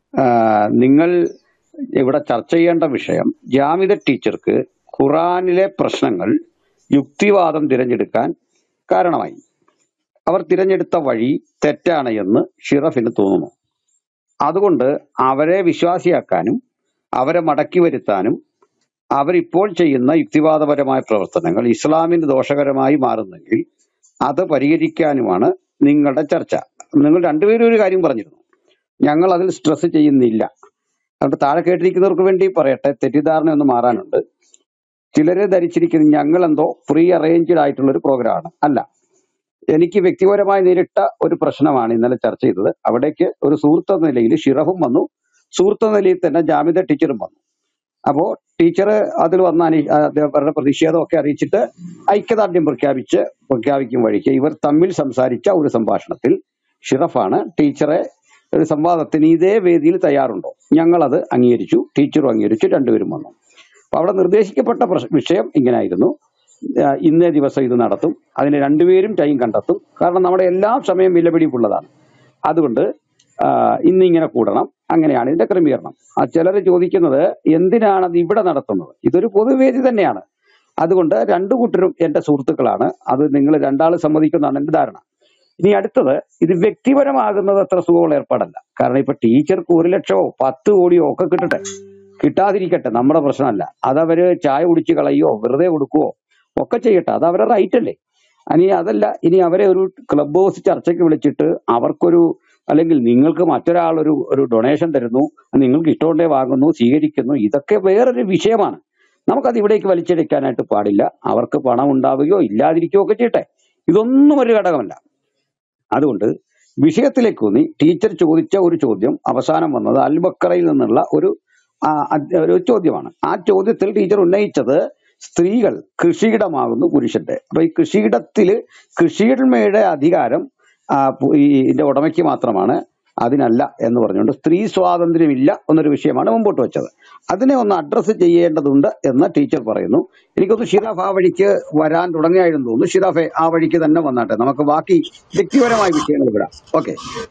ആ, നിങ്ങൾ ഇവിടെ ചർച്ച ചെയ്യേണ്ട വിഷയം ജാമിദ ടീച്ചർക്ക് ഖുറാനിലെ പ്രശ്നങ്ങൾ യുക്തിവാദം തിരഞ്ഞെടുക്കാൻ കാരണമായി അവർ തിരഞ്ഞെടുത്ത വഴി തെറ്റാണ് എന്ന് ഷിറഫിന് തോന്നുന്നു അതുകൊണ്ട് അവരെ വിശ്വാസിയാക്കാനും അവരെ മടക്കി വരുത്താനും അവരിപ്പോൾ ചെയ്യുന്ന യുക്തിവാദപരമായ പ്രവർത്തനങ്ങൾ ഇസ്ലാമിന് ദോഷകരമായി മാറുന്നെങ്കിൽ അത് പരിഹരിക്കാനുമാണ് നിങ്ങളുടെ ചർച്ച നിങ്ങൾ രണ്ടുപേരും ഒരു കാര്യം പറഞ്ഞിരുന്നു ഞങ്ങൾ അതിൽ സ്ട്രെസ് ചെയ്യുന്നില്ല അതുകൊണ്ട് താഴെ കേട്ടിരിക്കുന്നവർക്ക് വേണ്ടി പറയട്ടെ തെറ്റിദ്ധാരണ ഒന്ന് മാറാനുണ്ട് ചിലര് ധരിച്ചിരിക്കുന്നത് ഞങ്ങൾ എന്തോ പ്രീ അറേഞ്ച്ഡ് ആയിട്ടുള്ള ഒരു പ്രോഗ്രാമാണ് അല്ല എനിക്ക് വ്യക്തിപരമായി നേരിട്ട ഒരു പ്രശ്നമാണ് ഇന്നലെ ചർച്ച ചെയ്തത് അവിടേക്ക് ഒരു സുഹൃത്ത് എന്ന നിലയിൽ ഷിറഫും വന്നു സുഹൃത്ത് എന്ന നിലയിൽ തന്നെ ജാമിദ ടീച്ചറും വന്നു അപ്പോ ടീച്ചർ അതിൽ വന്ന അനി- ആ, അവരുടെ പ്രതിഷേധമൊക്കെ അറിയിച്ചിട്ട് ഐക്യദാർഢ്യം പ്രഖ്യാപിച്ച് പ്രഖ്യാപിക്കും വഴിക്ക് ഇവർ തമ്മിൽ സംസാരിച്ച ഒരു സംഭാഷണത്തിൽ ഷിറഫാണ് ടീച്ചറെ ഒരു സംവാദത്തിന് ഇതേ വേദിയിൽ തയ്യാറുണ്ടോ ഞങ്ങളത് അംഗീകരിച്ചു ടീച്ചറും അംഗീകരിച്ചു രണ്ടുപേരും വന്നു അപ്പൊ അവിടെ നിർദ്ദേശിക്കപ്പെട്ട പ്രശ്- വിഷയം ഇങ്ങനായിരുന്നു ആ, ഇന്നേ ദിവസം ഇത് നടത്തും അതിന് രണ്ടുപേരും ടൈം കണ്ടെത്തും കാരണം നമ്മുടെ എല്ലാ സമയം വിലപിടിപ്പുള്ളതാണ് അതുകൊണ്ട് ആ, ഇന്നിങ്ങനെ കൂടണം അങ്ങനെയാണ് ഇതിന്റെ ക്രമീകരണം ആ ചിലർ ചോദിക്കുന്നത് എന്തിനാണ് അത് ഇവിടെ നടത്തുന്നത് ഇതൊരു പൊതുവേദി തന്നെയാണ് അതുകൊണ്ട് രണ്ടു കൂട്ടരും എന്റെ സുഹൃത്തുക്കളാണ് അത് നിങ്ങൾ രണ്ടാൾ സമ്മതിക്കുന്നതാണ് എന്റെ ധാരണ ഇനി അടുത്തത് ഇത് വ്യക്തിപരമാകുന്നത് അത്ര സുഖമുള്ള ഏർപ്പാടല്ല കാരണം ഇപ്പൊ ടീച്ചർക്ക് ഒരു ലക്ഷമോ പത്ത് കോടിയോ ഒക്കെ കിട്ടട്ടെ കിട്ടാതിരിക്കട്ടെ നമ്മുടെ പ്രശ്നമല്ല അതവര് ചായ കുടിച്ച് കളയോ വെറുതെ കൊടുക്കുവോ ഒക്കെ ചെയ്യട്ടെ അത് അവരുടെ റൈറ്റ് അല്ലേ ഇനി അതല്ല ഇനി അവരെ ഒരു ക്ലബ് ഹൗസ് ചർച്ചയ്ക്ക് വിളിച്ചിട്ട് അവർക്കൊരു അല്ലെങ്കിൽ നിങ്ങൾക്ക് മറ്റൊരാൾ ഒരു ഒരു ഡൊണേഷൻ തരുന്നു നിങ്ങൾക്ക് ഇഷ്ടമുണ്ടേ വാങ്ങുന്നു സ്വീകരിക്കുന്നു ഇതൊക്കെ വേറൊരു വിഷയമാണ് നമുക്കത് ഇവിടേക്ക് വലിച്ചെടുക്കാനായിട്ട് പാടില്ല അവർക്ക് പണം ഉണ്ടാവുകയോ ഇല്ലാതിരിക്കുകയോ ഒക്കെ ചെയ്യട്ടെ ഇതൊന്നും ഒരു ഘടകമല്ല അതുകൊണ്ട് വിഷയത്തിലേക്ക് ഊന്നി ടീച്ചർ ചോദിച്ച ഒരു ചോദ്യം അവസാനം വന്നത് അൽബക്കറയിൽ നിന്നുള്ള ഒരു ആ, അദ്- ഒരു ചോദ്യമാണ് ആ ചോദ്യത്തിൽ ടീച്ചർ ഉന്നയിച്ചത് സ്ത്രീകൾ കൃഷിയിടമാകുന്നു പുരുഷന്റെ അപ്പൊ ഈ കൃഷിയിടത്തില് കൃഷിയിടമയുടെ അധികാരം ആ, പു- ഈ ഇതിന്റെ ഉടമയ്ക്ക് മാത്രമാണ് അതിനല്ല എന്ന് പറഞ്ഞുകൊണ്ട് സ്ത്രീ സ്വാതന്ത്ര്യമില്ല എന്നൊരു വിഷയമാണ് മുമ്പോട്ട് വെച്ചത് അതിനെ ഒന്ന് അഡ്രസ്സ് ചെയ്യേണ്ടതുണ്ട് എന്ന് ടീച്ചർ പറയുന്നു എനിക്കൊന്ന് ഷിറാഫ് ആ വഴിക്ക് വരാൻ തുടങ്ങിയായിരുന്നു തോന്നുന്നു ഷിറാഫെ ആ വഴിക്ക് തന്നെ വന്നാട്ടെ നമുക്ക് ബാക്കി വ്യക്തിപരമായ വിഷയങ്ങൾ വിടാം ഓക്കെ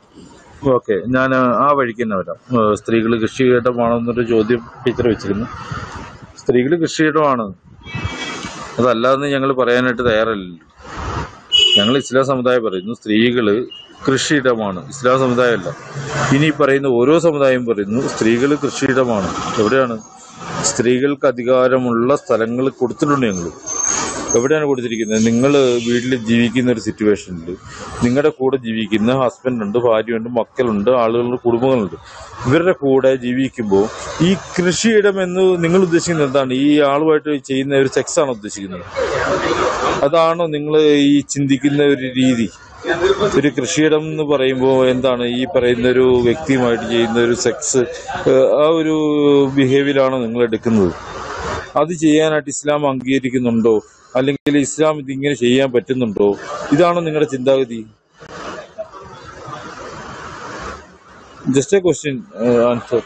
ഓക്കെ ഞാൻ ആ വഴിക്ക് തന്നെ വരാം സ്ത്രീകൾ കൃഷിയിടമാണെന്നൊരു ചോദ്യം ടീച്ചർ വെച്ചിരുന്നു സ്ത്രീകൾ കൃഷിയിടമാണ് അതല്ലാന്ന് ഞങ്ങൾ പറയാനായിട്ട് തയ്യാറല്ലല്ലോ ഞങ്ങൾ ഇസ്ലാം സമുദായം പറയുന്നു സ്ത്രീകൾ കൃഷിയിടമാണ് ഇസ്ലാം സമുദായമല്ല ഇനി പറയുന്ന ഓരോ സമുദായം പറയുന്നു സ്ത്രീകൾ കൃഷിയിടമാണ് എവിടെയാണ് സ്ത്രീകൾക്ക് അധികാരമുള്ള സ്ഥലങ്ങൾ കൊടുത്തിട്ടുണ്ട് ഞങ്ങൾ എവിടെയാണ് കൊടുത്തിരിക്കുന്നത് നിങ്ങൾ വീട്ടിൽ ജീവിക്കുന്ന ഒരു സിറ്റുവേഷനിൽ നിങ്ങളുടെ കൂടെ ജീവിക്കുന്ന ഹസ്ബൻഡ് ഉണ്ട് ഭാര്യയുണ്ട് മക്കളുണ്ട് ആളുകളുണ്ട് കുടുംബങ്ങളുണ്ട് ഇവരുടെ കൂടെ ജീവിക്കുമ്പോൾ ഈ കൃഷിയിടം എന്ന് നിങ്ങൾ ഉദ്ദേശിക്കുന്നത് എന്താണ് ഈ ആളുമായിട്ട് ചെയ്യുന്ന ഒരു സെക്സ് ആണോ ഉദ്ദേശിക്കുന്നത് അതാണോ നിങ്ങൾ ഈ ചിന്തിക്കുന്ന ഒരു രീതി ഒരു കൃഷിയിടം എന്ന് പറയുമ്പോൾ എന്താണ് ഈ പറയുന്ന ഒരു വ്യക്തിയുമായിട്ട് ചെയ്യുന്ന ഒരു സെക്സ് ആ ഒരു ബിഹേവിയറാണോ നിങ്ങൾ എടുക്കുന്നത് അത് ചെയ്യാനായിട്ട് ഇസ്ലാം അംഗീകരിക്കുന്നുണ്ടോ അല്ലെങ്കിൽ ഇസ്ലാം ഇതിങ്ങനെ ചെയ്യാൻ പറ്റുന്നുണ്ടോ ഇതാണോ നിങ്ങളുടെ ചിന്താഗതി ജസ്റ്റ് എ ക്വസ്റ്റ്യൻ ആൻസർ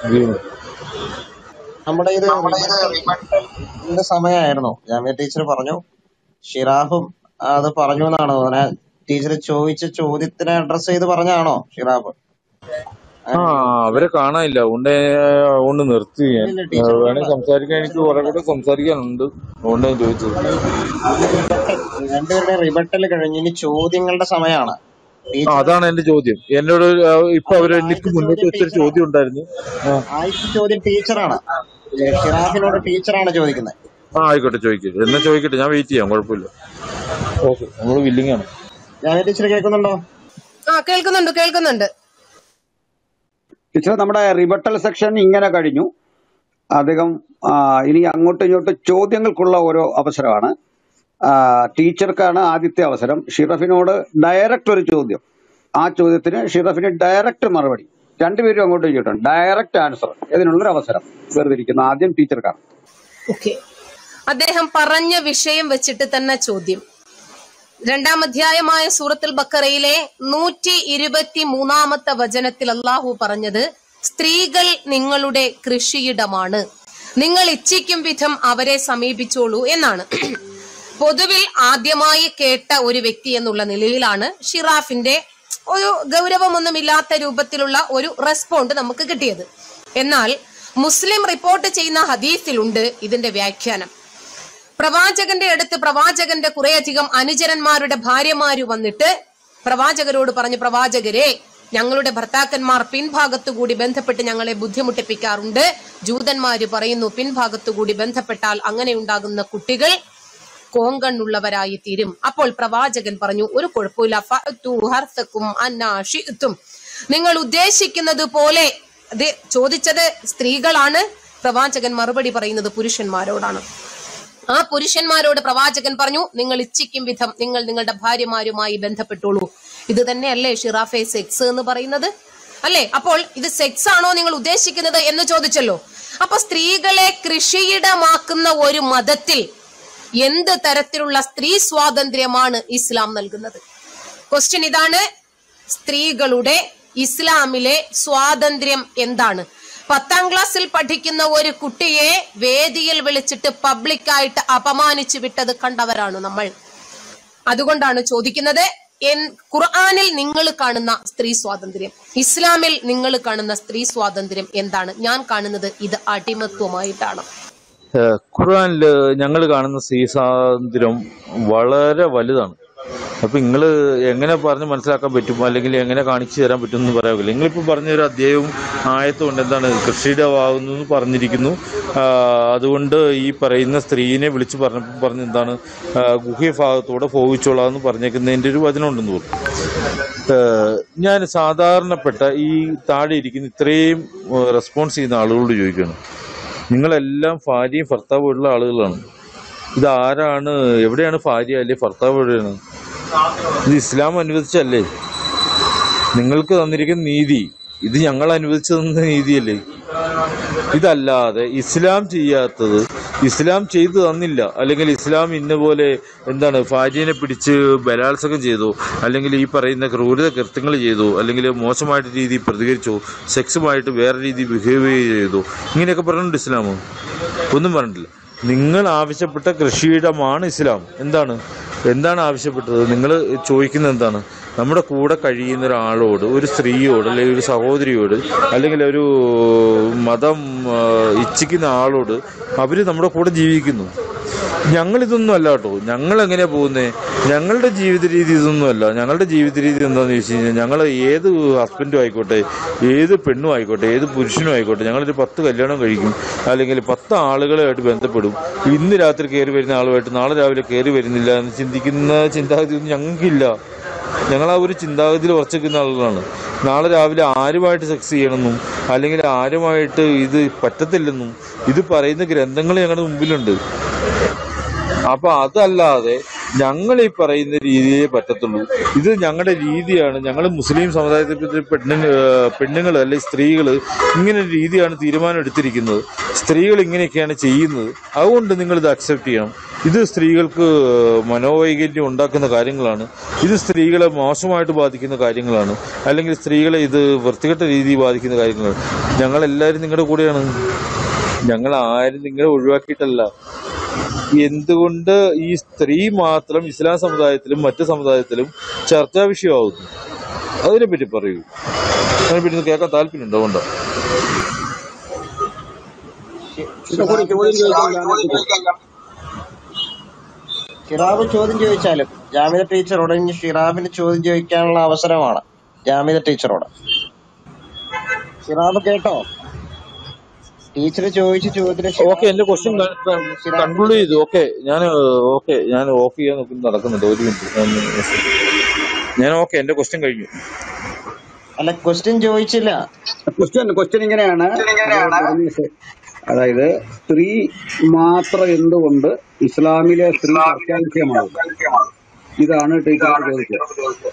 നമ്മുടെ ഇത് റിബട്ടലിന്റെ സമയമായിരുന്നു ജാമ്യ ടീച്ചർ പറഞ്ഞു ഷിറാഫും അത് പറഞ്ഞു എന്നാണ് തോന്നുന്നത് ടീച്ചർ ചോദിച്ച ചോദ്യത്തിനെ അഡ്രസ് ചെയ്ത് പറഞ്ഞാണോ ഷിറാഫ് ആ അവരെ കാണാനില്ല അതുകൊണ്ട് അതുകൊണ്ട് നിർത്തി ഞാൻ ഇല്ല ആ, ടീച്ചർ വേണമെങ്കിൽ സംസാരിക്കാൻ എനിക്ക് കുറെ കൂടെ സംസാരിക്കാനുണ്ട് അതുകൊണ്ട് ഞാൻ ചോദിച്ചത് രണ്ടുപേരുടെ റിബട്ടൽ കഴിഞ്ഞ് ഇനി ചോദ്യങ്ങളുടെ സമയമാണ് ആ ടീച്ചർ അതാണ് എന്റെ ചോദ്യം എന്നോട് ആ, ഇപ്പൊ അവര് എനിക്ക് ആദ്യത്തെ മുന്നോട്ട് ചോദ്യം വെച്ചൊരു ടീച്ചറാണ് ചോദ്യം ഉണ്ടായിരുന്നു ആ ആദ്യത്തെ ചോദ്യം ടീച്ചറാണ് ഏ, ഷിറാഫിനോട് ടീച്ചറാണ് ചോദിക്കുന്നത് ആ ആയിക്കോട്ടെ ചോദിക്കട്ടെ എന്നാ ചോദിക്കട്ടെ ഞാൻ വെയിറ്റ് ചെയ്യാം കുഴപ്പമില്ല ഓക്കെ നമ്മൾ വില്ലിംഗ് ആണ് ജാമ്യ ടീച്ചർ കേൾക്കുന്നുണ്ടോ ആ കേൾക്കുന്നുണ്ട് കേൾക്കുന്നുണ്ട് ടീച്ചർ നമ്മുടെ റിബട്ടൽ സെക്ഷൻ ഇങ്ങനെ കഴിഞ്ഞു അദ്ദേഹം ആ, ഇനി അങ്ങോട്ടും ഇങ്ങോട്ടും ചോദ്യങ്ങൾക്കുള്ള ഓരോ അവസരമാണ് ആ, ടീച്ചർക്കാണ് ആദ്യത്തെ അവസരം ഷിറഫിനോട് ഡയറക്റ്റ് ഒരു ചോദ്യം ആ ചോദ്യത്തിന് ഷിറഫിന് ഡയറക്റ്റ് മറുപടി രണ്ടുപേരും അങ്ങോട്ടും ഇങ്ങോട്ടും ഡയറക്റ്റ് ആൻസർ ഇതിനുള്ളൊരു അവസരം വേർതിരിക്കുന്നു ആദ്യം ടീച്ചർക്കാണ് ഓക്കെ അദ്ദേഹം പറഞ്ഞ വിഷയം വെച്ചിട്ട് തന്നെ ചോദ്യം രണ്ടാം അധ്യായമായ സൂറത്തുൽ ബക്കറയിലെ നൂറ്റി ഇരുപത്തി മൂന്നാമത്തെ വചനത്തിൽ അള്ളാഹു പറഞ്ഞത് സ്ത്രീകൾ നിങ്ങളുടെ കൃഷിയിടമാണ് നിങ്ങൾ ഇച്ഛിക്കും വിധം അവരെ സമീപിച്ചോളൂ എന്നാണ് പൊതുവിൽ ആദ്യമായി കേട്ട ഒരു വ്യക്തി എന്നുള്ള നിലയിലാണ് ഷിറാഫിന്റെ ഒരു ഗൗരവമൊന്നുമില്ലാത്ത രൂപത്തിലുള്ള ഒരു റെസ്പോണ്ട് നമുക്ക് കിട്ടിയത് എന്നാൽ മുസ്ലിം റിപ്പോർട്ട് ചെയ്യുന്ന ഹദീസിലുണ്ട് ഇതിന്റെ വ്യാഖ്യാനം പ്രവാചകന്റെ അടുത്ത് പ്രവാചകന്റെ കുറേയധികം അനുചരന്മാരുടെ ഭാര്യമാര് വന്നിട്ട് പ്രവാചകരോട് പറഞ്ഞു പ്രവാചകരെ ഞങ്ങളുടെ ഭർത്താക്കന്മാർ പിൻഭാഗത്തുകൂടി ബന്ധപ്പെട്ട് ഞങ്ങളെ ബുദ്ധിമുട്ടിപ്പിക്കാറുണ്ട് ജൂതന്മാര് പറയുന്നു പിൻഭാഗത്തുകൂടി ബന്ധപ്പെട്ടാൽ അങ്ങനെ ഉണ്ടാകുന്ന കുട്ടികൾ കോങ്കണ്ണുള്ളവരായി തീരും അപ്പോൾ പ്രവാചകൻ പറഞ്ഞു ഒരു കുഴപ്പമില്ല ഫഅ്തു ഹർസക്കും അന്നാ ശിഅ്തും. നിങ്ങൾ ഉദ്ദേശിക്കുന്നത് പോലെ ഇത് ചോദിച്ചത് സ്ത്രീകളാണ് പ്രവാചകൻ മറുപടി പറയുന്നത് പുരുഷന്മാരോടാണ് ആ പുരുഷന്മാരോട് പ്രവാചകൻ പറഞ്ഞു നിങ്ങൾ ഇച്ഛിക്കും വിധം നിങ്ങൾ നിങ്ങളുടെ ഭാര്യമാരുമായി ബന്ധപ്പെട്ടോളൂ ഇത് തന്നെയല്ലേ ഷിറാഫെ സെക്സ് എന്ന് പറയുന്നത് അല്ലേ അപ്പോൾ ഇത് സെക്സ് ആണോ നിങ്ങൾ ഉദ്ദേശിക്കുന്നത് എന്ന് ചോദിച്ചല്ലോ അപ്പൊ സ്ത്രീകളെ കൃഷിയിടമാക്കുന്ന ഒരു മതത്തിൽ എന്ത് തരത്തിലുള്ള സ്ത്രീ സ്വാതന്ത്ര്യമാണ് ഇസ്ലാം നൽകുന്നത് ക്വസ്റ്റ്യൻ ഇതാണ് സ്ത്രീകളുടെ ഇസ്ലാമിലെ സ്വാതന്ത്ര്യം എന്താണ് പത്താം ക്ലാസ്സിൽ പഠിക്കുന്ന ഒരു കുട്ടിയെ വേദിയിൽ വിളിച്ചിട്ട് പബ്ലിക്കായിട്ട് അപമാനിച്ചു വിട്ടത് കണ്ടവരാണ് നമ്മൾ അതുകൊണ്ടാണ് ചോദിക്കുന്നത് എൻ ഖുർആനിൽ നിങ്ങൾ കാണുന്ന സ്ത്രീ സ്വാതന്ത്ര്യം ഇസ്ലാമിൽ നിങ്ങൾ കാണുന്ന സ്ത്രീ സ്വാതന്ത്ര്യം എന്താണ് ഞാൻ കാണുന്നത് ഇത് അടിമത്വമായിട്ടാണ് ഏഹ് ഖുർആനിൽ ഞങ്ങൾ കാണുന്ന സ്ത്രീ സ്വാതന്ത്ര്യം വളരെ വലുതാണ് അപ്പൊ നിങ്ങൾ എങ്ങനെ പറഞ്ഞ് മനസ്സിലാക്കാൻ പറ്റും അല്ലെങ്കിൽ എങ്ങനെ കാണിച്ചു തരാൻ പറ്റും എന്ന് പറയാവില്ല നിങ്ങളിപ്പോൾ പറഞ്ഞ ഒരു അധ്യായവും ആയത്തും കൊണ്ട് എന്താണ് കൃഷിയിടമാകുന്നു എന്ന് പറഞ്ഞിരിക്കുന്നു ആ, അതുകൊണ്ട് ഈ പറയുന്ന സ്ത്രീനെ വിളിച്ച് പറഞ്ഞപ്പോൾ പറഞ്ഞ എന്താണ് ആ, ഗുഹ്യ ഭാഗത്തൂടെ പോവിച്ചോളാം എന്ന് പറഞ്ഞേക്കുന്നതിൻ്റെ ഒരു വചനമുണ്ടെന്ന് തോന്നുന്നു ഏഹ് ഞാൻ സാധാരണപ്പെട്ട ഈ താഴെ ഇരിക്കുന്ന ഇത്രയും റെസ്പോൺസ് ചെയ്യുന്ന ആളുകളോട് ചോദിക്കുകയാണ് നിങ്ങളെല്ലാം ഭാര്യയും ഭർത്താവും ഉള്ള ആളുകളാണ് ഇത് ആരാണ് എവിടെയാണ് ഭാര്യ അല്ലെ ഭർത്താവ് എവിടെയാണ് ഇത് ഇസ്ലാം അനുവദിച്ചല്ലേ നിങ്ങൾക്ക് തന്നിരിക്കുന്ന നീതി ഇത് ഞങ്ങൾ അനുവദിച്ചു തന്ന നീതിയല്ലേ ഇതല്ലാതെ ഇസ്ലാം ചെയ്യാത്തത് ഇസ്ലാം ചെയ്തു തന്നില്ല അല്ലെങ്കിൽ ഇസ്ലാം ഇന്ന പോലെ എന്താണ് ഭാര്യനെ പിടിച്ച് ബലാത്സംഗം ചെയ്തോ അല്ലെങ്കിൽ ഈ പറയുന്ന ക്രൂരത കൃത്യങ്ങൾ ചെയ്തോ അല്ലെങ്കിൽ മോശമായിട്ട് രീതി പ്രതികരിച്ചോ സെക്സുമായിട്ട് വേറെ രീതി ബിഹേവ് ചെയ്തോ ഇങ്ങനെയൊക്കെ പറഞ്ഞിട്ടുണ്ട് ഇസ്ലാം ഒന്നും പറഞ്ഞിട്ടില്ല നിങ്ങൾ ആവശ്യപ്പെട്ട കൃഷിയിടമാണ് ഇസ്ലാം എന്താണ് എന്താണ് ആവശ്യപ്പെട്ടത് നിങ്ങൾ ചോദിക്കുന്നത് എന്താണ് നമ്മുടെ കൂടെ കഴിയുന്ന ഒരാളോട് ഒരു സ്ത്രീയോട് അല്ലെങ്കിൽ ഒരു സഹോദരിയോട് അല്ലെങ്കിൽ ഒരു മതം ആ, ഇച്ഛിക്കുന്ന ആളോട് അവർ നമ്മുടെ കൂടെ ജീവിക്കുന്നു ഞങ്ങളിതൊന്നും അല്ല കേട്ടോ ഞങ്ങൾ എങ്ങനെയാ പോകുന്നത് ഞങ്ങളുടെ ജീവിത രീതി ഇതൊന്നും അല്ല ഞങ്ങളുടെ ജീവിത രീതി എന്താണെന്ന് ചോദിച്ചു കഴിഞ്ഞാൽ ഞങ്ങൾ ഏത് ഹസ്ബൻഡും ആയിക്കോട്ടെ ഏത് പെണ്ണും ആയിക്കോട്ടെ ഏത് പുരുഷനും ആയിക്കോട്ടെ ഞങ്ങളൊരു പത്ത് കല്യാണം കഴിക്കും അല്ലെങ്കിൽ പത്ത് ആളുകളുമായിട്ട് ബന്ധപ്പെടും ഇന്ന് രാത്രി കയറി വരുന്ന ആളുമായിട്ട് നാളെ രാവിലെ കയറി വരുന്നില്ല എന്ന് ചിന്തിക്കുന്ന ചിന്താഗതി ഒന്നും ഞങ്ങൾക്കില്ല ഞങ്ങൾ ആ ഒരു ചിന്താഗതിയിൽ ഉറച്ചിരിക്കുന്ന ആളുകളാണ് നാളെ രാവിലെ ആരുമായിട്ട് സെക്സ് ചെയ്യണമെന്നും അല്ലെങ്കിൽ ആരുമായിട്ട് ഇത് പറ്റത്തില്ലെന്നും ഇത് പറയുന്ന ഗ്രന്ഥങ്ങൾ ഞങ്ങളുടെ മുമ്പിലുണ്ട് അപ്പൊ അതല്ലാതെ ഞങ്ങൾ ഈ പറയുന്ന രീതിയെ പറ്റത്തുള്ളൂ ഇത് ഞങ്ങളുടെ രീതിയാണ് ഞങ്ങൾ മുസ്ലിം സമുദായത്തിൽ പെണ്ണുങ്ങൾ പെണ്ണുങ്ങൾ അല്ലെങ്കിൽ സ്ത്രീകൾ ഇങ്ങനെ ഒരു രീതിയാണ് തീരുമാനം എടുത്തിരിക്കുന്നത് സ്ത്രീകൾ ഇങ്ങനെയൊക്കെയാണ് ചെയ്യുന്നത് അതുകൊണ്ട് നിങ്ങൾ ഇത് അക്സെപ്റ്റ് ചെയ്യണം ഇത് സ്ത്രീകൾക്ക് മനോവൈകല്യം ഉണ്ടാക്കുന്ന കാര്യങ്ങളാണ് ഇത് സ്ത്രീകളെ മോശമായിട്ട് ബാധിക്കുന്ന കാര്യങ്ങളാണ് അല്ലെങ്കിൽ സ്ത്രീകളെ ഇത് വൃത്തികെട്ട രീതിയിൽ ബാധിക്കുന്ന കാര്യങ്ങളാണ് ഞങ്ങളെല്ലാവരും നിങ്ങളുടെ കൂടെയാണ് ഞങ്ങൾ ആരും നിങ്ങളെ ഒഴിവാക്കിയിട്ടല്ല എന്തുകൊണ്ട് ഈ സ്ത്രീ മാത്രം ഇസ്ലാം സമുദായത്തിലും മറ്റു സമുദായത്തിലും ചർച്ചാ വിഷയമാകുന്നു അതിനെപ്പറ്റി പറയൂ അതിനെപ്പറ്റി ഒന്ന് കേൾക്കാൻ താല്പര്യമുണ്ടോ അതുകൊണ്ടോ ഇതൊക്കെ ഒരു ചോദ്യം ചോദിക്കാൻ ഞാൻ ഷിറാബ് ചോദ്യം ചോദിച്ചാലും ജാമിദ ടീച്ചറോട് ഇനി ഷിറാബിന് ചോദ്യം ചോദിക്കാനുള്ള അവസരമാണ് ജാമിദ ടീച്ചറോട് ഷിറാബ് കേട്ടോ ടീച്ചർ ചോദിച്ച ചോദ്യത്തിന് ഓക്കെ എന്റെ ഷിറാബ് ക്വസ്റ്റ്യൻ ഷിറാബ് കൺക്ലൂഡ് ചെയ്തു ഓക്കെ ഞാൻ ഓക്കെ ഞാൻ ഓഫ് ചെയ്യാൻ നോക്കുന്നു നടക്കുന്നുണ്ട് ഒരു മിനിറ്റ് ഞാൻ ഓക്കെ എന്റെ ക്വസ്റ്റ്യൻ കഴിഞ്ഞു അല്ല ക്വസ്റ്റ്യൻ ചോദിച്ചില്ല ക്വസ്റ്റ്യൻ ക്വസ്റ്റ്യൻ ഇങ്ങനെയാണ് അദ്ദേഹം പറഞ്ഞ ശ- അതായത് സ്ത്രീ മാത്രം എന്തുകൊണ്ട് ഇസ്ലാമിലെ സ്ത്രീ ചർച്ചാ വിഷയമാകും ഇതാണ് ടീച്ചറോട് ചോദിച്ചത്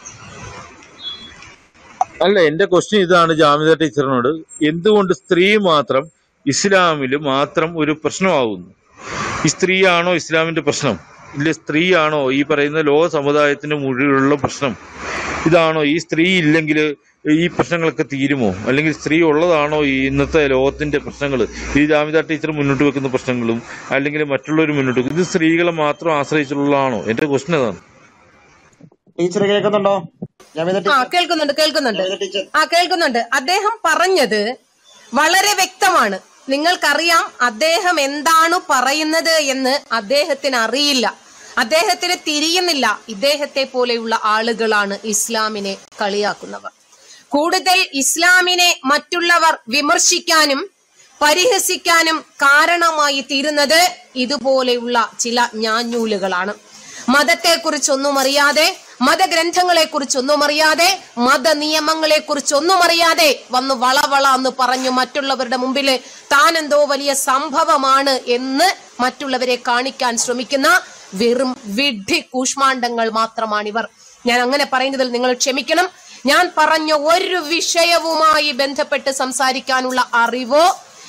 അല്ല എന്റെ ക്വസ്റ്റ്യൻ ഇതാണ് ജാമിദ ടീച്ചറിനോട് എന്തുകൊണ്ട് സ്ത്രീ മാത്രം ഇസ്ലാമിൽ മാത്രം ഒരു പ്രശ്നമാകുന്നു ഈ സ്ത്രീയാണോ ഇസ്ലാമിന്റെ പ്രശ്നം ഇല്ല സ്ത്രീയാണോ ഈ പറയുന്ന ലോക സമുദായത്തിന് മുഴുവനുള്ള പ്രശ്നം ഇതാണോ ഈ സ്ത്രീ ഇല്ലെങ്കിൽ ഈ പ്രശ്നങ്ങളൊക്കെ തീരുമോ അല്ലെങ്കിൽ സ്ത്രീ ഉള്ളതാണോ ഈ ഇന്നത്തെ ലോകത്തിന്റെ പ്രശ്നങ്ങൾ ഈ ജാമിദ ടീച്ചർ മുന്നോട്ട് വെക്കുന്ന പ്രശ്നങ്ങളും അല്ലെങ്കിൽ മറ്റുള്ളവർ മുന്നോട്ട് വെക്കുന്ന ഇത് സ്ത്രീകളെ മാത്രം ആശ്രയിച്ചുള്ളതാണോ എന്റെ ക്വസ്റ്റ്യൻ അതാണ് ടീച്ചർ കേൾക്കുന്നുണ്ടോ ജമിത ആ ടീച്ചർ കേൾക്കുന്നുണ്ട് കേൾക്കുന്നുണ്ട് ജമിത ടീച്ചർ ആ കേൾക്കുന്നുണ്ട് അദ്ദേഹം പറഞ്ഞത് വളരെ വ്യക്തമാണ് നിങ്ങൾക്കറിയാം അദ്ദേഹം എന്താണ് പറയുന്നത് എന്ന് അദ്ദേഹത്തിന് അറിയില്ല അദ്ദേഹത്തിന് തിരിയുന്നില്ല ഇദ്ദേഹത്തെ പോലെയുള്ള ആളുകളാണ് ഇസ്ലാമിനെ കളിയാക്കുന്നവർ കൂടുതൽ ഇസ്ലാമിനെ മറ്റുള്ളവർ വിമർശിക്കാനും പരിഹസിക്കാനും കാരണമായി തീരുന്നത് ഇതുപോലെയുള്ള ചില ഞാഞ്ഞൂലുകളാണ് മതത്തെക്കുറിച്ചൊന്നും അറിയാതെ മതഗ്രന്ഥങ്ങളെ കുറിച്ചൊന്നും അറിയാതെ മത നിയമങ്ങളെ കുറിച്ചൊന്നും അറിയാതെ വന്ന് വളവള എന്ന് പറഞ്ഞു മറ്റുള്ളവരുടെ മുമ്പിൽ താൻ എന്തോ വലിയ സംഭവമാണ് എന്ന് മറ്റുള്ളവരെ കാണിക്കാൻ ശ്രമിക്കുന്ന വെറും വിഡ്ഢി കൂഷ്മാണ്ഡങ്ങൾ മാത്രമാണിവർ ഞാൻ അങ്ങനെ പറയുന്നതിൽ നിങ്ങൾ ക്ഷമിക്കണം ഞാൻ പറഞ്ഞ ഒരു വിഷയവുമായി ബന്ധപ്പെട്ട് സംസാരിക്കാനുള്ള അറിവോ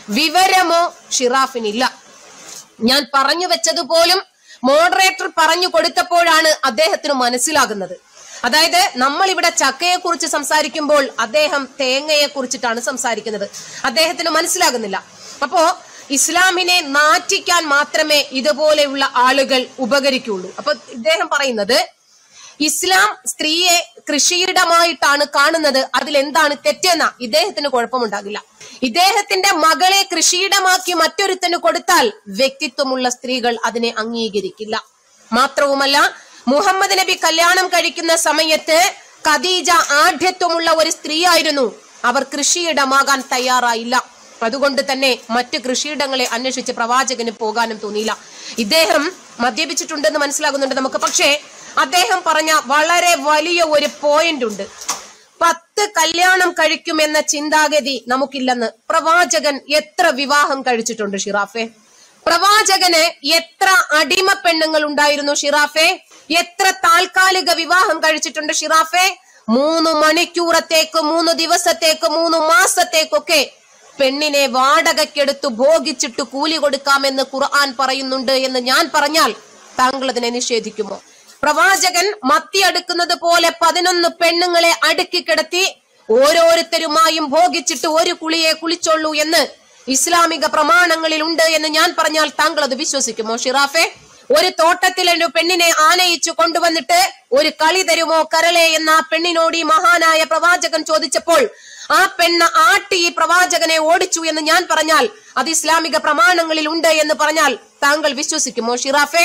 വിവരമോ ഷിറാഫിനില്ല ഞാൻ പറഞ്ഞു വെച്ചതുപോലും മോഡറേറ്റർ പറഞ്ഞു കൊടുത്തപ്പോഴാണ് അദ്ദേഹത്തിന് മനസ്സിലാകുന്നത് അതായത് നമ്മൾ ഇവിടെ ചക്കയെ കുറിച്ച് സംസാരിക്കുമ്പോൾ അദ്ദേഹം തേങ്ങയെ കുറിച്ചിട്ടാണ് സംസാരിക്കുന്നത് അദ്ദേഹത്തിന് മനസ്സിലാകുന്നില്ല അപ്പോ ഇസ്ലാമിനെ നാറ്റിക്കാൻ മാത്രമേ ഇതുപോലെയുള്ള ആളുകൾ ഉപകരിക്കുള്ളൂ അപ്പൊ ഇദ്ദേഹം പറയുന്നത് ഇസ്ലാം സ്ത്രീയെ കൃഷിയിടമായിട്ടാണ് കാണുന്നത് അതിൽ എന്താണ് തെറ്റെന്ന ഇദ്ദേഹത്തിന് കുഴപ്പമുണ്ടാകില്ല ഇദ്ദേഹത്തിന്റെ മകളെ കൃഷിയിടമാക്കി മറ്റൊരുത്തന് കൊടുത്താൽ വ്യക്തിത്വമുള്ള സ്ത്രീകൾ അതിനെ അംഗീകരിക്കില്ല മാത്രവുമല്ല മുഹമ്മദ് നബി കല്യാണം കഴിക്കുന്ന സമയത്ത് ഖദീജ ആഢ്യത്വമുള്ള ഒരു സ്ത്രീയായിരുന്നു അവർ കൃഷിയിടമാകാൻ തയ്യാറായില്ല അതുകൊണ്ട് തന്നെ മറ്റ് കൃഷിയിടങ്ങളെ അന്വേഷിച്ച് പ്രവാചകന് പോകാനും തോന്നിയില്ല ഇദ്ദേഹം മദ്യപിച്ചിട്ടുണ്ടെന്ന് മനസ്സിലാകുന്നുണ്ട് നമുക്ക് പക്ഷേ അദ്ദേഹം പറഞ്ഞ വളരെ വലിയ ഒരു പോയിന്റ് ഉണ്ട് പത്ത് കല്യാണം കഴിക്കുമെന്ന ചിന്താഗതി നമുക്കില്ലെന്ന് പ്രവാചകൻ എത്ര വിവാഹം കഴിച്ചിട്ടുണ്ട് ഷിറാഫെ പ്രവാചകന് എത്ര അടിമ പെണ്ണുങ്ങൾ ഉണ്ടായിരുന്നു ഷിറാഫെ എത്ര താൽക്കാലിക വിവാഹം കഴിച്ചിട്ടുണ്ട് ഷിറാഫെ മൂന്ന് മണിക്കൂറത്തേക്ക് മൂന്ന് ദിവസത്തേക്ക് മൂന്ന് മാസത്തേക്കൊക്കെ പെണ്ണിനെ വാടകയ്ക്കെടുത്ത് ഭോഗിച്ചിട്ട് കൂലി കൊടുക്കാമെന്ന് ഖുർആൻ പറയുന്നുണ്ട് എന്ന് ഞാൻ പറഞ്ഞാൽ താങ്കൾ അതിനെ നിഷേധിക്കുമോ പ്രവാചകൻ മത്തി അടുക്കുന്നത് പോലെ പതിനൊന്ന് പെണ്ണുങ്ങളെ അടുക്കി കിടത്തി ഓരോരുത്തരുമായും ഭോഗിച്ചിട്ട് ഒരു കുളിയെ കുളിച്ചോളൂ എന്ന് ഇസ്ലാമിക പ്രമാണങ്ങളിൽ ഉണ്ട് എന്ന് ഞാൻ പറഞ്ഞാൽ താങ്കൾ അത് വിശ്വസിക്കുമോ ഷിറാഫെ ഒരു തോട്ടത്തിലെ ഒരു പെണ്ണിനെ ആനയിച്ചു കൊണ്ടുവന്നിട്ട് ഒരു കളി തരുമോ കരളെ എന്ന ആ പെണ്ണിനോട് ഈ മഹാനായ പ്രവാചകൻ ചോദിച്ചപ്പോൾ ആ പെണ്ണ് ആട്ടി ഈ പ്രവാചകനെ ഓടിച്ചു എന്ന് ഞാൻ പറഞ്ഞാൽ അത് ഇസ്ലാമിക പ്രമാണങ്ങളിൽ ഉണ്ട് എന്ന് പറഞ്ഞാൽ താങ്കൾ വിശ്വസിക്കുമോ ഷിറാഫെ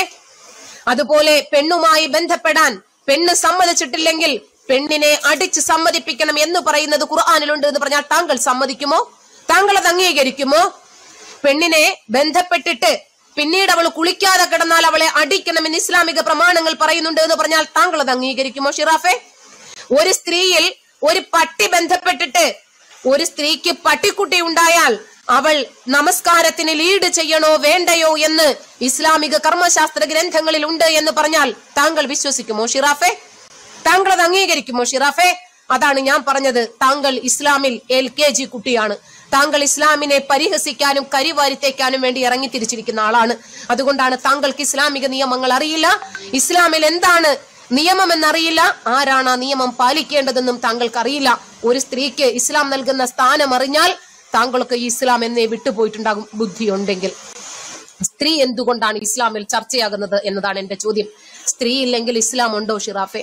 അതുപോലെ പെണ്ണുമായി ബന്ധപ്പെടാൻ പെണ്ണ് സമ്മതിച്ചിട്ടില്ലെങ്കിൽ പെണ്ണിനെ അടിച്ച് സമ്മതിപ്പിക്കണം എന്ന് പറയുന്നത് ഖുർആാനിലുണ്ട് എന്ന് പറഞ്ഞാൽ താങ്കൾ സമ്മതിക്കുമോ താങ്കൾ അത് അംഗീകരിക്കുമോ പെണ്ണിനെ ബന്ധപ്പെട്ടിട്ട് പിന്നീട് അവൾ കുളിക്കാതെ കിടന്നാൽ അവളെ അടിക്കണമെന്ന് ഇസ്ലാമിക പ്രമാണങ്ങൾ പറയുന്നുണ്ട് എന്ന് പറഞ്ഞാൽ താങ്കൾ അത് അംഗീകരിക്കുമോ ഷിറാഫെ ഒരു സ്ത്രീയിൽ ഒരു പട്ടി ബന്ധപ്പെട്ടിട്ട് ഒരു സ്ത്രീക്ക് പട്ടിക്കുട്ടി ഉണ്ടായാൽ അവൾ നമസ്കാരത്തിന് ലീഡ് ചെയ്യണോ വേണ്ടയോ എന്ന് ഇസ്ലാമിക കർമ്മശാസ്ത്ര ഗ്രന്ഥങ്ങളിൽ ഉണ്ട് എന്ന് പറഞ്ഞാൽ താങ്കൾ വിശ്വസിക്കുമോ ഷിറാഫെ താങ്കൾ അത് അംഗീകരിക്കുമോ ഷിറാഫെ അതാണ് ഞാൻ പറഞ്ഞത് താങ്കൾ ഇസ്ലാമിൽ എൽ കെ ജി കുട്ടിയാണ് താങ്കൾ ഇസ്ലാമിനെ പരിഹസിക്കാനും കരിവാരിത്തേക്കാനും വേണ്ടി ഇറങ്ങി തിരിച്ചിരിക്കുന്ന ആളാണ് അതുകൊണ്ടാണ് താങ്കൾക്ക് ഇസ്ലാമിക നിയമങ്ങൾ അറിയില്ല ഇസ്ലാമിൽ എന്താണ് നിയമം എന്നറിയില്ല ആരാണ് ആ നിയമം പാലിക്കേണ്ടതെന്നും താങ്കൾക്ക് അറിയില്ല ഒരു സ്ത്രീക്ക് ഇസ്ലാം നൽകുന്ന സ്ഥാനം അറിഞ്ഞാൽ താങ്കൾക്ക് ഈ ഇസ്ലാം എന്നേ വിട്ടുപോയിട്ടുണ്ടാകും ബുദ്ധിയുണ്ടെങ്കിൽ സ്ത്രീ എന്തുകൊണ്ടാണ് ഇസ്ലാമിൽ ചർച്ചയാകുന്നത് എന്നതാണ് എന്റെ ചോദ്യം സ്ത്രീ ഇല്ലെങ്കിൽ ഇസ്ലാം ഉണ്ടോ ഷിറാഫെ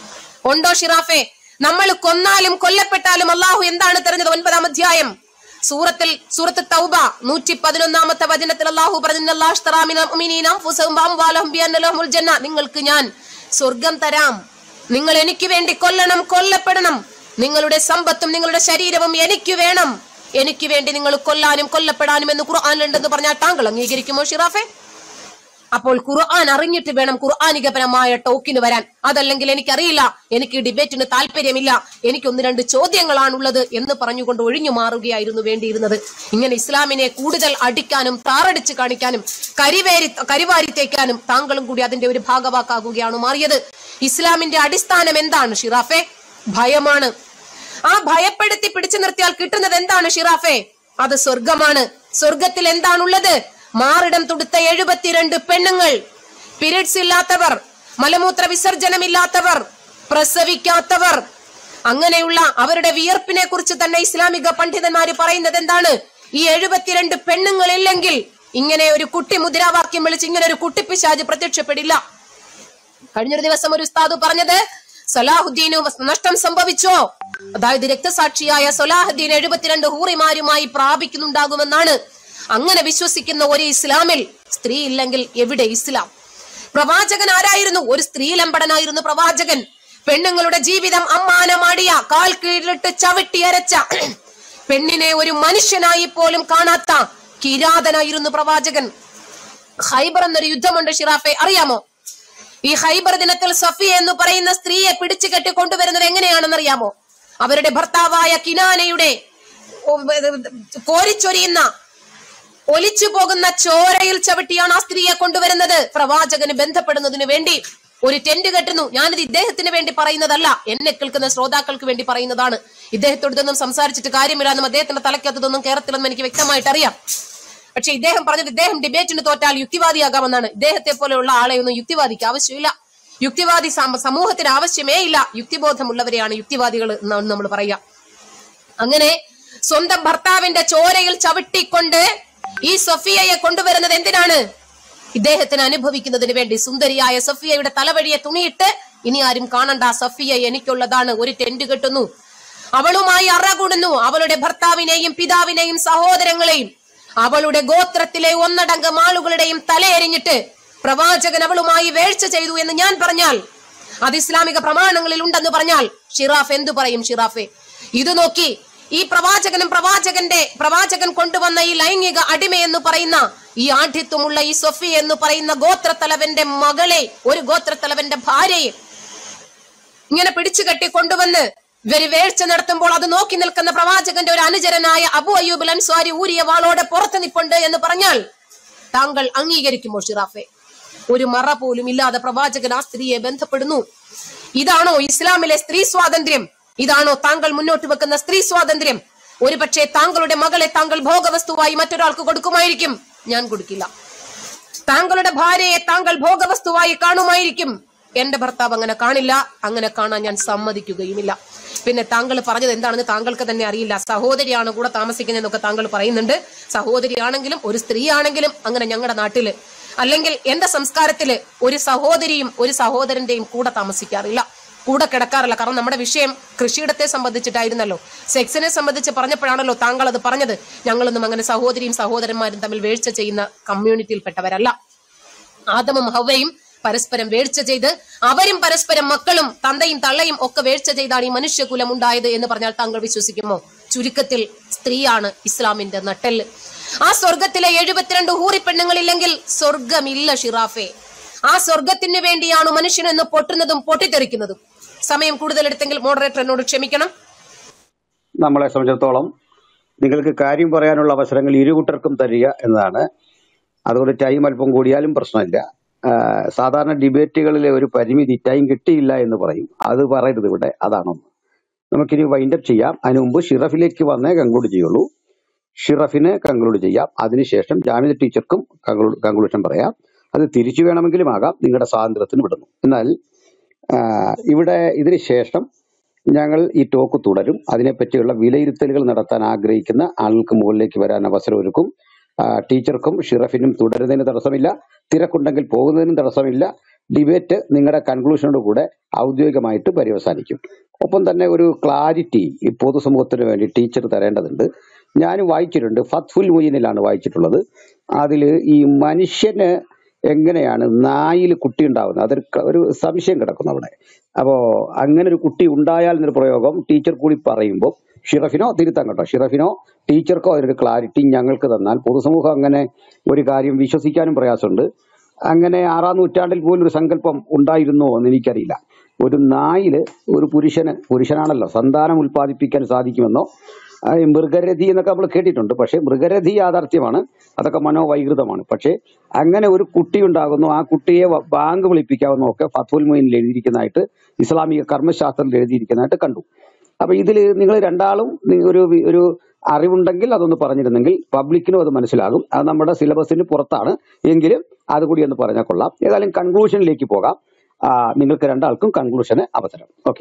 ഉണ്ടോ ഷിറാഫെ നമ്മൾ കൊന്നാലും കൊല്ലപ്പെട്ടാലും അള്ളാഹു എന്താണ് തെരഞ്ഞത് ഒൻപതാം അധ്യായം സൂറത്തിൽ സൂറത്ത് തൗബ നൂറ്റി പതിനൊന്നാമത്തെ വചനത്തിൽ അള്ളാഹു പറഞ്ഞു നിങ്ങൾക്ക് ഞാൻ സ്വർഗം തരാം നിങ്ങൾ എനിക്ക് വേണ്ടി കൊല്ലണം കൊല്ലപ്പെടണം നിങ്ങളുടെ സമ്പത്തും നിങ്ങളുടെ ശരീരവും എനിക്ക് വേണം എനിക്ക് വേണ്ടി നിങ്ങൾ കൊല്ലാനും കൊല്ലപ്പെടാനും എന്ന് ഖുർആാനിലുണ്ടെന്ന് പറഞ്ഞാൽ താങ്കൾ അംഗീകരിക്കുമോ ഷിറാഫെ അപ്പോൾ ഖുർആൻ അറിഞ്ഞിട്ട് വേണം ഖുർആാനികപരമായ ടോക്കിന് വരാൻ അതല്ലെങ്കിൽ എനിക്കറിയില്ല എനിക്ക് ഡിബേറ്റിന് താല്പര്യമില്ല എനിക്ക് ഒന്ന് രണ്ട് ചോദ്യങ്ങളാണുള്ളത് എന്ന് പറഞ്ഞുകൊണ്ട് ഒഴിഞ്ഞു മാറുകയായിരുന്നു വേണ്ടിയിരുന്നത് ഇങ്ങനെ ഇസ്ലാമിനെ കൂടുതൽ അടിക്കാനും താറടിച്ച് കാണിക്കാനും കരിവേരി കരിവാരിത്തേക്കാനും താങ്കളും കൂടി അതിന്റെ ഒരു ഭാഗവാക്കാകുകയാണ് മാറിയത് ഇസ്ലാമിന്റെ അടിസ്ഥാനം എന്താണ് ഷിറാഫെ ഭയമാണ് ആ ഭയപ്പെടുത്തി പിടിച്ചു നിർത്തിയാൽ കിട്ടുന്നത് എന്താണ് ഷിറാഫെ അത് സ്വർഗമാണ് സ്വർഗത്തിൽ എന്താണുള്ളത് മാറിടം തുടുത്ത എഴുപത്തിരണ്ട് പെണ്ണുങ്ങൾ പീരിയഡ്സ് ഇല്ലാത്തവർ മലമൂത്ര വിസർജനമില്ലാത്തവർ പ്രസവിക്കാത്തവർ അങ്ങനെയുള്ള അവരുടെ വിയർപ്പിനെ കുറിച്ച് തന്നെ ഇസ്ലാമിക പണ്ഡിതന്മാര് പറയുന്നത് എന്താണ് ഈ എഴുപത്തിരണ്ട് പെണ്ണുങ്ങൾ ഇല്ലെങ്കിൽ ഇങ്ങനെ ഒരു കുട്ടി മുദ്രാവാക്യം വിളിച്ച് ഇങ്ങനെ ഒരു കുട്ടിപ്പിശാജ് പ്രത്യക്ഷപ്പെടില്ല കഴിഞ്ഞൊരു ദിവസം ഒരു ഉസ്താദ് പറഞ്ഞത് സലാഹുദ്ദീന് നഷ്ടം സംഭവിച്ചോ അതായത് രക്തസാക്ഷിയായ സലാഹുദ്ദീൻ എഴുപത്തിരണ്ട് ഹൂറിമാരുമായി പ്രാപിക്കുന്നുണ്ടാകുമെന്നാണ് അങ്ങനെ വിശ്വസിക്കുന്ന ഒരു ഇസ്ലാമിൽ സ്ത്രീ ഇല്ലെങ്കിൽ എവിടെ ഇസ്ലാം പ്രവാചകൻ ആരായിരുന്നു ഒരു സ്ത്രീലമ്പടനായിരുന്നു പ്രവാചകൻ പെണ്ണുങ്ങളുടെ ജീവിതം അമ്മാനമാടിയ കാൽ കീഴിലിട്ട് ചവിട്ടി അരച്ച പെണ്ണിനെ ഒരു മനുഷ്യനായി പോലും കാണാത്ത കിരാതനായിരുന്നു പ്രവാചകൻ ഹൈബർ എന്നൊരു യുദ്ധമുണ്ട് ഷിറാഫെ അറിയാമോ ഈ ഹൈബർ ദിനത്തിൽ സഫിയ എന്ന് പറയുന്ന സ്ത്രീയെ പിടിച്ചു കെട്ടി കൊണ്ടുവരുന്നത് എങ്ങനെയാണെന്ന് അറിയാമോ അവരുടെ ഭർത്താവായ കിനാനയുടെ ഉം, കോരിച്ചൊരിയുന്ന ഒലിച്ചു പോകുന്ന ചോരയിൽ ചവിട്ടിയാണ് ആ സ്ത്രീയെ കൊണ്ടുവരുന്നത് പ്രവാചകന് ബന്ധപ്പെടുന്നതിന് വേണ്ടി ഒരു ടെന്റ് കെട്ടുന്നു ഞാനിത് ഇദ്ദേഹത്തിന് വേണ്ടി പറയുന്നതല്ല എന്നെ കേൾക്കുന്ന ശ്രോതാക്കൾക്ക് വേണ്ടി പറയുന്നതാണ് ഇദ്ദേഹത്തോട് ഇതൊന്നും സംസാരിച്ചിട്ട് കാര്യമില്ലാന്നും അദ്ദേഹത്തിന്റെ തലക്കകത്തതൊന്നും കേരളത്തിലൊന്നും എനിക്ക് വ്യക്തമായിട്ട് അറിയാം പക്ഷെ ഇദ്ദേഹം പറഞ്ഞത് ഇദ്ദേഹം ഡിബേറ്റിന് തോറ്റാൽ യുക്തിവാദിയാകാമെന്നാണ് ഇദ്ദേഹത്തെ പോലെയുള്ള ആളെ ഒന്നും യുക്തിവാദിക്ക് ആവശ്യമില്ല യുക്തിവാദി സമ- സമൂഹത്തിന് ആവശ്യമേ ഇല്ല യുക്തിബോധമുള്ളവരെയാണ് യുക്തിവാദികൾ എന്നാണ് നമ്മൾ പറയാ അങ്ങനെ സ്വന്തം ഭർത്താവിന്റെ ചോരയിൽ ചവിട്ടിക്കൊണ്ട് ഈ സൊഫിയയെ കൊണ്ടുവരുന്നത് എന്തിനാണ് ഇദ്ദേഹത്തിന് അനുഭവിക്കുന്നതിന് വേണ്ടി സുന്ദരിയായ സഫിയയുടെ തലവഴിയെ തുണിയിട്ട് ഇനി ആരും കാണണ്ട സഫിയ എനിക്കുള്ളതാണ് ഒരു ടെന്റ് കെട്ടുന്നു അവളുമായി അറകൂടുന്നു അവളുടെ ഭർത്താവിനെയും പിതാവിനെയും സഹോദരങ്ങളെയും അവളുടെ ഗോത്രത്തിലെ ഒന്നടങ്കം ആളുകളുടെയും തലയെറിഞ്ഞിട്ട് പ്രവാചകൻ അവളുമായി വേഴ്ച ചെയ്തു എന്ന് ഞാൻ പറഞ്ഞാൽ അത് ഇസ്ലാമിക പ്രമാണങ്ങളിൽ ഉണ്ടെന്ന് പറഞ്ഞാൽ ഷിറാഫ് എന്തു പറയും ഷിറാഫെ ഇത് നോക്കി ഈ പ്രവാചകനും പ്രവാചകന്റെ പ്രവാചകൻ കൊണ്ടുവന്ന ഈ ലൈംഗിക അടിമ എന്ന് പറയുന്ന ഈ ആഠ്യത്വമുള്ള ഈ സൊഫി എന്ന് പറയുന്ന ഗോത്രത്തലവന്റെ മകളെ ഒരു ഗോത്രത്തലവന്റെ ഭാര്യയെ ഇങ്ങനെ പിടിച്ചു കെട്ടി കൊണ്ടുവന്ന് ഇവര് വേഴ്ച നടത്തുമ്പോൾ അത് നോക്കി നിൽക്കുന്ന പ്രവാചകന്റെ ഒരു അനുചരനായ അബു അയ്യൂബ് അൻസ്വാരി ഊരിയ വാളോടെ പുറത്തു നിപ്പുണ്ട് എന്ന് പറഞ്ഞാൽ താങ്കൾ അംഗീകരിക്കുമോ ഷിറാഫെ ഒരു മറ പോലും ഇല്ലാതെ പ്രവാചകൻ ആ സ്ത്രീയെ ബന്ധപ്പെടുന്നു ഇതാണോ ഇസ്ലാമിലെ സ്ത്രീ സ്വാതന്ത്ര്യം ഇതാണോ താങ്കൾ മുന്നോട്ട് വെക്കുന്ന സ്ത്രീ സ്വാതന്ത്ര്യം ഒരുപക്ഷെ താങ്കളുടെ മകളെ താങ്കൾ ഭോഗവസ്തുവായി മറ്റൊരാൾക്ക് കൊടുക്കുമായിരിക്കും ഞാൻ കൊടുക്കില്ല താങ്കളുടെ ഭാര്യയെ താങ്കൾ ഭോഗവസ്തുവായി കാണുമായിരിക്കും എന്റെ ഭർത്താവ് അങ്ങനെ കാണില്ല അങ്ങനെ കാണാൻ ഞാൻ സമ്മതിക്കുകയുമില്ല പിന്നെ താങ്കൾ പറഞ്ഞത് എന്താണെന്ന് താങ്കൾക്ക് തന്നെ അറിയില്ല സഹോദരിയാണ് കൂടെ താമസിക്കുന്നതെന്നൊക്കെ താങ്കൾ പറയുന്നുണ്ട് സഹോദരിയാണെങ്കിലും ഒരു സ്ത്രീയാണെങ്കിലും അങ്ങനെ ഞങ്ങളുടെ നാട്ടില് അല്ലെങ്കിൽ എന്റെ സംസ്കാരത്തില് ഒരു സഹോദരിയും ഒരു സഹോദരന്റെയും കൂടെ താമസിക്കാറില്ല കൂടെ കിടക്കാറില്ല കാരണം നമ്മുടെ വിഷയം കൃഷിയിടത്തെ സംബന്ധിച്ചിട്ടായിരുന്നല്ലോ സെക്സിനെ സംബന്ധിച്ച് പറഞ്ഞപ്പോഴാണല്ലോ താങ്കൾ അത് പറഞ്ഞത് ഞങ്ങളൊന്നും അങ്ങനെ സഹോദരിയും സഹോദരന്മാരും തമ്മിൽ വീഴ്ച ചെയ്യുന്ന കമ്മ്യൂണിറ്റിയിൽപ്പെട്ടവരല്ല ആദമും ഹവയും പരസ്പരം വീഴ്ച ചെയ്ത് അവരും പരസ്പരം മക്കളും തന്തയും തള്ളയും ഒക്കെ വീഴ്ച ചെയ്താണ് ഈ മനുഷ്യകുലം ഉണ്ടായത് എന്ന് പറഞ്ഞാൽ താങ്കൾ വിശ്വസിക്കുമോ ചുരുക്കത്തിൽ സ്ത്രീയാണ് ഇസ്ലാമിന്റെ നട്ടെല്ല് ആ സ്വർഗത്തിലെ എഴുപത്തിരണ്ട് ഹൂറി പെണ്ണുങ്ങളില്ലെങ്കിൽ സ്വർഗമില്ല ഷിറാഫെ ആ സ്വർഗത്തിന് വേണ്ടിയാണ് മനുഷ്യനെന്ന് പൊട്ടുന്നതും പൊട്ടിത്തെറിക്കുന്നതും സമയം കൂടുതൽ എടുത്തെങ്കിൽ മോഡറേറ്റർ എന്നോട് ക്ഷമിക്കണം നമ്മളെ സംബന്ധിച്ചിടത്തോളം നിങ്ങൾക്ക് കാര്യം പറയാനുള്ള അവസരങ്ങൾ ഇരുകൂട്ടർക്കും തരിക എന്നതാണ് അതുകൊണ്ട് ടൈം അല്പം കൂടിയാലും പ്രശ്നമില്ല ആ, സാധാരണ ഡിബേറ്റുകളിലെ ഒരു പരിമിതി ടൈം കിട്ടിയില്ല എന്ന് പറയും അത് പറയരുത് ഇവിടെ അതാണൊന്ന് നമുക്കിനി വൈൻഡപ്പ് ചെയ്യാം അതിനു മുമ്പ് ഷിറഫിലേക്ക് വന്നേ കൺക്ലൂഡ് ചെയ്യുള്ളൂ ഷിറഫിന് കൺക്ലൂഡ് ചെയ്യാം അതിനുശേഷം ജാമിദ ടീച്ചർക്കും കൺക്ലൂഷൻ പറയാം അത് തിരിച്ചു വേണമെങ്കിലും ആകാം നിങ്ങളുടെ സ്വാതന്ത്ര്യത്തിന് വിടുന്നു എന്നാൽ ആ, ഇവിടെ ഇതിന് ശേഷം ഞങ്ങൾ ഈ ടോക്ക് തുടരും അതിനെപ്പറ്റിയുള്ള വിലയിരുത്തലുകൾ നടത്താൻ ആഗ്രഹിക്കുന്ന ആളുകൾക്ക് മുകളിലേക്ക് വരാൻ അവസരമൊരുക്കും ആ, ടീച്ചർക്കും ഷിറഫിനും തുടരുന്നതിന് തടസ്സമില്ല തിരക്കുണ്ടെങ്കിൽ പോകുന്നതിനും തടസ്സമില്ല ഡിബേറ്റ് നിങ്ങളുടെ കൺക്ലൂഷനോട് കൂടെ ഔദ്യോഗികമായിട്ട് പര്യവസാനിക്കും ഒപ്പം തന്നെ ഒരു ക്ലാരിറ്റി ഈ പൊതുസമൂഹത്തിന് വേണ്ടി ടീച്ചർ തരേണ്ടതുണ്ട് ഞാൻ വായിച്ചിട്ടുണ്ട് ഫത്ഫുൽ മുയിനിലാണ് വായിച്ചിട്ടുള്ളത് അതിൽ ഈ മനുഷ്യന് എങ്ങനെയാണ് നായിൽ കുട്ടി ഉണ്ടാവുന്നത് അതൊരു ക- ഒരു സംശയം കിടക്കുന്നു അവിടെ അപ്പോ അങ്ങനെ ഒരു കുട്ടി ഉണ്ടായാൽ എന്നൊരു പ്രയോഗം ടീച്ചർ കൂടി പറയുമ്പോൾ ഷിറഫിനോ തിരുത്താൻ കേട്ടോ ഷിറഫിനോ ടീച്ചർക്കോ അതിനൊരു ക്ലാരിറ്റി ഞങ്ങൾക്ക് തന്നാൽ പൊതുസമൂഹം അങ്ങനെ ഒരു കാര്യം വിശ്വസിക്കാനും പ്രയാസമുണ്ട് അങ്ങനെ ആറാം നൂറ്റാണ്ടിൽ പോലും ഒരു സങ്കല്പം ഉണ്ടായിരുന്നോ എന്ന് എനിക്കറിയില്ല ഒരു നായില് ഒരു പുരുഷന് പുരുഷനാണല്ലോ സന്താനം ഉൽപ്പാദിപ്പിക്കാൻ സാധിക്കുമെന്നോ ആ, ഈ മൃഗരഥി എന്നൊക്കെ നമ്മൾ കേട്ടിട്ടുണ്ട് പക്ഷേ മൃഗരഥി യാഥാർത്ഥ്യമാണ് അതൊക്കെ മനോവൈകൃതമാണ് പക്ഷേ അങ്ങനെ ഒരു കുട്ടി ഉണ്ടാകുന്നു ആ കുട്ടിയെ വ- ബാങ്ക് വിളിപ്പിക്കാവുന്ന ഒക്കെ ഫത്തുൽ മൊയിനിൽ എഴുതിയിരിക്കുന്നതായിട്ട് ഇസ്ലാമിക കർമ്മശാസ്ത്രത്തിൽ എഴുതിയിരിക്കുന്നതായിട്ട് കണ്ടു അപ്പൊ ഇതിൽ നിങ്ങൾ രണ്ടാളും നി- ഒരു വി- ഒരു അറിവുണ്ടെങ്കിൽ അതൊന്ന് പറഞ്ഞിരുന്നെങ്കിൽ പബ്ലിക്കിനും അത് മനസ്സിലാകും അത് നമ്മുടെ സിലബസിന് പുറത്താണ് എങ്കിലും അതുകൂടി ഒന്ന് പറഞ്ഞാൽ കൊള്ളാം ഏതായാലും കൺക്ലൂഷനിലേക്ക് പോകാം ആ, നിങ്ങൾക്ക് രണ്ടാൾക്കും കൺക്ലൂഷന് അവസരം ഓക്കെ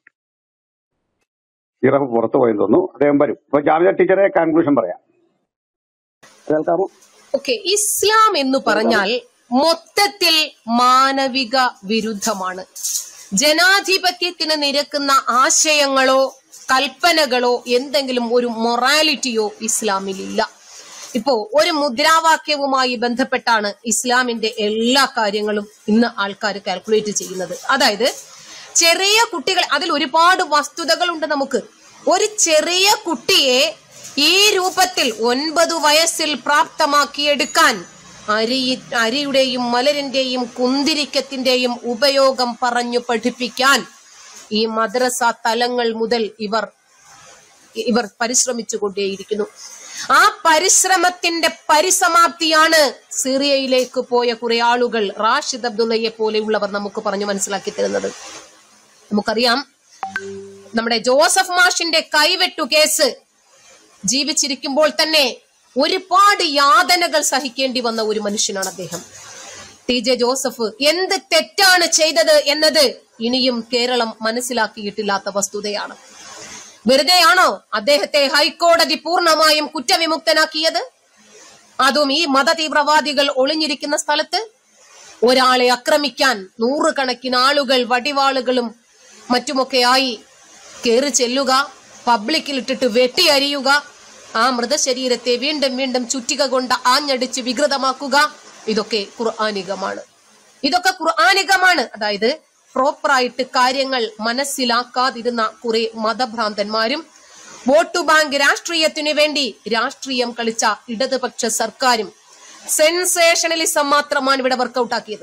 ഇറഫ് പുറത്തു പോയെന്ന് തോന്നുന്നു അദ്ദേഹം വരും ഇപ്പൊ ജാമിദ ടീച്ചറെ കൺക്ലൂഷൻ പറയാം കേൾക്കാമോ ഓക്കെ ഇസ്ലാം എന്ന് കേൾക്കാമോ പറഞ്ഞാൽ മൊത്തത്തിൽ മാനവിക വിരുദ്ധമാണ് ജനാധിപത്യത്തിന് നിരക്കുന്ന ആശയങ്ങളോ കൽപ്പനകളോ എന്തെങ്കിലും ഒരു മൊറാലിറ്റിയോ ഇസ്ലാമിലില്ല ഇപ്പോ ഒരു മുദ്രാവാക്യവുമായി ബന്ധപ്പെട്ടാണ് ഇസ്ലാമിന്റെ എല്ലാ കാര്യങ്ങളും ഇന്ന് ആൾക്കാർ കാൽക്കുലേറ്റ് ചെയ്യുന്നത് അതായത് ചെറിയ കുട്ടികൾ അതിൽ ഒരുപാട് വസ്തുതകളുണ്ട് നമുക്ക് ഒരു ചെറിയ കുട്ടിയെ ഈ രൂപത്തിൽ ഒൻപത് വയസ്സിൽ പ്രാപ്തമാക്കിയെടുക്കാൻ അരി അരിയുടെയും മലരിന്റെയും കുന്തിരിക്കത്തിന്റെയും ഉപയോഗം പറഞ്ഞു പഠിപ്പിക്കാൻ ഈ മദ്രസ തലങ്ങൾ മുതൽ ഇവർ ഇവർ പരിശ്രമിച്ചുകൊണ്ടേയിരിക്കുന്നു ആ പരിശ്രമത്തിന്റെ പരിസമാപ്തിയാണ് സിറിയയിലേക്ക് പോയ കുറെ ആളുകൾ റാഷിദ് അബ്ദുള്ളയെ പോലെയുള്ളവർ നമുക്ക് പറഞ്ഞു മനസ്സിലാക്കി തരുന്നത് നമുക്കറിയാം നമ്മുടെ ജോസഫ് മാഷിന്റെ കൈവെട്ടു കേസ് ജീവിച്ചിരിക്കുമ്പോൾ തന്നെ ഒരുപാട് യാതനകൾ സഹിക്കേണ്ടി വന്ന ഒരു മനുഷ്യനാണ് അദ്ദേഹം ടി ജെ ജോസഫ് എന്ത് തെറ്റാണ് ചെയ്തത് എന്നത് ഇനിയും കേരളം മനസ്സിലാക്കിയിട്ടില്ലാത്ത വസ്തുതയാണ് വെറുതെയാണോ അദ്ദേഹത്തെ ഹൈക്കോടതി പൂർണ്ണമായും കുറ്റവിമുക്തനാക്കിയത് അതും ഈ മതതീവ്രവാദികൾ ഒളിഞ്ഞിരിക്കുന്ന സ്ഥലത്ത് ഒരാളെ ആക്രമിക്കാൻ നൂറുകണക്കിന് ആളുകൾ വടിവാളുകളും മറ്റുമൊക്കെയായി കയറി ചെല്ലുക പബ്ലിക്കിൽ ഇട്ടിട്ട് വെട്ടിയരിയുക ആ മൃതശരീരത്തെ വീണ്ടും വീണ്ടും ചുറ്റിക കൊണ്ട് ആഞ്ഞടിച്ച് വികൃതമാക്കുക ഇതൊക്കെ ഖുർആാനികമാണ് ഇതൊക്കെ ഖുർആാനികമാണ് അതായത് പ്രോപ്പറായിട്ട് കാര്യങ്ങൾ മനസ്സിലാക്കാതിരുന്ന കുറെ മതഭ്രാന്തന്മാരും വോട്ട് ബാങ്ക് രാഷ്ട്രീയത്തിനു വേണ്ടി രാഷ്ട്രീയം കളിച്ച ഇടതുപക്ഷ സർക്കാരും സെൻസേഷണലിസം മാത്രമാണ് ഇവിടെ വർക്കൗട്ട് ആക്കിയത്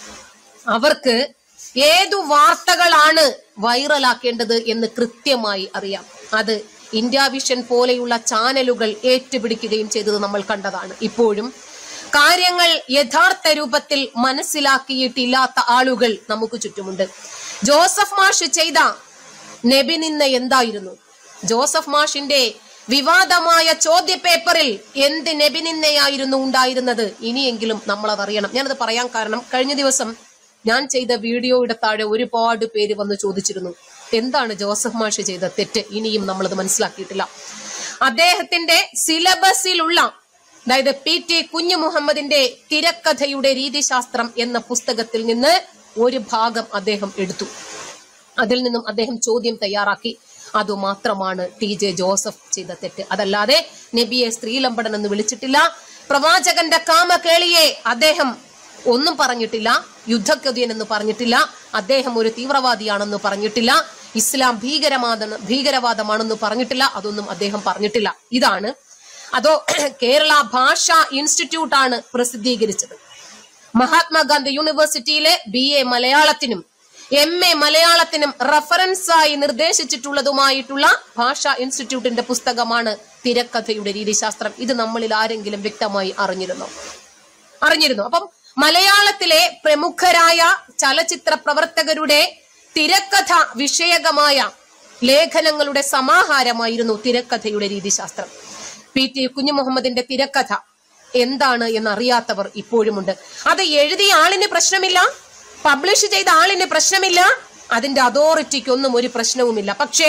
അവർക്ക് ഏതു വാർത്തകളാണ് വൈറലാക്കേണ്ടത് എന്ന് കൃത്യമായി അറിയാം അത് ഇന്ത്യ വിഷൻ പോലെയുള്ള ചാനലുകൾ ഏറ്റുപിടിക്കുകയും ചെയ്തത് നമ്മൾ കണ്ടതാണ് ഇപ്പോഴും കാര്യങ്ങൾ യഥാർത്ഥ രൂപത്തിൽ മനസ്സിലാക്കിയിട്ടില്ലാത്ത ആളുകൾ നമുക്ക് ചുറ്റുമുണ്ട് ജോസഫ് മാഷ് ചെയ്ത നബി നിന്ന എന്തായിരുന്നു ജോസഫ് മാഷിന്റെ വിവാദമായ ചോദ്യപേപ്പറിൽ എന്ത് നബി നിന്നയായിരുന്നു ഉണ്ടായിരുന്നത് ഇനിയെങ്കിലും നമ്മൾ അതറിയണം ഞാനത് പറയാൻ കാരണം കഴിഞ്ഞ ദിവസം ഞാൻ ചെയ്ത വീഡിയോയുടെ താഴെ ഒരുപാട് പേര് വന്ന് ചോദിച്ചിരുന്നു എന്താണ് ജോസഫ് മാഷ് ചെയ്ത തെറ്റ് ഇനിയും നമ്മളത് മനസ്സിലാക്കിയിട്ടില്ല അദ്ദേഹത്തിന്റെ സിലബസിലുള്ള അതായത് പി ടി കുഞ്ഞു മുഹമ്മദിന്റെ തിരക്കഥയുടെ രീതിശാസ്ത്രം എന്ന പുസ്തകത്തിൽ നിന്ന് ഒരു ഭാഗം അദ്ദേഹം എടുത്തു അതിൽ നിന്നും അദ്ദേഹം ചോദ്യം തയ്യാറാക്കി അതുമാത്രമാണ് ടി ജെ ജോസഫ് ചെയ്ത തെറ്റ് അതല്ലാതെ നബിയെ സ്ത്രീലമ്പടൻ എന്ന് വിളിച്ചിട്ടില്ല പ്രവാചകന്റെ കാമകേളിയെ അദ്ദേഹം ഒന്നും പറഞ്ഞിട്ടില്ല യുദ്ധക്കൊതിയൻ എന്ന് പറഞ്ഞിട്ടില്ല അദ്ദേഹം ഒരു തീവ്രവാദിയാണെന്ന് പറഞ്ഞിട്ടില്ല ഇസ്ലാം ഭീകരവാദ ഭീകരവാദമാണെന്ന് പറഞ്ഞിട്ടില്ല അതൊന്നും അദ്ദേഹം പറഞ്ഞിട്ടില്ല ഇതാണ് അതോ കേരള ഭാഷാ ഇൻസ്റ്റിറ്റ്യൂട്ട് ആണ് പ്രസിദ്ധീകരിച്ചത് മഹാത്മാഗാന്ധി യൂണിവേഴ്സിറ്റിയിലെ ബി എ മലയാളത്തിനും എം എ മലയാളത്തിനും റഫറൻസായി നിർദ്ദേശിച്ചിട്ടുള്ളതുമായിട്ടുള്ള ഭാഷാ ഇൻസ്റ്റിറ്റ്യൂട്ടിന്റെ പുസ്തകമാണ് തിരക്കഥയുടെ രീതിശാസ്ത്രം ഇത് നമ്മളിൽ ആരെങ്കിലും വ്യക്തമായി അറിഞ്ഞിരുന്നോ അറിഞ്ഞിരുന്നു അപ്പം മലയാളത്തിലെ പ്രമുഖരായ ചലച്ചിത്ര പ്രവർത്തകരുടെ തിരക്കഥ വിഷയകമായ ലേഖനങ്ങളുടെ സമാഹാരമായിരുന്നു തിരക്കഥയുടെ രീതിശാസ്ത്രം പി ടി കുഞ്ഞുമുഹമ്മദിന്റെ തിരക്കഥ എന്താണ് എന്നറിയാത്തവർ ഇപ്പോഴുമുണ്ട് അത് എഴുതിയ ആളിന് പ്രശ്നമില്ല പബ്ലിഷ് ചെയ്ത ആളിന് പ്രശ്നമില്ല അതിന്റെ അതോറിറ്റിക്കൊന്നും ഒരു പ്രശ്നവുമില്ല പക്ഷേ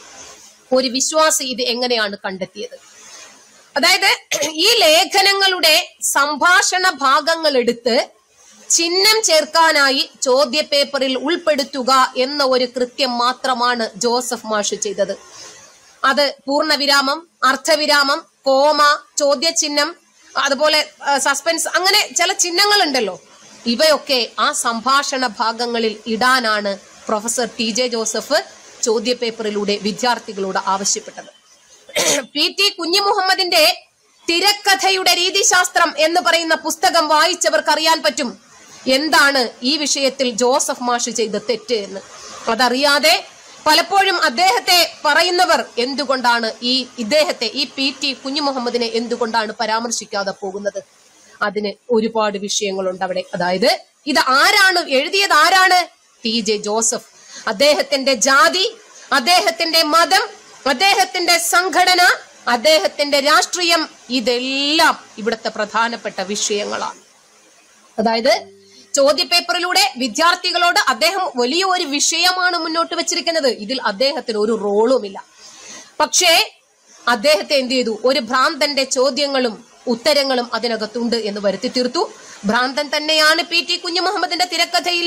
ഒരു വിശ്വാസി ഇത് എങ്ങനെയാണ് കണ്ടെത്തിയത് അതായത് ഈ ലേഖനങ്ങളുടെ സംഭാഷണ ഭാഗങ്ങൾ എടുത്ത് ചിഹ്നം ചേർക്കാനായി ചോദ്യപേപ്പറിൽ ഉൾപ്പെടുത്തുക എന്ന ഒരു കൃത്യം മാത്രമാണ് ജോസഫ് മാഷ് ചെയ്തത് അത് പൂർണ്ണവിരാമം അർത്ഥവിരാമം കോമ ചോദ്യചിഹ്നം അതുപോലെ ആ, സസ്പെൻസ് അങ്ങനെ ചില ചിഹ്നങ്ങളുണ്ടല്ലോ ഇവയൊക്കെ ആ സംഭാഷണ ഭാഗങ്ങളിൽ ഇടാനാണ് പ്രൊഫസർ ടി ജെ ജോസഫ് ചോദ്യപേപ്പറിലൂടെ വിദ്യാർത്ഥികളോട് ആവശ്യപ്പെട്ടത് പി ടി കുഞ്ഞിമുഹമ്മദിന്റെ തിരക്കഥയുടെ രീതിശാസ്ത്രം എന്ന് പറയുന്ന പുസ്തകം വായിച്ചവർക്ക് അറിയാൻ പറ്റും എന്താണ് ഈ വിഷയത്തിൽ ജോസഫ് മാഷ് ചെയ്ത തെറ്റ് എന്ന് അതറിയാതെ പലപ്പോഴും അദ്ദേഹത്തെ പറയുന്നവർ എന്തുകൊണ്ടാണ് ഈ ഇദ്ദേഹത്തെ ഈ പി ടി കുഞ്ഞുമുഹമ്മദിനെ എന്തുകൊണ്ടാണ് പരാമർശിക്കാതെ പോകുന്നത് അതിന് ഒരുപാട് വിഷയങ്ങളുണ്ട് അവിടെ അതായത് ഇത് ആരാണ് എഴുതിയത് ആരാണ് ടി ജെ ജോസഫ് അദ്ദേഹത്തിന്റെ ജാതി അദ്ദേഹത്തിന്റെ മതം അദ്ദേഹത്തിന്റെ സംഘടന അദ്ദേഹത്തിന്റെ രാഷ്ട്രീയം ഇതെല്ലാം ഇവിടുത്തെ പ്രധാനപ്പെട്ട വിഷയങ്ങളാണ് അതായത് ചോദ്യപേപ്പറിലൂടെ വിദ്യാർത്ഥികളോട് അദ്ദേഹം വലിയ ഒരു വിഷയമാണ് മുന്നോട്ട് വെച്ചിരിക്കുന്നത് ഇതിൽ അദ്ദേഹത്തിന് ഒരു റോളുമില്ല പക്ഷേ അദ്ദേഹത്തെ എന്ത് ചെയ്തു ഒരു ഭ്രാന്തന്റെ ചോദ്യങ്ങളും ഉത്തരങ്ങളും അതിനകത്തുണ്ട് എന്ന് വരുത്തി തീർത്തു ഭ്രാന്തൻ തന്നെയാണ് പി ടി കുഞ്ഞുമുഹമ്മദിന്റെ തിരക്കഥയില്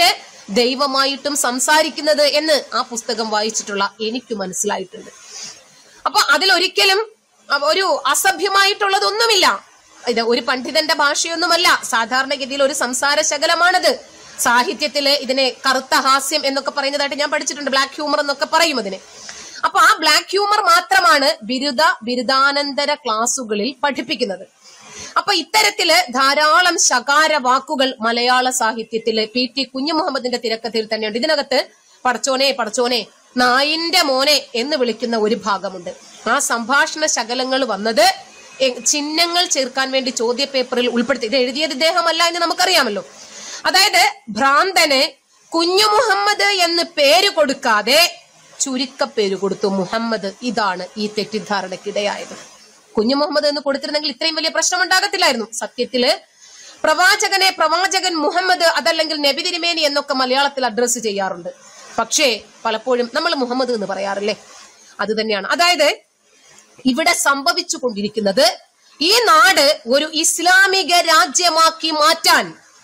ദൈവമായിട്ടും സംസാരിക്കുന്നത് എന്ന് ആ പുസ്തകം വായിച്ചിട്ടുള്ള എനിക്ക് മനസ്സിലായിട്ടുണ്ട് അപ്പൊ അതിലൊരിക്കലും അ- ഒരു അസഭ്യമായിട്ടുള്ളതൊന്നുമില്ല ഇത് ഒരു പണ്ഡിതന്റെ ഭാഷയൊന്നുമല്ല സാധാരണഗതിയിൽ ഒരു സംസാര ശകലമാണത് സാഹിത്യത്തില് ഇതിനെ കറുത്ത ഹാസ്യം എന്നൊക്കെ പറയുന്നതായിട്ട് ഞാൻ പഠിച്ചിട്ടുണ്ട് ബ്ലാക്ക് ഹ്യൂമർ എന്നൊക്കെ പറയും അതിന് അപ്പൊ ആ ബ്ലാക്ക് ഹ്യൂമർ മാത്രമാണ് ബിരുദ ബിരുദാനന്തര ക്ലാസുകളിൽ പഠിപ്പിക്കുന്നത് അപ്പൊ ഇത്തരത്തില് ധാരാളം ശകാര വാക്കുകൾ മലയാള സാഹിത്യത്തില് പി ടി കുഞ്ഞു മുഹമ്മദിന്റെ തിരക്കഥയിൽ തന്നെയുണ്ട് ഇതിനകത്ത് പടച്ചോനെ പടച്ചോനെ നായിന്റെ മോനെ എന്ന് വിളിക്കുന്ന ഒരു ഭാഗമുണ്ട് ആ സംഭാഷണ ശകലങ്ങൾ വന്നത് എ- ചിഹ്നങ്ങൾ ചേർക്കാൻ വേണ്ടി ചോദ്യ പേപ്പറിൽ ഉൾപ്പെടുത്തി ഇത് എഴുതിയത് ഇദ്ദേഹമല്ല എന്ന് നമുക്കറിയാമല്ലോ അതായത് ഭ്രാന്തന് കുഞ്ഞു മുഹമ്മദ് എന്ന് പേര് കൊടുക്കാതെ ചുരുക്കപ്പേര് കൊടുത്തു മുഹമ്മദ് ഇതാണ് ഈ തെറ്റിദ്ധാരണക്കിടയായത് കുഞ്ഞു മുഹമ്മദ് എന്ന് കൊടുത്തിരുന്നെങ്കിൽ ഇത്രയും വലിയ പ്രശ്നം ഉണ്ടാകത്തില്ലായിരുന്നു സത്യത്തില് പ്രവാചകനെ പ്രവാചകൻ മുഹമ്മദ് അതല്ലെങ്കിൽ നബി തിരുമേനി എന്നൊക്കെ മലയാളത്തിൽ അഡ്രസ്സ് ചെയ്യാറുണ്ട് പക്ഷേ പലപ്പോഴും നമ്മൾ മുഹമ്മദ് എന്ന് പറയാറില്ലേ അത് തന്നെയാണ് അതായത് ഇവിടെ സംഭവിച്ചു കൊണ്ടിരിക്കുന്നത് ഈ നാട് ഒരു ഇസ്ലാമിക രാജ്യമാക്കി മാറ്റാൻ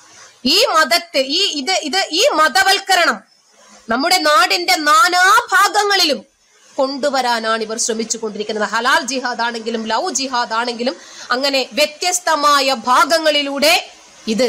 ഈ മതത്തെ ഈ ഇത് ഇത് ഈ മതവൽക്കരണം നമ്മുടെ നാടിന്റെ നാനാഭാഗങ്ങളിലും കൊണ്ടുവരാനാണ് ഇവർ ശ്രമിച്ചു കൊണ്ടിരിക്കുന്നത് ഹലാൽ ജിഹാദ് ആണെങ്കിലും ലവ് ജിഹാദ് ആണെങ്കിലും അങ്ങനെ വ്യത്യസ്തമായ ഭാഗങ്ങളിലൂടെ ഇത്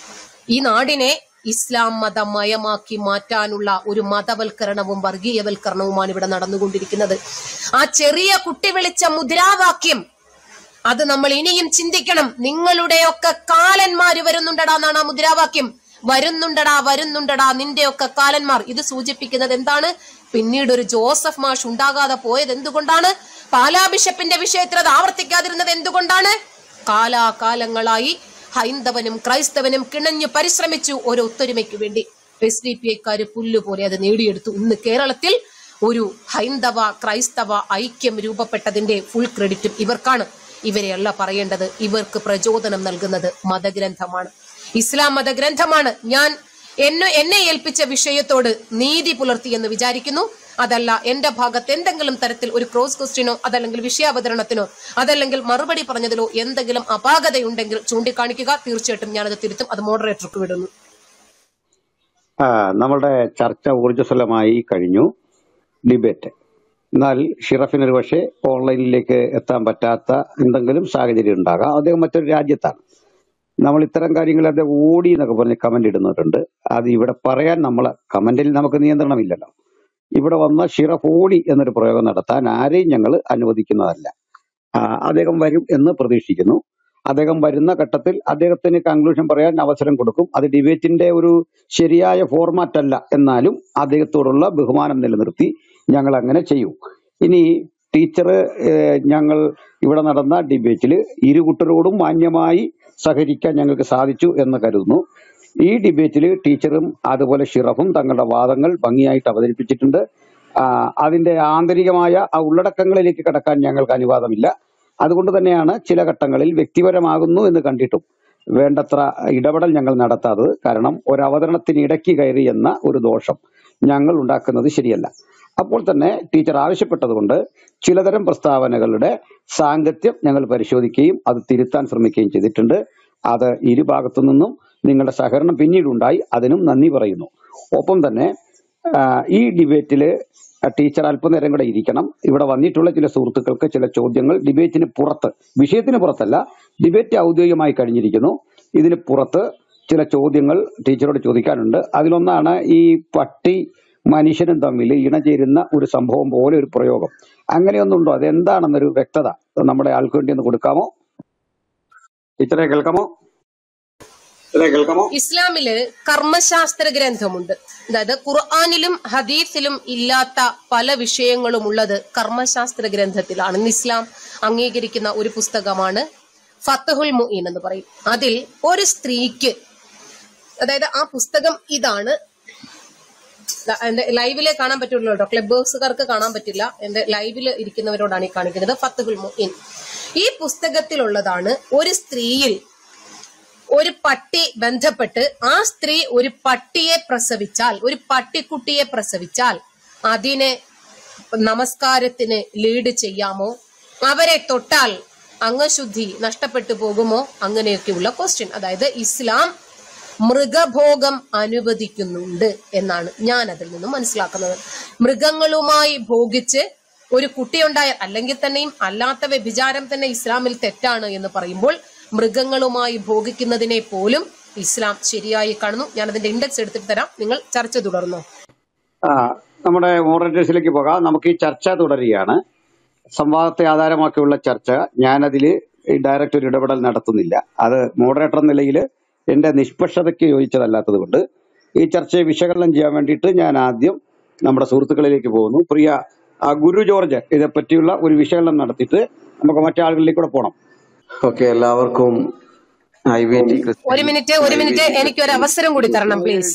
ഈ നാടിനെ ഇസ്ലാം മതമയമാക്കി മാറ്റാനുള്ള ഒരു മതവൽക്കരണവും വർഗീയവൽക്കരണവുമാണ് ഇവിടെ നടന്നുകൊണ്ടിരിക്കുന്നത് ആ ചെറിയ കുട്ടി വിളിച്ച മുദ്രാവാക്യം അത് നമ്മൾ ഇനിയും ചിന്തിക്കണം നിങ്ങളുടെയൊക്കെ കാലന്മാര് വരുന്നുണ്ടടാ എന്നാണ് ആ മുദ്രാവാക്യം വരുന്നുണ്ടടാ വരുന്നുണ്ടടാ നിന്റെയൊക്കെ കാലന്മാർ ഇത് സൂചിപ്പിക്കുന്നത് എന്താണ് പിന്നീട് ഒരു ജോസഫ് മാഷ് ഉണ്ടാകാതെ പോയത് എന്തുകൊണ്ടാണ് പാലാ ബിഷപ്പിന്റെ വിഷയത്തിൽ അത് ആവർത്തിക്കാതിരുന്നത് എന്തുകൊണ്ടാണ് കാലാകാലങ്ങളായി ഹൈന്ദവനും ക്രൈസ്തവനും കിണഞ്ഞു പരിശ്രമിച്ചു ഒരു ഒത്തൊരുമയ്ക്ക് വേണ്ടി എസ് ഡി പി ഐക്കാര് പുല്ലുപോലെ അത് നേടിയെടുത്തു ഇന്ന് കേരളത്തിൽ ഒരു ഹൈന്ദവ ക്രൈസ്തവ ഐക്യം രൂപപ്പെട്ടതിന്റെ ഫുൾ ക്രെഡിറ്റും ഇവർക്കാണ് ഇവരെയല്ല പറയേണ്ടത് ഇവർക്ക് പ്രചോദനം നൽകുന്നത് മതഗ്രന്ഥമാണ് ഇസ്ലാം മതഗ്രന്ഥമാണ് ഞാൻ എന്നെ എന്നെ ഏൽപ്പിച്ച വിഷയത്തോട് നീതി പുലർത്തി എന്ന് വിചാരിക്കുന്നു അതല്ല എന്റെ ഭാഗത്ത് എന്തെങ്കിലും തരത്തിൽ ഒരു ക്രോസ് ക്വസ്റ്റ്യനോ അതല്ലെങ്കിൽ വിഷയാവതരണത്തിനോ അതല്ലെങ്കിൽ മറുപടി പറഞ്ഞതിലോ എന്തെങ്കിലും അപാകതയുണ്ടെങ്കിൽ ചൂണ്ടിക്കാണിക്കുക തീർച്ചയായിട്ടും ഞാനത് തിരുത്തും അത് മോഡറേറ്റർക്ക് വിടുന്നു ആ, നമ്മളുടെ ചർച്ച ഊർജ്ജസ്വലമായി കഴിഞ്ഞു ഡിബേറ്റ് എന്നാൽ ഷിറഫിന് ഒരു പക്ഷേ ഓൺലൈനിലേക്ക് എത്താൻ പറ്റാത്ത എന്തെങ്കിലും സാഹചര്യം ഉണ്ടാകാം അദ്ദേഹം മറ്റൊരു രാജ്യത്താണ് നമ്മൾ ഇത്തരം കാര്യങ്ങൾ അദ്ദേഹം ഓടി എന്നൊക്കെ പറഞ്ഞ് കമന്റ് ഇടുന്നവരുണ്ട് അത് ഇവിടെ പറയാൻ നമ്മൾ കമന്റിൽ നമുക്ക് നിയന്ത്രണമില്ലല്ലോ ഇവിടെ വന്ന ഷിറഫ് ഓടി എന്നൊരു പ്രയോഗം നടത്താൻ ആരെയും ഞങ്ങൾ അനുവദിക്കുന്നതല്ല ആ, അദ്ദേഹം വരും എന്ന് പ്രതീക്ഷിക്കുന്നു അദ്ദേഹം വരുന്ന ഘട്ടത്തിൽ അദ്ദേഹത്തിന് കൺക്ലൂഷൻ പറയാൻ അവസരം കൊടുക്കും അത് ഡിബേറ്റിന്റെ ഒരു ശരിയായ ഫോർമാറ്റ് അല്ല എന്നാലും അദ്ദേഹത്തോടുള്ള ബഹുമാനം നിലനിർത്തി ഞങ്ങൾ അങ്ങനെ ചെയ്യും ഇനി ടീച്ചർ ഞങ്ങൾ ഇവിടെ നടന്ന ഡിബേറ്റിൽ ഇരു കൂട്ടരോടും മാന്യമായി സഹകരിക്കാൻ ഞങ്ങൾക്ക് സാധിച്ചു എന്ന് കരുതുന്നു ഈ ഡിബേറ്റിൽ ടീച്ചറും അതുപോലെ ഷിറഫും തങ്ങളുടെ വാദങ്ങൾ ഭംഗിയായിട്ട് അവതരിപ്പിച്ചിട്ടുണ്ട് ആ, അതിന്റെ ആന്തരികമായ ആ ഉള്ളടക്കങ്ങളിലേക്ക് കടക്കാൻ ഞങ്ങൾക്ക് അനുവാദമില്ല അതുകൊണ്ട് തന്നെയാണ് ചില ഘട്ടങ്ങളിൽ വ്യക്തിപരമാകുന്നു എന്ന് കണ്ടിട്ടും വേണ്ടത്ര ഇടപെടൽ ഞങ്ങൾ നടത്താത്തത് കാരണം ഒരു അവതരണത്തിന് ഇടയ്ക്ക് കയറി എന്ന ഒരു ദോഷം ഞങ്ങൾ ഉണ്ടാക്കുന്നത് ശരിയല്ല അപ്പോൾ തന്നെ ടീച്ചർ ആവശ്യപ്പെട്ടതുകൊണ്ട് ചിലതരം പ്രസ്താവനകളുടെ സാങ്കത്യം ഞങ്ങൾ പരിശോധിക്കുകയും അത് തിരുത്താൻ ശ്രമിക്കുകയും ചെയ്തിട്ടുണ്ട് അത് ഇരുഭാഗത്തു നിന്നും നിങ്ങളുടെ സഹകരണം പിന്നീടുണ്ടായി അതിനും നന്ദി പറയുന്നു ഒപ്പം തന്നെ ആ, ഈ ഡിബേറ്റിൽ ടീച്ചർ അല്പനേരം കൂടെ ഇരിക്കണം ഇവിടെ വന്നിട്ടുള്ള ചില സുഹൃത്തുക്കൾക്ക് ചില ചോദ്യങ്ങൾ ഡിബേറ്റിന് പുറത്ത് വിഷയത്തിന് പുറത്തല്ല ഡിബേറ്റ് ഔദ്യോഗികമായി കഴിഞ്ഞിരിക്കുന്നു ഇതിന് പുറത്ത് ചില ചോദ്യങ്ങൾ ടീച്ചറോട് ചോദിക്കാനുണ്ട് അതിലൊന്നാണ് ഈ പട്ടി മനുഷ്യനും തമ്മിൽ ഇണചേരുന്ന ഒരു സംഭവം പോലെ ഒരു പ്രയോഗം അങ്ങനെയൊന്നുണ്ടോ അത് എന്താണെന്നൊരു വ്യക്തത നമ്മുടെ ആൾക്ക് വേണ്ടി ഒന്ന് കൊടുക്കാമോ ടീച്ചറെ കേൾക്കാമോ ടീച്ചറെ കേൾക്കാമോ ഇസ്ലാമില് കർമ്മശാസ്ത്ര ഗ്രന്ഥമുണ്ട് അതായത് ഖുർആാനിലും ഹദീസിലും ഇല്ലാത്ത പല വിഷയങ്ങളും ഉള്ളത് കർമ്മശാസ്ത്ര ഗ്രന്ഥത്തിലാണ് ഇന്ന് ഇസ്ലാം അംഗീകരിക്കുന്ന ഒരു പുസ്തകമാണ് ഫത്തഹുൽ മുഈൻ എന്ന് പറയും അതിൽ ഒരു സ്ത്രീക്ക് അതായത് ആ പുസ്തകം ഇതാണ് ദാ എന്റെ ലൈവിലെ കാണാൻ പറ്റുള്ളൂ കേട്ടോ ക്ലബ് ഹൗസുകാർക്ക് കാണാൻ പറ്റില്ല എന്റെ ലൈവിൽ ഇരിക്കുന്നവരോടാണ് ഈ കാണിക്കുന്നത് ഫത്തഹുൽ മുഈൻ ഈ പുസ്തകത്തിലുള്ളതാണ് ഒരു സ്ത്രീയിൽ ഒരു പട്ടി ബന്ധപ്പെട്ട് ആ സ്ത്രീ ഒരു പട്ടിയെ പ്രസവിച്ചാൽ ഒരു പട്ടിക്കുട്ടിയെ പ്രസവിച്ചാൽ അതിനെ നമസ്കാരത്തിന് ലീഡ് ചെയ്യാമോ അവരെ തൊട്ടാൽ അംഗശുദ്ധി നഷ്ടപ്പെട്ടു പോകുമോ അങ്ങനെയൊക്കെയുള്ള ക്വസ്റ്റ്യൻ അതായത് ഇസ്ലാം മൃഗഭോഗം അനുവദിക്കുന്നുണ്ട് എന്നാണ് ഞാൻ അതിൽ നിന്നും മനസ്സിലാക്കുന്നത് മൃഗങ്ങളുമായി ഭോഗിച്ച് ഒരു കുട്ടിയുണ്ടായ അല്ലെങ്കിൽ തന്നെയും അല്ലാത്ത വ്യഭിചാരം തന്നെ ഇസ്ലാമിൽ തെറ്റാണ് എന്ന് പറയുമ്പോൾ മൃഗങ്ങളുമായി ഭോഗിക്കുന്നതിനെ പോലും ഇസ്ലാം ശരിയായി കാണുന്നു ഞാൻ അതിന്റെ ഇൻഡെക്സ് എടുത്തിട്ട് തരാം നിങ്ങൾ ചർച്ച തുടർന്നോ ആ, നമ്മുടെ മോഡറേറ്റേഴ്സിലേക്ക് പോകാം നമുക്ക് ഈ ചർച്ച തുടരുകയാണ് സംവാദത്തെ ആധാരമാക്കിയുള്ള ചർച്ച ഞാനതിൽ ഡയറക്റ്റ് ഒരു ഇടപെടൽ നടത്തുന്നില്ല അത് മോഡറേറ്റർ നിലയിൽ എന്റെ നിഷ്പക്ഷതയ്ക്ക് യോജിച്ചതല്ലാത്തത് കൊണ്ട് ഈ ചർച്ചയെ വിശകലനം ചെയ്യാൻ വേണ്ടിയിട്ട് ഞാൻ ആദ്യം നമ്മുടെ സുഹൃത്തുക്കളിലേക്ക് പോകുന്നു പ്രിയ ആ, ഗുരു ജോർജ് ഇതേപ്പറ്റിയുള്ള ഒരു വിശകലനം നടത്തിയിട്ട് നമുക്ക് മറ്റാളുകളിലേക്ക് കൂടെ പോകണം ഓക്കെ എല്ലാവർക്കും ഐ വി ടി ഒരു മിനിറ്റ് ഒരു മിനിറ്റ് എനിക്ക് ഒരു അവസരം കൂടി തരണം പ്ലീസ്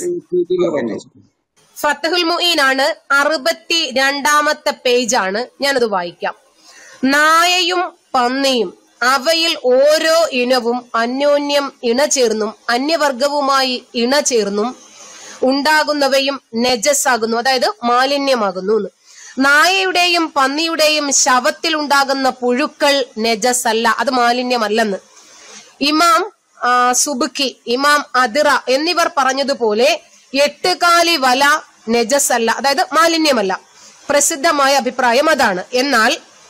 ഫത്തഹുൽ മുഈൻ ആണ് അറുപത്തി രണ്ടാമത്തെ പേജാണ് ഞാനത് വായിക്കാം നായയും പന്നിയും അവയിൽ ഓരോ ഇനവും അന്യോന്യം ഇണചേർന്നും അന്യവർഗവുമായി ഇണചേർന്നും ഉണ്ടാകുന്നവയും നെജസ്സാകുന്നു അതായത് മാലിന്യമാകുന്നു എന്ന്. നായയുടെയും പന്നിയുടെയും ശവത്തിൽ ഉണ്ടാകുന്ന പുഴുക്കൾ നെജസ് അത് മാലിന്യമല്ലെന്ന് ഇമാം ആ, സുബുക്കി ഇമാം അതിറ എന്നിവർ പറഞ്ഞതുപോലെ എട്ടുകാലി വല നെജസ് അല്ല അതായത് മാലിന്യമല്ല പ്രസിദ്ധമായ അഭിപ്രായം അതാണ് എന്നാൽ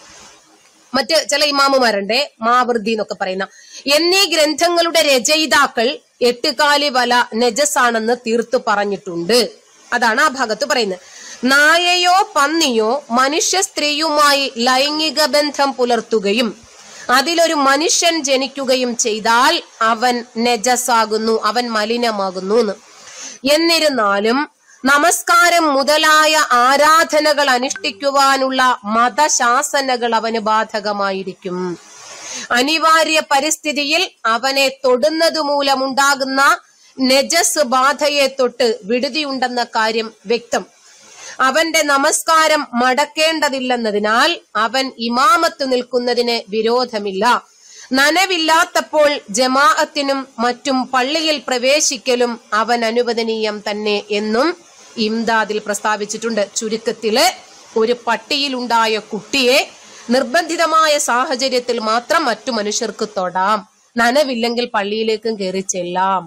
മറ്റ് ചില ഇമാമുമാരുണ്ട് മാവൃതി എന്നൊക്കെ പറയുന്ന എന്നീ ഗ്രന്ഥങ്ങളുടെ രചയിതാക്കൾ എട്ടുകാലി വല നെജസാണെന്ന് തീർത്തു പറഞ്ഞിട്ടുണ്ട് അതാണ് ആ ഭാഗത്ത് പറയുന്നത് നായയോ പന്നിയോ മനുഷ്യ സ്ത്രീയുമായി ലൈംഗിക ബന്ധം പുലർത്തുകയും അതിലൊരു മനുഷ്യൻ ജനിക്കുകയും ചെയ്താൽ അവൻ നെജസാകുന്നു അവൻ മലിനമാകുന്നു എന്ന് എന്നിരുന്നാലും നമസ്കാരം മുതലായ ആരാധനകൾ അനുഷ്ഠിക്കുവാനുള്ള മതശാസനകൾ അവന് ബാധകമായിരിക്കും അനിവാര്യ പരിസ്ഥിതിയിൽ അവനെ തൊടുന്നതു മൂലമുണ്ടാകുന്ന നെജസ് ബാധയെ തൊട്ട് വിടുതിയുണ്ടെന്ന കാര്യം വ്യക്തം അവന്റെ നമസ്കാരം മടക്കേണ്ടതില്ലെന്നതിനാൽ അവൻ ഇമാമത്ത് നിൽക്കുന്നതിന് വിരോധമില്ല നനവില്ലാത്തപ്പോൾ ജമാഅത്തിനും മറ്റും പള്ളിയിൽ പ്രവേശിക്കലും അവൻ അനുവദനീയം തന്നെ എന്നും ഇംദാദിൽ പ്രസ്താവിച്ചിട്ടുണ്ട് ചുരുക്കത്തില് ഒരു പട്ടിയിലുണ്ടായ കുട്ടിയെ നിർബന്ധിതമായ സാഹചര്യത്തിൽ മാത്രം മറ്റു മനുഷ്യർക്ക് തൊടാം നനവില്ലെങ്കിൽ പള്ളിയിലേക്കും കയറി ചെല്ലാം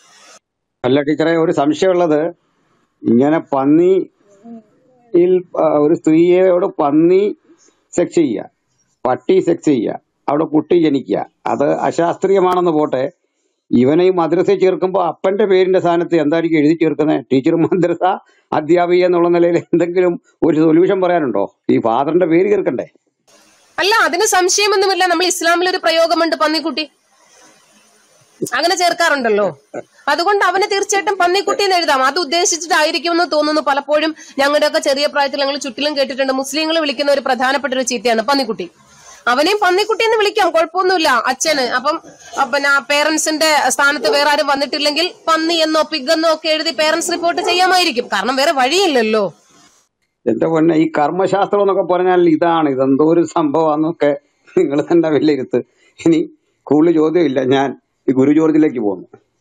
അല്ല ടീച്ചറെ ഒരു സംശയമുള്ളത് ഇങ്ങനെ പന്നിയിൽ ആ, ഒരു സ്ത്രീയോട് പന്നി സെക്സ് ചെയ്യുക പട്ടി സെക്സ് ചെയ്യുക അവിടെ കുട്ടി ജനിക്കുക അത് അശാസ്ത്രീയമാണെന്ന് പോട്ടെ ഇവനെ ഈ മദ്രസയിൽ ചേർക്കുമ്പോൾ അപ്പന്റെ പേരിന്റെ സ്ഥാനത്ത് എന്തായിരിക്കും എഴുതി ചേർക്കുന്നത് ടീച്ചർ മദ്രസ അധ്യാപിക എന്നുള്ള നിലയിൽ എന്തെങ്കിലും ഒരു സൊല്യൂഷൻ പറയാനുണ്ടോ ഈ ഫാദറിന്റെ പേര് ചേർക്കണ്ടേ അല്ല അതിന് സംശയമൊന്നുമില്ല നമ്മൾ ഇസ്ലാമിൽ ഒരു പ്രയോഗമുണ്ട് പന്നിക്കുട്ടി അങ്ങനെ ചേർക്കാറുണ്ടല്ലോ അതുകൊണ്ട് അവന് തീർച്ചയായിട്ടും പന്നിക്കുട്ടി എന്ന് എഴുതാം അത് ഉദ്ദേശിച്ചിട്ടായിരിക്കുമെന്ന് തോന്നുന്നു പലപ്പോഴും ഞങ്ങളുടെയൊക്കെ ചെറിയ പ്രായത്തിൽ ഞങ്ങൾ ചുറ്റിലും കേട്ടിട്ടുണ്ട് മുസ്ലിങ്ങൾ വിളിക്കുന്ന ഒരു പ്രധാനപ്പെട്ട ഒരു ചീത്തയാണ് പന്നിക്കുട്ടി അവനെയും പന്നിക്കുട്ടി എന്ന് വിളിക്കാം കുഴപ്പമൊന്നുമില്ല അച്ഛന് അപ്പം അ, പിന്നെ പേരൻസിന്റെ സ്ഥാനത്ത് വേറെ ആരും വന്നിട്ടില്ലെങ്കിൽ പന്നി എന്നോ പിഗ് എന്നോ ഒക്കെ എഴുതി പേരൻസ് റിപ്പോർട്ട് ചെയ്യാമായിരിക്കും കാരണം വേറെ വഴിയില്ലല്ലോ എന്റെ പൊന്നെ ഈ കർമ്മശാസ്ത്രം എന്നൊക്കെ പറഞ്ഞാൽ ഇതാണ് ഇതെന്തോ ഒരു സംഭവമാണെന്നൊക്കെ നിങ്ങൾ തന്നെ വിലയിരുത്ത് ഇനി കൂടുതൽ ചോദ്യമില്ല ഞാൻ ഈ ഗുരു ജോർജിലേക്ക് പോകുന്നു